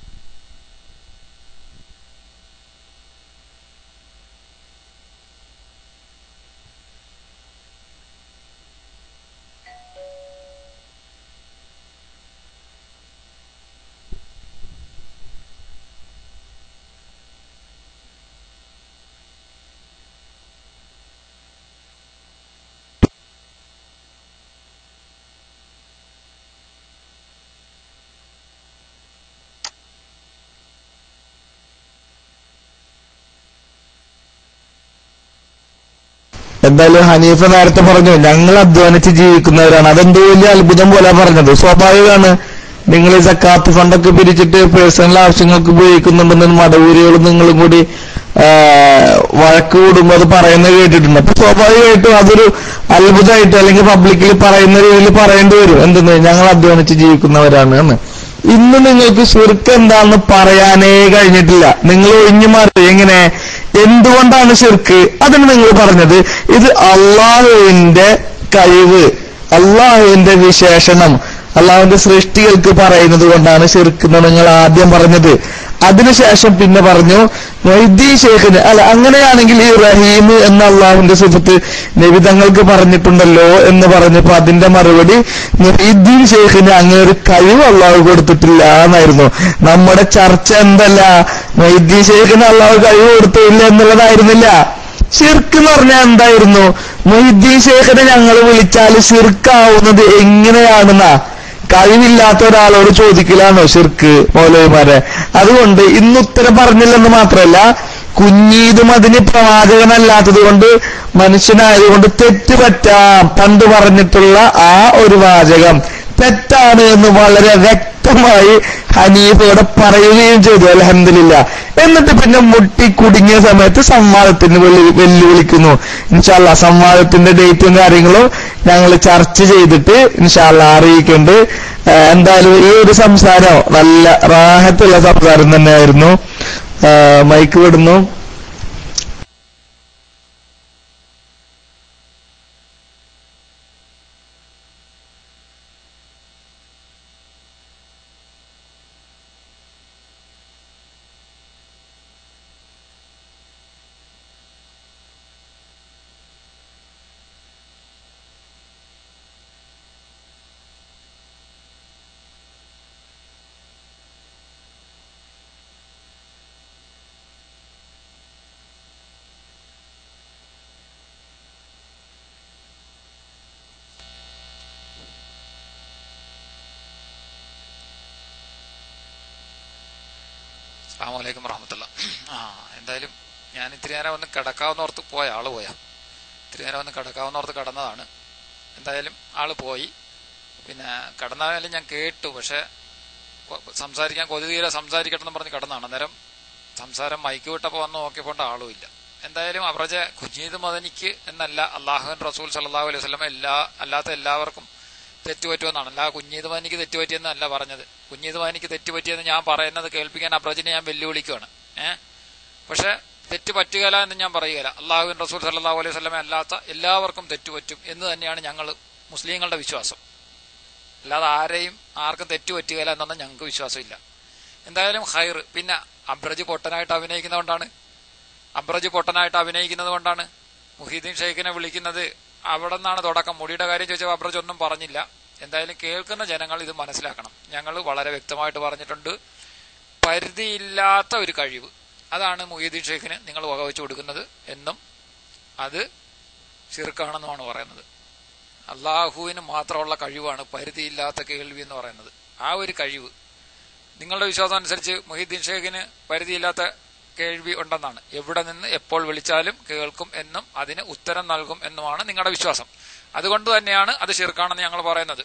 എന്തായാലും ഹനീഫ നേരത്തെ പറഞ്ഞു ഞങ്ങൾ അധ്വാനിച്ച് ജീവിക്കുന്നവരാണ് അതെന്തോ വലിയ അത്ഭുതം പോലെ പറഞ്ഞത് സ്വാഭാവികമാണ് നിങ്ങൾ ഈ സക്കാത്ത് ഫണ്ടൊക്കെ പിരിച്ചിട്ട് പേഴ്സണൽ ആവശ്യങ്ങൾക്ക് ഉപയോഗിക്കുന്നുണ്ടെന്ന് മടവൂരികളും നിങ്ങളും കൂടി ആ, വഴക്ക് കൂടുമ്പോൾ അത് പറയുന്നത് കേട്ടിട്ടുണ്ട് അപ്പൊ സ്വാഭാവികമായിട്ടും അതൊരു അത്ഭുതമായിട്ട് അല്ലെങ്കിൽ പബ്ലിക്കിൽ പറയുന്ന രീതിയിൽ പറയേണ്ടി വരും എന്തെന്ന് ഞങ്ങൾ അധ്വാനിച്ച് ജീവിക്കുന്നവരാണ് എന്ന് ഇന്ന് നിങ്ങൾക്ക് ശിർക്ക് എന്താണെന്ന് പറയാനേ കഴിഞ്ഞിട്ടില്ല നിങ്ങൾ ഒഴിഞ്ഞു മാറി എങ്ങനെ എന്തുകൊണ്ടാണ് ശിർക്ക് അതിന് നിങ്ങൾ പറഞ്ഞത് ഇത് അള്ളാഹുവിന്റെ കഴിവ് അള്ളാഹുവിന്റെ വിശേഷണം അള്ളാഹുവിന്റെ സൃഷ്ടികൾക്ക് പറയുന്നത് കൊണ്ടാണ് ശിർക്ക് എന്ന് നിങ്ങൾ ആദ്യം പറഞ്ഞത് അതിനുശേഷം പിന്നെ പറഞ്ഞു മൊയ്തീൻ ഷേഖിന് അല്ല അങ്ങനെയാണെങ്കിൽ ഈ റഹീം എന്ന അള്ളാഹുവിന്റെ സുഹൃത്ത് നബി തങ്ങൾക്ക് പറഞ്ഞിട്ടുണ്ടല്ലോ എന്ന് പറഞ്ഞപ്പോ അതിന്റെ മറുപടി മൊയ്തീൻ ഷേഖിന് അങ്ങനെ ഒരു കഴിവ് അള്ളാഹു കൊടുത്തിട്ടില്ല എന്നായിരുന്നു നമ്മുടെ ചർച്ച എന്തല്ല മൊയ്തീൻ ഷേഖിന് അള്ളാഹു കഴിവ് കൊടുത്തില്ല എന്നുള്ളതായിരുന്നില്ല ഷിർക്ക് എന്ന് പറഞ്ഞാൽ എന്തായിരുന്നു മൊഹിദ്ദീൻ ഷേഖിനെ ഞങ്ങൾ വിളിച്ചാൽ ഷിർക്കാവുന്നത് എങ്ങനെയാണെന്നാ കഴിവില്ലാത്ത ഒരാളോട് ചോദിക്കലാണോ ഷിർക്ക് മൗലവിമാരെ അതുകൊണ്ട് ഇന്ന് ഉത്തരം പറഞ്ഞില്ലെന്ന് മാത്രമല്ല കുഞ്ഞീതും അതിന് പ്രവാചകനല്ലാത്തത് കൊണ്ട് മനുഷ്യനായതുകൊണ്ട് തെറ്റ് പറ്റാം പണ്ട് പറഞ്ഞിട്ടുള്ള ആ ഒരു വാചകം തെറ്റാണ് എന്ന് വളരെ വ്യക്തമായി ഹനീഫയോടെ പറയുകയും ചെയ്തു അലഹമില്ല എന്നിട്ട് പിന്നെ മുട്ടി കുടുങ്ങിയ സമയത്ത് സംവാദത്തിന് വെള്ളി വെല്ലുവിളിക്കുന്നു ഇൻഷാല്ല സംവാദത്തിന്റെ ഡേറ്റും കാര്യങ്ങളും ഞങ്ങൾ ചർച്ച ചെയ്തിട്ട് ഇൻഷാല്ല അറിയിക്കുന്നുണ്ട് ഏഹ് എന്തായാലും ഈ ഒരു സംസാരം നല്ല റാഹത്തുള്ള സംസാരം തന്നെയായിരുന്നു ഏഹ് മൈക്ക് വിടുന്നു അസ്സാമലൈക്കും വറഹമത്തുള്ള ആ എന്തായാലും ഞാൻ ഇത്തിരി നേരം ഒന്ന് കിടക്കാവുന്ന ഓർത്ത് പോയ ആള് പോയാ ഇത്തിരി നേരം ഒന്ന് കിടക്കാവുന്ന ഓർത്ത് കടന്നതാണ് എന്തായാലും ആള് പോയി പിന്നെ കടന്നാലും ഞാൻ കേട്ടു പക്ഷെ കൊ- സംസാരിക്കാൻ കൊതി തീരെ സംസാരിക്കട്ടെ എന്ന് പറഞ്ഞ് കിടന്നാണ് അന്നേരം സംസാരം മൈക്ക് വിട്ടപ്പോൾ വന്ന് നോക്കിയപ്പോൾ ആളും ഇല്ല എന്തായാലും അവരുടെ കുഞ്ഞീത് മദനിക്ക് എന്നല്ല അള്ളാഹുൻ റസൂൽ സല്ലാഹു അലൈഹി വസ്ലം എല്ലാ അല്ലാത്ത എല്ലാവർക്കും തെറ്റുപറ്റുമെന്നാണ് അല്ല കുഞ്ഞീത് മദനിക്ക് തെറ്റുപറ്റിയെന്നല്ല പറഞ്ഞത് കുഞ്ഞീത് മദനിക്ക് തെറ്റുപറ്റിയെന്ന് ഞാൻ പറയുന്നത് കേൾപ്പിക്കാൻ അബ്രജിനെ ഞാൻ വെല്ലുവിളിക്കുകയാണ് ഏഹ് പക്ഷെ തെറ്റ് പറ്റുകയില്ല എന്ന് ഞാൻ പറയുകയില്ല അള്ളാഹുവിൻ റസൂൽ സല്ലാഹു അലൈഹി വസ്ലമെ അല്ലാത്ത എല്ലാവർക്കും തെറ്റുപറ്റും എന്ന് തന്നെയാണ് ഞങ്ങൾ മുസ്ലിങ്ങളുടെ വിശ്വാസം അല്ലാതെ ആരെയും ആർക്കും തെറ്റ് പറ്റുകയില്ല എന്നൊന്നും ഞങ്ങൾക്ക് വിശ്വാസമില്ല എന്തായാലും ഹൈർ പിന്നെ അബ്രജ് പൊട്ടനായിട്ട് അഭിനയിക്കുന്നതുകൊണ്ടാണ് അബ്രജ് പൊട്ടനായിട്ട് അഭിനയിക്കുന്നത് കൊണ്ടാണ് മുഹീദ്ദീൻ ഷെയ്ഖിനെ വിളിക്കുന്നത് അവിടെ നിന്നാണ് തുടക്കം മുടിയുടെ കാര്യം ചോദിച്ചപ്പോൾ അബ്രജ് ഒന്നും പറഞ്ഞില്ല എന്തായാലും കേൾക്കുന്ന ജനങ്ങൾ ഇത് മനസ്സിലാക്കണം ഞങ്ങൾ വളരെ വ്യക്തമായിട്ട് പറഞ്ഞിട്ടുണ്ട് പരിധിയില്ലാത്ത ഒരു കഴിവ് അതാണ് മുഹീദ്ദീൻ ഷെയ്ഖിന് നിങ്ങൾ വകവെച്ചു കൊടുക്കുന്നത് എന്നും അത് ഷിർക്കാണെന്നുമാണ് പറയുന്നത് അള്ളാഹുവിന് മാത്രമുള്ള കഴിവാണ് പരിധിയില്ലാത്ത കേൾവി എന്ന് പറയുന്നത് ആ ഒരു കഴിവ് നിങ്ങളുടെ വിശ്വാസം അനുസരിച്ച് മൊഹീദ്ദീൻ ഷേഖിന് പരിധിയില്ലാത്ത കേൾവി ഉണ്ടെന്നാണ് എവിടെ നിന്ന് എപ്പോൾ വിളിച്ചാലും കേൾക്കും എന്നും അതിന് ഉത്തരം നൽകും എന്നുമാണ് നിങ്ങളുടെ വിശ്വാസം അതുകൊണ്ട് തന്നെയാണ് അത് ഷിർക്കാണെന്ന് ഞങ്ങൾ പറയുന്നത്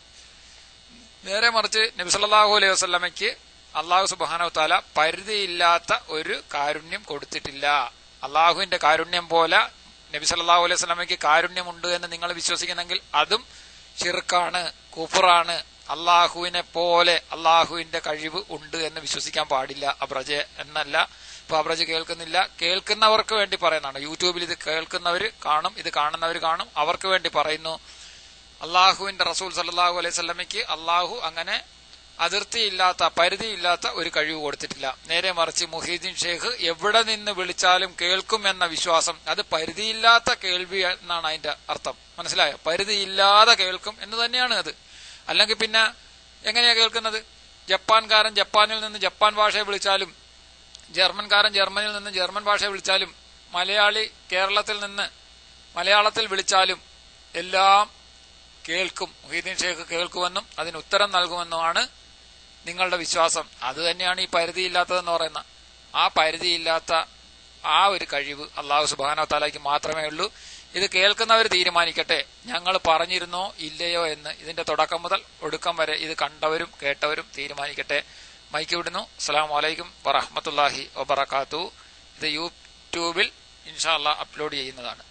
നേരെ മറിച്ച് നബിസല്ലാഹു അലൈഹി വസ്ലമയ്ക്ക് അള്ളാഹു സുബാനോ താല പരിധിയില്ലാത്ത ഒരു കാരുണ്യം കൊടുത്തിട്ടില്ല അള്ളാഹുവിന്റെ കാരുണ്യം പോലെ നബി സല്ലല്ലാഹു അലൈഹി വസല്ലമയ്ക്ക് കാരുണ്യമുണ്ട് എന്ന് നിങ്ങൾ വിശ്വസിക്കുന്നെങ്കിൽ അതും ഷിർക്കാണ് കുഫറാണ് അള്ളാഹുവിനെ പോലെ അള്ളാഹുവിന്റെ കഴിവ് ഉണ്ട് എന്ന് വിശ്വസിക്കാൻ പാടില്ല അബ്രജ എന്നല്ല ഇപ്പൊ അബ്രജ് കേൾക്കുന്നില്ല കേൾക്കുന്നവർക്ക് വേണ്ടി പറയുന്നതാണ് യൂട്യൂബിൽ ഇത് കേൾക്കുന്നവർ കാണും ഇത് കാണുന്നവർ കാണും അവർക്ക് വേണ്ടി പറയുന്നു അള്ളാഹുവിന്റെ റസൂൽ സല്ലല്ലാഹു അലൈഹി വസല്ലമയ്ക്ക് അള്ളാഹു അങ്ങനെ അതിർത്തിയില്ലാത്ത പരിധിയില്ലാത്ത ഒരു കഴിവ് കൊടുത്തിട്ടില്ല നേരെ മറിച്ച് മുഹീദ്ദീൻ ഷേഖ് എവിടെ നിന്ന് വിളിച്ചാലും കേൾക്കും എന്ന വിശ്വാസം അത് പരിധിയില്ലാത്ത കേൾവി എന്നാണ് അതിന്റെ അർത്ഥം മനസ്സിലായോ പരിധിയില്ലാതെ കേൾക്കും എന്ന് തന്നെയാണ് അത് അല്ലെങ്കിൽ പിന്നെ എങ്ങനെയാ കേൾക്കുന്നത് ജപ്പാൻകാരൻ ജപ്പാനിൽ നിന്ന് ജപ്പാൻ ഭാഷയെ വിളിച്ചാലും ജർമ്മൻകാരൻ ജർമ്മനിൽ നിന്ന് ജർമ്മൻ ഭാഷയെ വിളിച്ചാലും മലയാളി കേരളത്തിൽ നിന്ന് മലയാളത്തിൽ വിളിച്ചാലും എല്ലാം കേൾക്കും മുഹീദ്ദീൻ ഷേഖ് കേൾക്കുമെന്നും അതിന് ഉത്തരം നൽകുമെന്നുമാണ് നിങ്ങളുടെ വിശ്വാസം അത് തന്നെയാണ് ഈ പരിധിയില്ലാത്തതെന്ന് പറയുന്ന ആ പരിധിയില്ലാത്ത ആ ഒരു കഴിവ് അള്ളാഹു സുബാനോ താലാക്ക് മാത്രമേ ഉള്ളൂ ഇത് കേൾക്കുന്നവർ തീരുമാനിക്കട്ടെ ഞങ്ങൾ പറഞ്ഞിരുന്നോ ഇല്ലയോ എന്ന് ഇതിന്റെ തുടക്കം മുതൽ ഒടുക്കം വരെ ഇത് കണ്ടവരും കേട്ടവരും തീരുമാനിക്കട്ടെ മൈക്ക് വിടുന്നു അസ്സാം വലൈക്കും വറഹമത്തല്ലാഹി വബർക്കാത്തു ഇത് യൂട്യൂബിൽ ഇൻഷാല്ല അപ്ലോഡ് ചെയ്യുന്നതാണ്